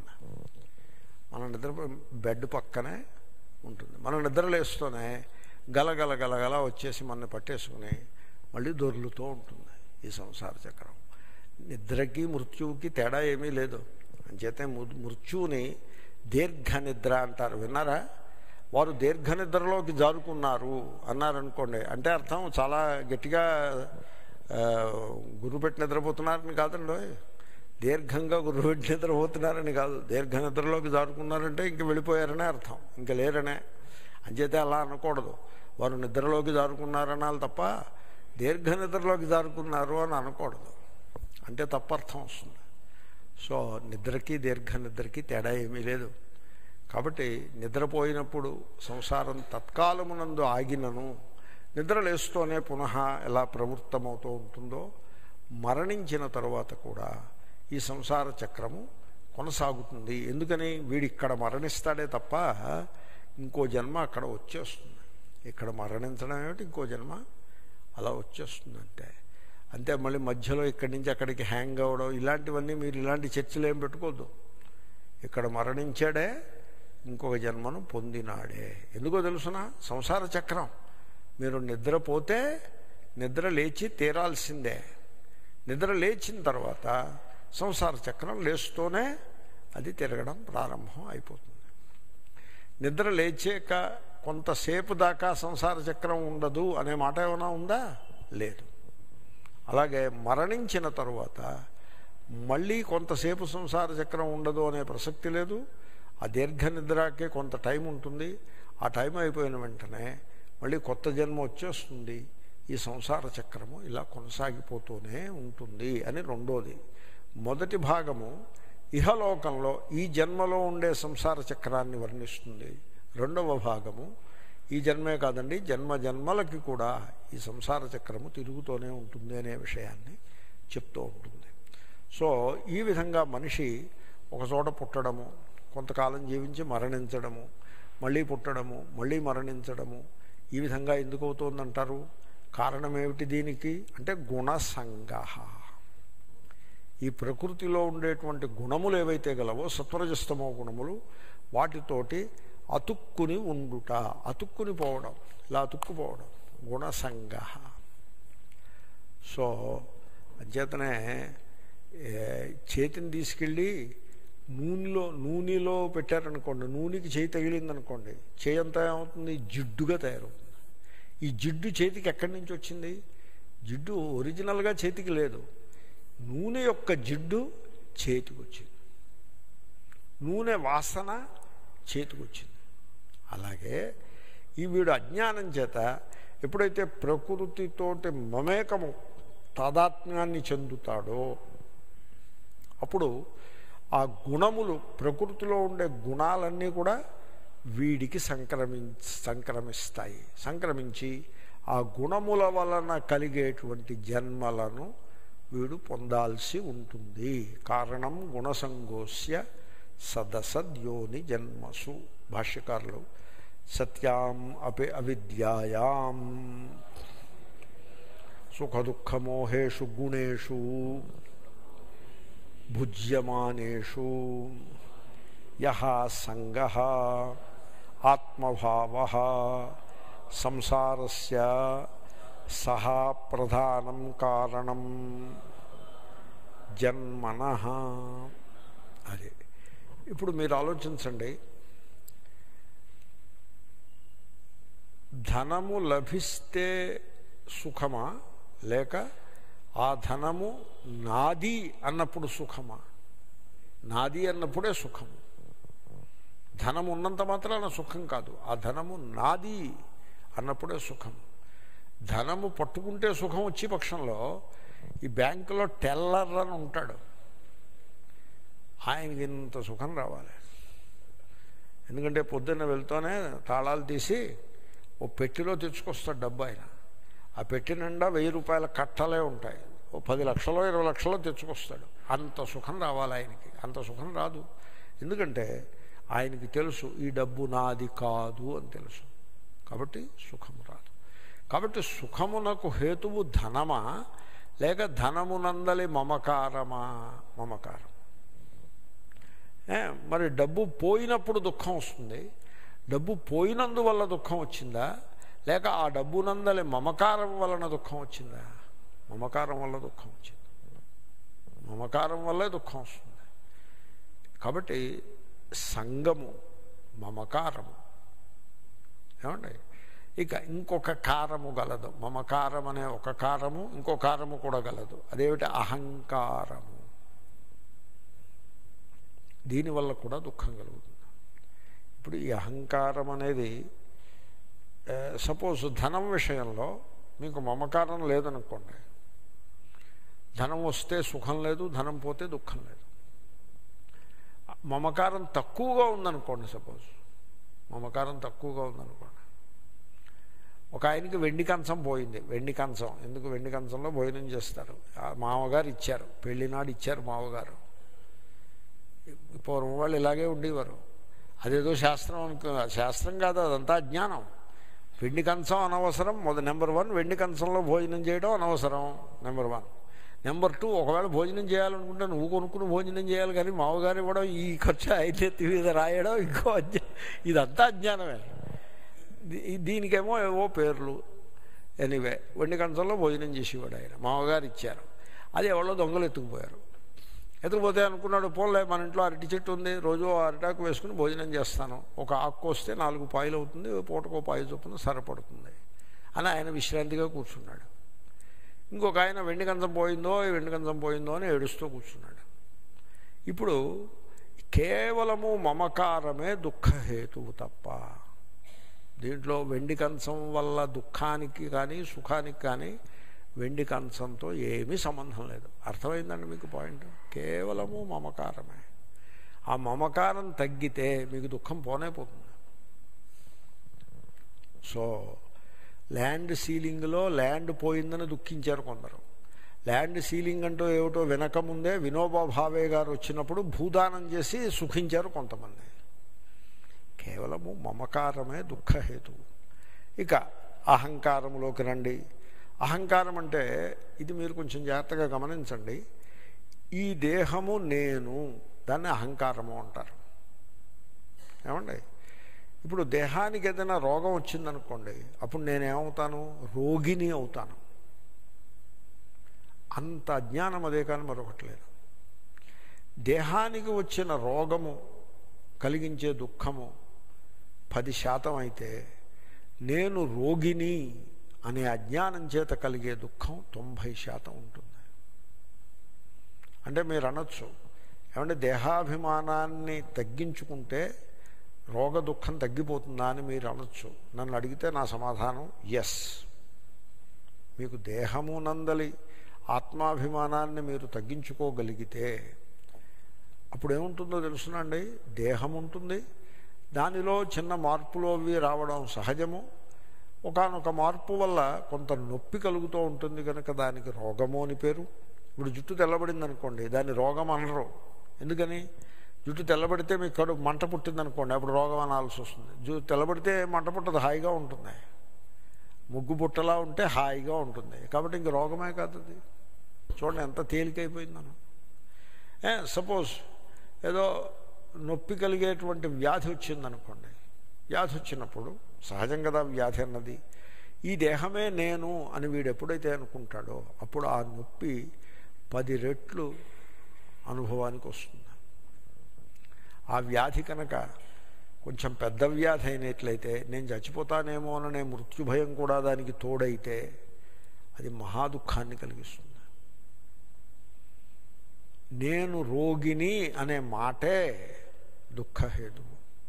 S1: మన నిద్ర బెడ్ పక్కనే ఉంటుంది మనం నిద్రలేస్తూనే గలగల గలగల వచ్చేసి మనని పట్టేసుకుని మళ్ళీ దొర్లుతూ ఉంటుంది ఈ సంసార చక్రం నిద్రకి మృత్యువుకి తేడా ఏమీ లేదు అంచేతే ము- మృత్యువుని దీర్ఘ నిద్ర అంటారు విన్నారా వారు దీర్ఘ నిద్రలోకి జారుకున్నారు అన్నారనుకోండి అంటే అర్థం చాలా గట్టిగా ఆ, గుర్రుపెట్టి నిద్రపోతున్నారని కాదండి దీర్ఘంగా గుర్రుపెట్టి నిద్రపోతున్నారని కాదు దీర్ఘ నిద్రలోకి జారుకున్నారంటే ఇంక వెళ్ళిపోయారనే అర్థం ఇంక లేరనే అంచేతే అలా అనకూడదు వారు నిద్రలోకి జారుకున్నారనాలి తప్ప దీర్ఘ నిద్రలోకి జారుకున్నారు అని అనకూడదు అంటే తప్పర్థం వస్తుంది సో నిద్రకి దీర్ఘ నిద్రకి తేడా ఏమీ లేదు కాబట్టి నిద్రపోయినప్పుడు సంసారం తత్కాలమునందు ఆగినను నిద్ర లేస్తూనే పునః ఎలా ప్రవృత్తమవుతూ ఉంటుందో మరణించిన తరువాత కూడా ఈ సంసార చక్రము కొనసాగుతుంది ఎందుకని వీడు ఇక్కడ మరణిస్తాడే తప్ప ఇంకో జన్మ అక్కడ వచ్చేస్తుంది ఇక్కడ మరణించడం ఏమిటి ఇంకో జన్మ అలా వచ్చేస్తుంది అంతే అంతే మళ్ళీ మధ్యలో ఇక్కడి నుంచి అక్కడికి హ్యాంగ్ అవ్వడం ఇలాంటివన్నీ మీరు ఇలాంటి చర్చలు ఏం పెట్టుకోవద్దు ఇక్కడ మరణించాడే ఇంకొక జన్మను పొందినాడే ఎందుకో తెలుసునా సంసార చక్రం మీరు నిద్రపోతే నిద్ర లేచి తీరాల్సిందే నిద్ర లేచిన తర్వాత సంసార చక్రం లేస్తూనే అది తిరగడం ప్రారంభం అయిపోతుంది నిద్ర లేచాక కొంతసేపు దాకా సంసార చక్రం ఉండదు అనే మాట ఏమైనా ఉందా లేదు అలాగే మరణించిన తరువాత మళ్ళీ కొంతసేపు సంసార చక్రం ఉండదు అనే ప్రసక్తి లేదు ఆ దీర్ఘ నిద్రకే కొంత టైం ఉంటుంది ఆ టైం అయిపోయిన వెంటనే మళ్ళీ కొత్త జన్మ వచ్చేస్తుంది ఈ సంసార చక్రము ఇలా కొనసాగిపోతూనే ఉంటుంది అని రెండోది మొదటి భాగము ఇహలోకంలో ఈ జన్మలో ఉండే సంసార చక్రాన్ని వర్ణిస్తుంది రెండవ భాగము ఈ జన్మే కాదండి జన్మ జన్మలకి కూడా ఈ సంసార చక్రము తిరుగుతూనే ఉంటుంది అనే విషయాన్ని చెప్తూ ఉంటుంది సో ఈ విధంగా మనిషి ఒక చోట పుట్టడము కొంతకాలం జీవించి మరణించడము మళ్ళీ పుట్టడము మళ్ళీ మరణించడము ఈ విధంగా ఎందుకు అవుతుందంటారు కారణం ఏమిటి దీనికి అంటే గుణసంగ ఈ ప్రకృతిలో ఉండేటువంటి గుణములు ఏవైతే గలవో సత్వరజస్తమో గుణములు వాటితోటి అతుక్కుని ఉండుట అతుక్కుని పోవడం ఇలా అతుక్కుపోవడం గుణసంగ సో అంచేతనే ఏ, చేతిని తీసుకెళ్ళి నూనెలో నూనెలో పెట్టారనుకోండి నూనెకి చేయి తగిలిందనుకోండి చేయి అంతా ఏమవుతుంది జిడ్డుగా తయారవుతుంది ఈ జిడ్డు చేతికి ఎక్కడి నుంచి వచ్చింది జిడ్డు ఒరిజినల్గా చేతికి లేదు నూనె యొక్క జిడ్డు చేతికి వచ్చింది నూనె వాసన చేతికి వచ్చింది అలాగే ఈ వీడు అజ్ఞానం చేత ఎప్పుడైతే ప్రకృతితోటి మమేకము తాదాత్మ్యాన్ని చెందుతాడో అప్పుడు ఆ గుణములు ప్రకృతిలో ఉండే గుణాలన్నీ కూడా వీడికి సంక్రమి సంక్రమిస్తాయి సంక్రమించి ఆ గుణముల వలన కలిగేటువంటి జన్మలను వీడు పొందాల్సి ఉంటుంది కారణం గుణసంగోస్య సదసద్యోని జన్మసు భాష్యకారులు సత్యాం అపి అవిద్యాయాం సుఖదుఃఖమోహేషు గుణేషు భుజ్యమానేషు యహ సంగ ఆత్మభావ సంసారస్య సహా ప్రధానం కారణం జన్మన అదే ఇప్పుడు మీరు ఆలోచించండి ధనము లభిస్తే సుఖమా లేక ఆ ధనము నాది అన్నప్పుడు సుఖమా నాది అన్నప్పుడే సుఖము ధనం ఉన్నంత మాత్రాన సుఖం కాదు ఆ ధనము నాది అన్నప్పుడే సుఖం ధనము పట్టుకుంటే సుఖం వచ్చే పక్షంలో ఈ బ్యాంకులో టెల్లర్ అని ఉంటాడు ఆయనకి ఇంత సుఖం రావాలి ఎందుకంటే పొద్దున్న వెళ్తూనే తాళాలు తీసి ఓ పెట్టిలో తెచ్చుకొస్తాడు డబ్బు ఆయన ఆ పెట్టి నిండా వెయ్యి రూపాయల కట్టలే ఉంటాయి ఓ పది లక్షలో ఇరవై లక్షలో తెచ్చుకొస్తాడు అంత సుఖం రావాలి ఆయనకి అంత సుఖం రాదు ఎందుకంటే ఆయనకి తెలుసు ఈ డబ్బు నాది కాదు అని తెలుసు కాబట్టి సుఖము రాదు కాబట్టి సుఖమునకు హేతువు ధనమా లేక ధనమునందలి మమకారమా మమకారం ఏ, మరి డబ్బు పోయినప్పుడు దుఃఖం వస్తుంది డబ్బు పోయినందువల్ల దుఃఖం వచ్చిందా లేక ఆ డబ్బునందలి మమకారం వలన దుఃఖం వచ్చిందా మమకారం వల్ల దుఃఖం వచ్చింది మమకారం వల్లే దుఃఖం వస్తుంది కాబట్టి సంగము మమకారము ఏమండి ఇక ఇంకొక కారము గలదు మమకారం అనే ఒక కారము ఇంకో కారము కూడా గలదు అదేమిటి అహంకారము దీనివల్ల కూడా దుఃఖం కలుగుతుంది ఇప్పుడు ఈ అహంకారం అనేది సపోజ్ ధనం విషయంలో మీకు మమకారం లేదనుకోండి ధనం వస్తే సుఖం లేదు ధనం పోతే దుఃఖం లేదు మమకారం తక్కువగా ఉందనుకోండి సపోజ్ మమకారం తక్కువగా ఉందనుకోండి ఒక ఆయనకి వెండి కంచం పోయింది వెండి కంచం ఎందుకు వెండి కంచంలో భోజనం చేస్తారు ఆ మామగారు ఇచ్చారు పెళ్లినాడు ఇచ్చారు మామగారు పూర్వం వాళ్ళు ఇలాగే ఉండేవారు అదేదో శాస్త్రం అనుకో శాస్త్రం కాదు అదంతా అజ్ఞానం వెండి కంచం అనవసరం మొద నెంబర్ వన్ వెండి కంచంలో భోజనం చేయడం అనవసరం నెంబర్ వన్ నెంబర్ టూ ఒకవేళ భోజనం చేయాలనుకుంటే నువ్వు కొనుక్కుని భోజనం చేయాలి కానీ మామగారు ఇవ్వడం ఈ ఖర్చు అయితే మీద రాయడం ఇంకో అజ్ఞా ఇదంతా అజ్ఞానమే దీ- దీనికేమో ఏవో పేర్లు ఎనీవే వెండి కంచంలో భోజనం చేసేవాడు ఆయన మామగారు ఇచ్చారు అది ఎవరో దొంగలు ఎత్తుకుపోయారు ఎత్తుకుపోతే అనుకున్నాడు పోలే మన ఇంట్లో అరటి చెట్టు ఉంది రోజు ఆ అరిటాకు వేసుకుని భోజనం చేస్తాను ఒక ఆకు వస్తే నాలుగు పాయలు అవుతుంది పూటకో పాయ చొప్పున సరిపడుతుంది అని ఆయన విశ్రాంతిగా కూర్చున్నాడు ఇంకొక ఆయన వెండి కంచం పోయిందో ఈ వెండి కంచం పోయిందో అని ఏడుస్తూ కూర్చున్నాడు ఇప్పుడు కేవలము మమకారమే దుఃఖహేతువు తప్ప దీంట్లో వెండి కంచం వల్ల దుఃఖానికి కానీ సుఖానికి కానీ వెండి కంచంతో ఏమీ సంబంధం లేదు అర్థమైందండి మీకు పాయింట్ కేవలము మమకారమే ఆ మమకారం తగ్గితే మీకు దుఃఖం పోనే పోతుంది సో ల్యాండ్ సీలింగ్లో ల్యాండ్ పోయిందని దుఃఖించారు కొందరు ల్యాండ్ సీలింగ్ అంటూ ఏమిటో వినకముందే వినోబా భావే గారు వచ్చినప్పుడు భూదానం చేసి సుఖించారు కొంతమంది కేవలము మమకారమే దుఃఖహేతువు ఇక అహంకారములోకి రండి అహంకారం అంటే ఇది మీరు కొంచెం జాగ్రత్తగా గమనించండి ఈ దేహము నేను దాన్ని అహంకారము అంటారు ఏమండి ఇప్పుడు దేహానికి ఏదైనా రోగం వచ్చిందనుకోండి అప్పుడు నేనేమవుతాను రోగిని అవుతాను అంత అజ్ఞానం అదే కానీ మరొకటి లేదు దేహానికి వచ్చిన రోగము కలిగించే దుఃఖము పది శాతం అయితే నేను రోగిని అనే అజ్ఞానం చేత కలిగే దుఃఖం తొంభై శాతం ఉంటుంది అంటే మీరు అనొచ్చు ఏమంటే దేహాభిమానాన్ని తగ్గించుకుంటే రోగ దుఃఖం తగ్గిపోతుందా అని మీరు అనొచ్చు నన్ను అడిగితే నా సమాధానం ఎస్ మీకు దేహము నందలి ఆత్మాభిమానాన్ని మీరు తగ్గించుకోగలిగితే అప్పుడు ఏముంటుందో తెలుసునండి దేహం ఉంటుంది దానిలో చిన్న మార్పులు అవి రావడం సహజము ఒకనొక మార్పు వల్ల కొంత నొప్పి కలుగుతూ ఉంటుంది కనుక దానికి రోగము అని పేరు ఇప్పుడు జుట్టు తెల్లబడింది అనుకోండి దాన్ని రోగం అనరు ఎందుకని జుట్టు తెల్లబడితే మీకు కడుపు మంట పుట్టిందనుకోండి అప్పుడు రోగం అనాల్సి వస్తుంది జు తెల్లబడితే మంట పుట్టదు హాయిగా ఉంటుంది ముగ్గు పుట్టలా ఉంటే హాయిగా ఉంటుంది కాబట్టి ఇంక రోగమే కాదు అది చూడండి ఎంత తేలికైపోయిందను సపోజ్ ఏదో నొప్పి కలిగేటువంటి వ్యాధి వచ్చిందనుకోండి వ్యాధి వచ్చినప్పుడు సహజం కదా వ్యాధి అన్నది ఈ దేహమే నేను అని వీడు ఎప్పుడైతే అనుకుంటాడో అప్పుడు ఆ నొప్పి పది రెట్లు అనుభవానికి వస్తుంది ఆ వ్యాధి కనుక కొంచెం పెద్ద వ్యాధి అయినట్లయితే నేను చచ్చిపోతానేమో అనే మృత్యుభయం కూడా దానికి తోడైతే అది మహా దుఃఖాన్ని కలిగిస్తుంది నేను రోగిని అనే మాటే దుఃఖహేతువు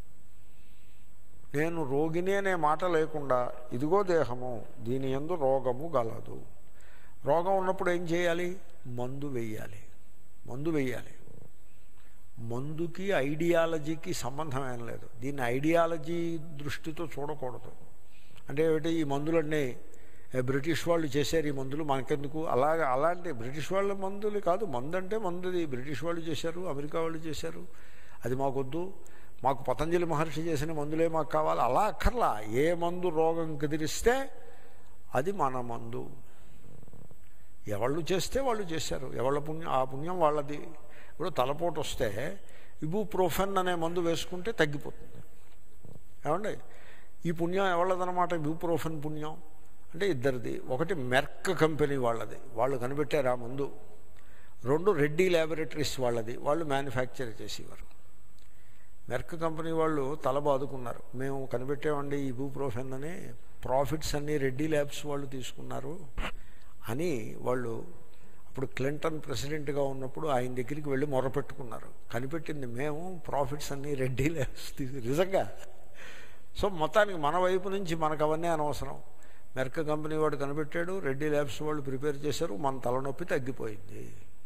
S1: నేను రోగిని అనే మాట లేకుండా ఇదిగో దేహము దీని ఎందు రోగము గలదు రోగం ఉన్నప్పుడు ఏం చేయాలి మందు వేయాలి మందు వేయాలి మందుకి ఐడియాలజీకి సంబంధం ఏం లేదు దీన్ని ఐడియాలజీ దృష్టితో చూడకూడదు అంటే ఏమిటి ఈ మందులన్నీ ఏ, బ్రిటిష్ వాళ్ళు చేశారు ఈ మందులు మనకెందుకు అలాగా అలాంటి బ్రిటిష్ వాళ్ళ మందులు కాదు మందు అంటే మందుది బ్రిటిష్ వాళ్ళు చేశారు అమెరికా వాళ్ళు చేశారు అది మాకొద్దు మాకు పతంజలి మహర్షి చేసిన మందులే మాకు కావాలి అలా అక్కర్లా ఏ మందు రోగం కుదిరిస్తే అది మన మందు ఎవళ్ళు చేస్తే వాళ్ళు చేశారు ఎవళ్ళ పుణ్యం ఆ పుణ్యం వాళ్ళది ఇప్పుడు తలపోటు వస్తే ఇబుప్రోఫెన్ అనే మందు వేసుకుంటే తగ్గిపోతుంది ఏమండి ఈ పుణ్యం ఎవళ్ళదనమాట ఇబుప్రోఫెన్ పుణ్యం అంటే ఇద్దరిది ఒకటి మెర్క్ కంపెనీ వాళ్ళది వాళ్ళు కనిపెట్టారు ఆ మందు రెండు రెడ్డి ల్యాబొరేటరీస్ వాళ్ళది వాళ్ళు మ్యానుఫ్యాక్చర్ చేసేవారు మెర్క్ కంపెనీ వాళ్ళు తల బాదుకున్నారు మేము కనిపెట్టామండి ఈ ఇబుప్రోఫెన్ అని ప్రాఫిట్స్ అన్నీ రెడ్డి ల్యాబ్స్ వాళ్ళు తీసుకున్నారు అని వాళ్ళు అప్పుడు క్లింటన్ ప్రెసిడెంట్గా ఉన్నప్పుడు ఆయన దగ్గరికి వెళ్ళి మొరపెట్టుకున్నారు కనిపెట్టింది మేము ప్రాఫిట్స్ అన్నీ రెడ్డి ల్యాబ్స్ తీసు నిజంగా సో మొత్తానికి మన వైపు నుంచి మనకు అవన్నీ అనవసరం మెర్క కంపెనీ వాడు కనిపెట్టాడు రెడ్డి ల్యాబ్స్ వాళ్ళు ప్రిపేర్ చేశారు మన తలనొప్పి తగ్గిపోయింది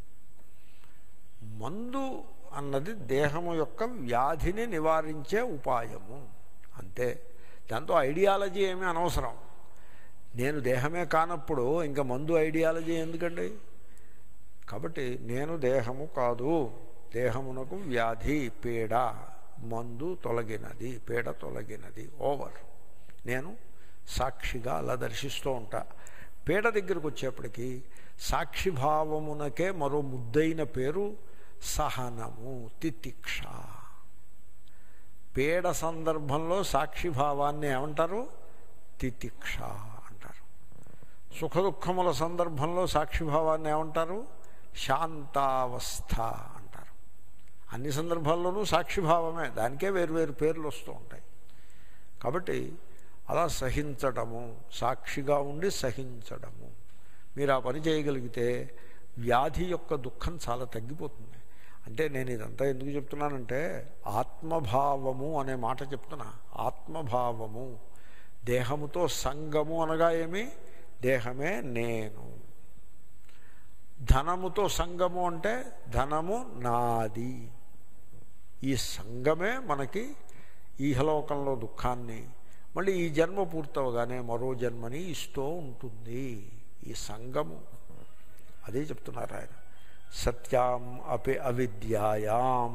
S1: మందు అన్నది దేహము యొక్క వ్యాధిని నివారించే ఉపాయము అంతే దాంతో ఐడియాలజీ ఏమీ అనవసరం నేను దేహమే కానప్పుడు ఇంకా మందు ఐడియాలజీ ఎందుకండి కాబట్టి నేను దేహము కాదు దేహమునకు వ్యాధి పీడ మందు తొలగినది పీడ తొలగినది ఓవర్ నేను సాక్షిగా అలా దర్శిస్తూ ఉంటా పీడ దగ్గరకు వచ్చేప్పటికీ సాక్షిభావమునకే మరో ముద్దైన పేరు సహనము తితిక్ష పీడ సందర్భంలో సాక్షిభావాన్ని ఏమంటారు తితిక్ష అంటారు సుఖ దుఃఖముల సందర్భంలో సాక్షిభావాన్ని ఏమంటారు శాంతావస్థ అంటారు అన్ని సందర్భాల్లోనూ సాక్షిభావమే దానికే వేరు వేరు పేర్లు వస్తూ ఉంటాయి కాబట్టి అలా సహించడము సాక్షిగా ఉండి సహించడము మీరు ఆ పని చేయగలిగితే వ్యాధి యొక్క దుఃఖం చాలా తగ్గిపోతుంది అంటే నేను ఇదంతా ఎందుకు చెప్తున్నానంటే ఆత్మభావము అనే మాట చెప్తున్నా ఆత్మభావము దేహముతో సంగము అనగా ఏమి దేహమే నేను ధనముతో సంగము అంటే ధనము నాది ఈ సంగమే మనకి ఈహలోకంలో దుఃఖాన్ని మళ్ళీ ఈ జన్మ పూర్తవగానే మరో జన్మని ఇస్తూ ఉంటుంది ఈ సంగము అదే చెప్తున్నారు ఆయన సత్యాం అపి అవిద్యాయాం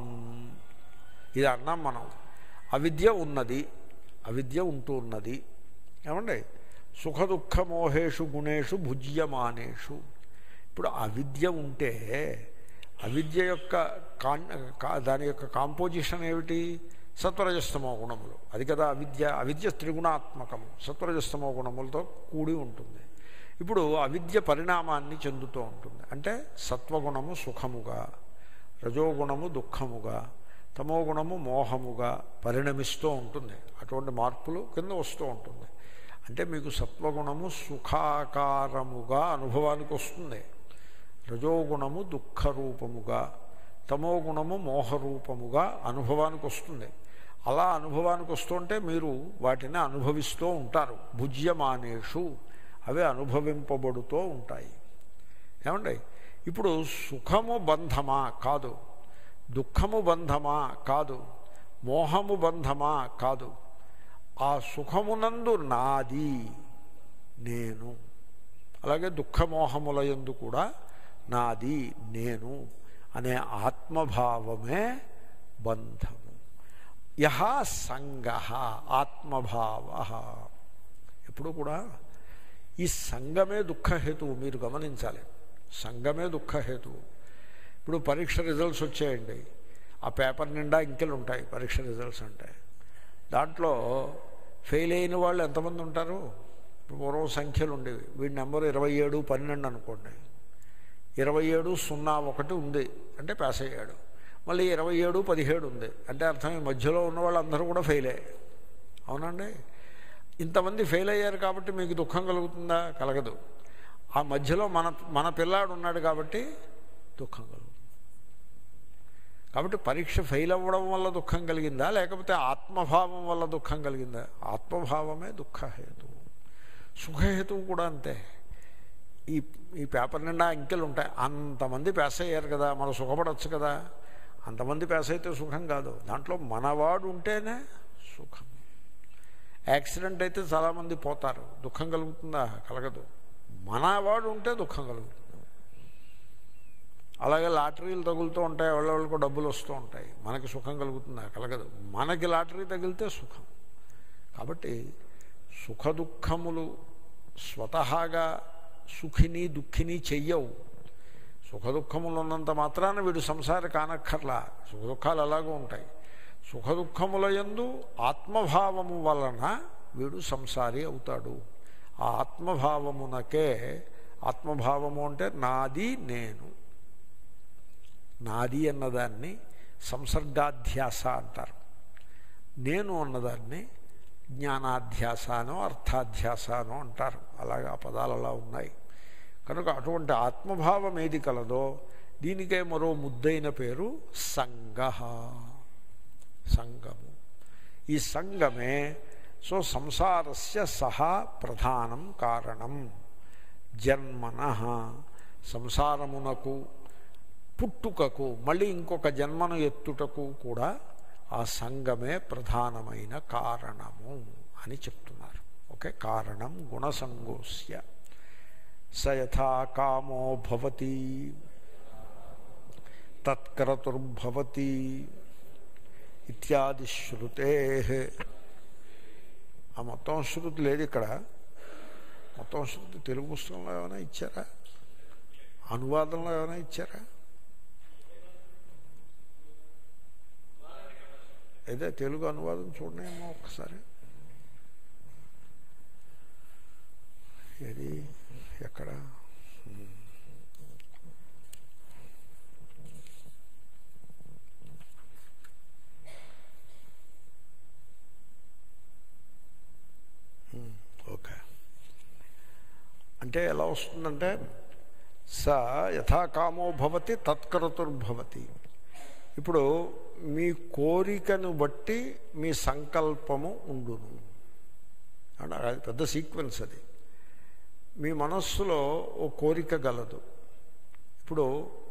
S1: ఇది అన్నాం మనం అవిద్య ఉన్నది అవిద్య ఉంటూ ఉన్నది ఏమండి సుఖ దుఃఖ మోహేషు గుణేషు భుజ్యమానేషు ఇప్పుడు అవిద్య ఉంటే అవిద్య యొక్క కాన్ కా- దాని యొక్క కాంపోజిషన్ ఏమిటి సత్వరజస్తమో గుణములు అది కదా అవిద్య అవిద్య త్రిగుణాత్మకము సత్వరజస్తమో గుణములతో కూడి ఉంటుంది ఇప్పుడు అవిద్య పరిణామాన్ని చెందుతూ ఉంటుంది అంటే సత్వగుణము సుఖముగా రజోగుణము దుఃఖముగా తమోగుణము మోహముగా పరిణమిస్తూ ఉంటుంది అటువంటి మార్పులు కింద వస్తూ ఉంటుంది అంటే మీకు సత్వగుణము సుఖాకారముగా అనుభవానికి వస్తుంది రజోగుణము దుఃఖరూపముగా తమోగుణము మోహరూపముగా అనుభవానికి వస్తుంది అలా అనుభవానికి వస్తుంటే మీరు వాటిని అనుభవిస్తూ ఉంటారు భుజ్యమానేషు అవి అనుభవింపబడుతూ ఉంటాయి ఏమండి ఇప్పుడు సుఖము బంధమా కాదు దుఃఖము బంధమా కాదు మోహము బంధమా కాదు ఆ సుఖమునందు నాది నేను అలాగే దుఃఖమోహముల యందు కూడా నాది నేను అనే ఆత్మభావమే బంధము యహ సంగ ఆత్మభావ ఎప్పుడు కూడా ఈ సంగమే దుఃఖహేతువు మీరు గమనించాలి సంగమే దుఃఖహేతువు ఇప్పుడు పరీక్ష రిజల్ట్స్ వచ్చాయండి ఆ పేపర్ నిండా ఇంకెలు ఉంటాయి పరీక్ష రిజల్ట్స్ అంటే దాంట్లో ఫెయిల్ అయిన వాళ్ళు ఎంతమంది ఉంటారు ఇప్పుడు పూర్వం సంఖ్యలు ఉండేవి వీడి నెంబర్ ఇరవై ఏడు పన్నెండు అనుకోండి ఇరవై ఏడు సున్నా ఒకటి ఉంది అంటే పాస్ అయ్యాడు మళ్ళీ ఇరవై ఏడు పదిహేడు ఉంది అంటే అర్థం ఈ మధ్యలో ఉన్న వాళ్ళందరూ కూడా ఫెయిలే అవునండి ఇంతమంది ఫెయిల్ అయ్యారు కాబట్టి మీకు దుఃఖం కలుగుతుందా కలగదు ఆ మధ్యలో మన మన పిల్లాడు ఉన్నాడు కాబట్టి దుఃఖం కలుగుతుంది కాబట్టి పరీక్ష ఫెయిల్ అవ్వడం వల్ల దుఃఖం కలిగిందా లేకపోతే ఆత్మభావం వల్ల దుఃఖం కలిగిందా ఆత్మభావమే దుఃఖహేతువు సుఖహేతువు కూడా అంతే ఈ ఈ పేపర్ నిండా అంకెలు ఉంటాయి అంతమంది పాస్ అయ్యారు కదా మనం సుఖపడవచ్చు కదా అంతమంది పాస్ అయితే సుఖం కాదు దాంట్లో మనవాడు ఉంటేనే సుఖం యాక్సిడెంట్ అయితే చాలామంది పోతారు దుఃఖం కలుగుతుందా కలగదు మనవాడు ఉంటే దుఃఖం కలుగుతుంది అలాగే లాటరీలు తగులుతూ ఉంటాయి ఎవరెవరికి డబ్బులు వస్తూ ఉంటాయి మనకి సుఖం కలుగుతుందా కలగదు మనకి లాటరీ తగిలితే సుఖం కాబట్టి సుఖ దుఃఖములు స్వతహాగా సుఖిని దుఃఖిని చెయ్యవు సుఖ దుఃఖములు ఉన్నంత మాత్రాన వీడు సంసారి కానక్కర్లా సుఖ దుఃఖాలు అలాగూ ఉంటాయి సుఖ దుఃఖముల యందు ఆత్మభావము వలన వీడు సంసారి అవుతాడు ఆ ఆత్మభావమునకే ఆత్మభావము అంటే నాది నేను నాది అన్నదాన్ని సంసర్గాధ్యాస అంటారు నేను అన్నదాన్ని జ్ఞానాధ్యాసనో అర్థాధ్యాసనో అంటారు అలాగా ఆ పదాలు అలా ఉన్నాయి కనుక అటువంటి ఆత్మభావం ఏది కలదో దీనికే మరో ముద్దైన పేరు సంగ సంగము ఈ సంగమే సో సంసారస్య సహా ప్రధానం కారణం జన్మన సంసారమునకు పుట్టుకకు మళ్ళీ ఇంకొక జన్మను ఎత్తుటకు కూడా ఆ సంగమే ప్రధానమైన కారణము అని చెప్తున్నారు ఓకే కారణం గుణసంగోస్య స యథా కామో భవతి తత్కరతుర్భవతి ఇత్యాది శృతే ఆ మొత్తం శృతి లేదు ఇక్కడ మొత్తం శృతి తెలుగు పుస్తకంలో ఏమైనా ఇచ్చారా అనువాదంలో ఏమైనా ఇచ్చారా అయితే తెలుగు అనువాదం చూడనేమో ఒక్కసారి ఏది ఎక్కడ ఓకే అంటే ఎలా వస్తుందంటే స యథాకామో భవతి తత్కరతుర్భవతి ఇప్పుడు మీ కోరికను బట్టి మీ సంకల్పము ఉండును అంటే అది పెద్ద సీక్వెన్స్ అది మీ మనస్సులో ఓ కోరిక గలదు ఇప్పుడు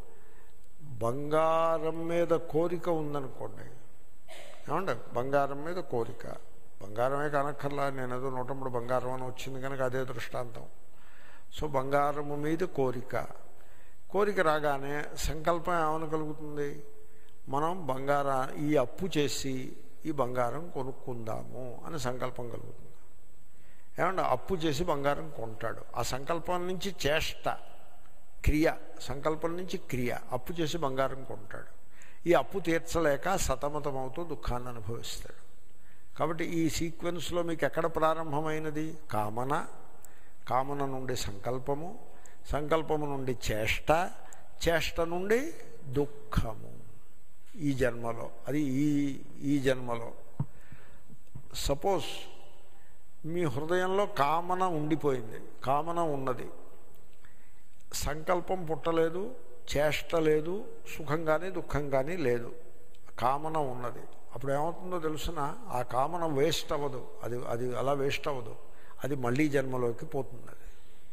S1: బంగారం మీద కోరిక ఉందనుకోండి ఏమండి బంగారం మీద కోరిక బంగారమే కానక్కర్లా నేను ఏదో నూట మూడు బంగారం అని వచ్చింది కనుక అదే దృష్టాంతం సో బంగారము మీద కోరిక కోరిక రాగానే సంకల్పం ఏమని కలుగుతుంది మనం బంగారా ఈ అప్పు చేసి ఈ బంగారం కొనుక్కుందాము అని సంకల్పం కలుగుతుంది ఏమంటే అప్పు చేసి బంగారం కొంటాడు ఆ సంకల్పం నుంచి చేష్ట క్రియ సంకల్పం నుంచి క్రియ అప్పు చేసి బంగారం కొంటాడు ఈ అప్పు తీర్చలేక సతమతమవుతూ దుఃఖాన్ని అనుభవిస్తాడు కాబట్టి ఈ సీక్వెన్స్లో మీకు ఎక్కడ ప్రారంభమైనది కామన కామన నుండి సంకల్పము సంకల్పము నుండి చేష్ట చేష్ట నుండి దుఃఖము ఈ జన్మలో అది ఈ ఈ జన్మలో సపోజ్ మీ హృదయంలో కామన ఉండిపోయింది కామన ఉన్నది సంకల్పం పుట్టలేదు చేష్ట లేదు సుఖం కానీ దుఃఖం కానీ లేదు కామన ఉన్నది అప్పుడు ఏమవుతుందో తెలుసిన ఆ కామన వేస్ట్ అవ్వదు అది అది అలా వేస్ట్ అవ్వదు అది మళ్ళీ జన్మలోకి పోతుంది అది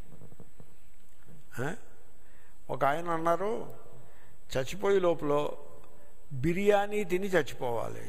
S1: ఒక ఆయన అన్నారు చచ్చిపోయే లోపల బిర్యానీ తిని చచ్చిపోవాలి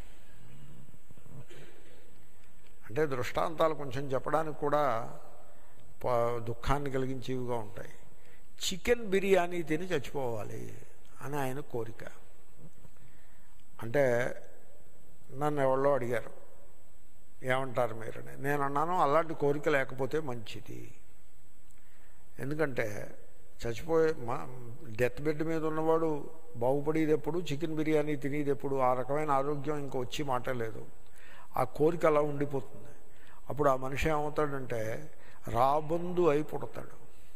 S1: అంటే దృష్టాంతాలు కొంచెం చెప్పడానికి కూడా దుఃఖాన్ని కలిగించేవిగా ఉంటాయి చికెన్ బిర్యానీ తిని చచ్చిపోవాలి అని ఆయన కోరిక అంటే నన్ను ఎవరో అడిగారు ఏమంటారు మీరని నేను అన్నాను అలాంటి కోరిక లేకపోతే మంచిది ఎందుకంటే చచ్చిపోయే మా డెత్ బెడ్ మీద ఉన్నవాడు బాగుపడేది ఎప్పుడు చికెన్ బిర్యానీ తినేది ఎప్పుడు ఆ రకమైన ఆరోగ్యం ఇంకా వచ్చి మాట లేదు ఆ కోరిక అలా ఉండిపోతుంది అప్పుడు ఆ మనిషి ఏమవుతాడంటే రాబందు అయి పుడతాడు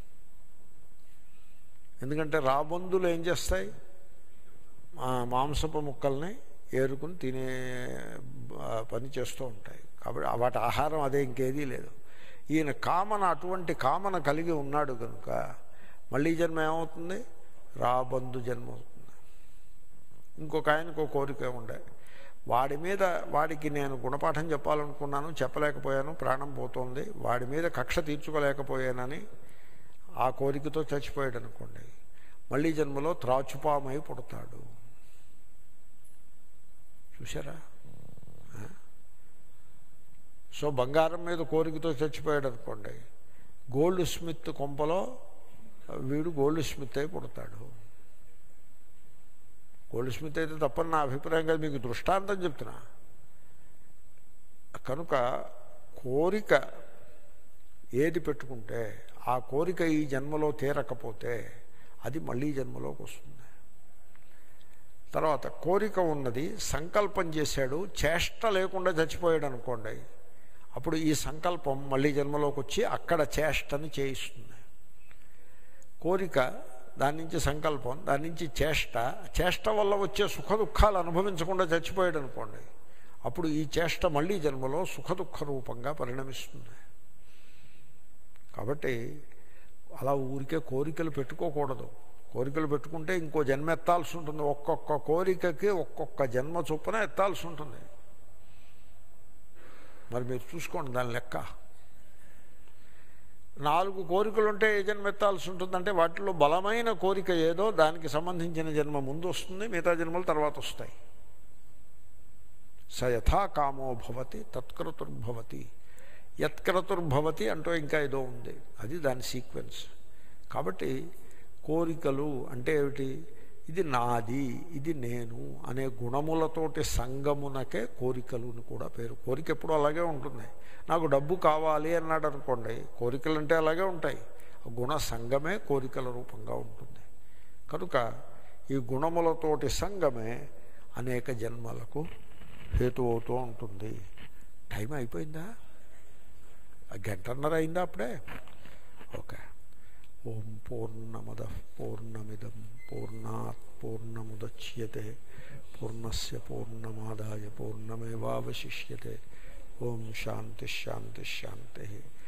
S1: ఎందుకంటే రాబందులు ఏం చేస్తాయి మాంసపు ముక్కల్ని ఏరుకుని తినే పని చేస్తూ ఉంటాయి కాబట్టి వాటి ఆహారం అదే ఇంకేదీ లేదు ఈయన కామన అటువంటి కామన కలిగి ఉన్నాడు కనుక మళ్ళీ జన్మ ఏమవుతుంది రాబందు జన్మ అవుతుంది ఇంకొక ఆయనకు కోరిక ఉండే వాడి మీద వాడికి నేను గుణపాఠం చెప్పాలనుకున్నాను చెప్పలేకపోయాను ప్రాణం పోతోంది వాడి మీద కక్ష తీర్చుకోలేకపోయానని ఆ కోరికతో చచ్చిపోయాడు అనుకోండి మళ్ళీ జన్మలో త్రాచుపామై పుడతాడు చూసారా సో బంగారం మీద కోరికతో చచ్చిపోయాడు అనుకోండి గోల్డ్ స్మిత్ కొంపలో వీడు గోల్డ్ స్మిత్ అయి పుడతాడు గోల్డ్ స్మిత్ అయితే తప్పని నా అభిప్రాయం కాదు మీకు దృష్టాంతం చెప్తున్నా కనుక కోరిక ఏది పెట్టుకుంటే ఆ కోరిక ఈ జన్మలో తీరకపోతే అది మళ్ళీ జన్మలోకి వస్తుంది తర్వాత కోరిక ఉన్నది సంకల్పం చేశాడు చేష్ట లేకుండా చచ్చిపోయాడు అనుకోండి అప్పుడు ఈ సంకల్పం మళ్ళీ జన్మలోకి వచ్చి అక్కడ చేష్టని చేయిస్తుంది కోరిక దాని నుంచి సంకల్పం దాని నుంచి చేష్ట చేష్ట వల్ల వచ్చే సుఖ దుఃఖాలు అనుభవించకుండా చచ్చిపోయాడు అనుకోండి అప్పుడు ఈ చేష్ట మళ్ళీ జన్మలో సుఖ దుఃఖ రూపంగా పరిణమిస్తుంది కాబట్టి అలా ఊరికే కోరికలు పెట్టుకోకూడదు కోరికలు పెట్టుకుంటే ఇంకో జన్మ ఎత్తాల్సి ఉంటుంది ఒక్కొక్క కోరికకి ఒక్కొక్క జన్మ చొప్పున ఎత్తాల్సి ఉంటుంది మరి మీరు చూసుకోండి దాని లెక్క నాలుగు కోరికలు ఉంటే ఏ జన్మ ఎత్తాల్సి ఉంటుందంటే వాటిలో బలమైన కోరిక ఏదో దానికి సంబంధించిన జన్మ ముందు వస్తుంది మిగతా జన్మలు తర్వాత వస్తాయి స యథా కామో భవతి తత్కృతుర్భవతి యత్క్రతుర్భవతి అంటూ ఇంకా ఏదో ఉంది అది దాని సీక్వెన్స్ కాబట్టి కోరికలు అంటే ఏమిటి ఇది నాది ఇది నేను అనే గుణములతోటి సంగమునకే కోరికలు అని కూడా పేరు కోరిక ఎప్పుడు అలాగే ఉంటుంది నాకు డబ్బు కావాలి అన్నాడు అనుకోండి కోరికలు అంటే అలాగే ఉంటాయి గుణ సంగమే కోరికల రూపంగా ఉంటుంది కనుక ఈ గుణములతోటి సంగమే అనేక జన్మలకు హేతు అవుతూ ఉంటుంది టైం అయిపోయిందా గంటన్నర అయిందా అప్పుడే ఓకే ఓం పూర్ణమద పూర్ణమిదం పూర్ణాత్ పూర్ణముద్యతే పూర్ణస్ పూర్ణమాదాయ పూర్ణమేవాశిష్యతే ఓం శాంతి శాంతి శాంతి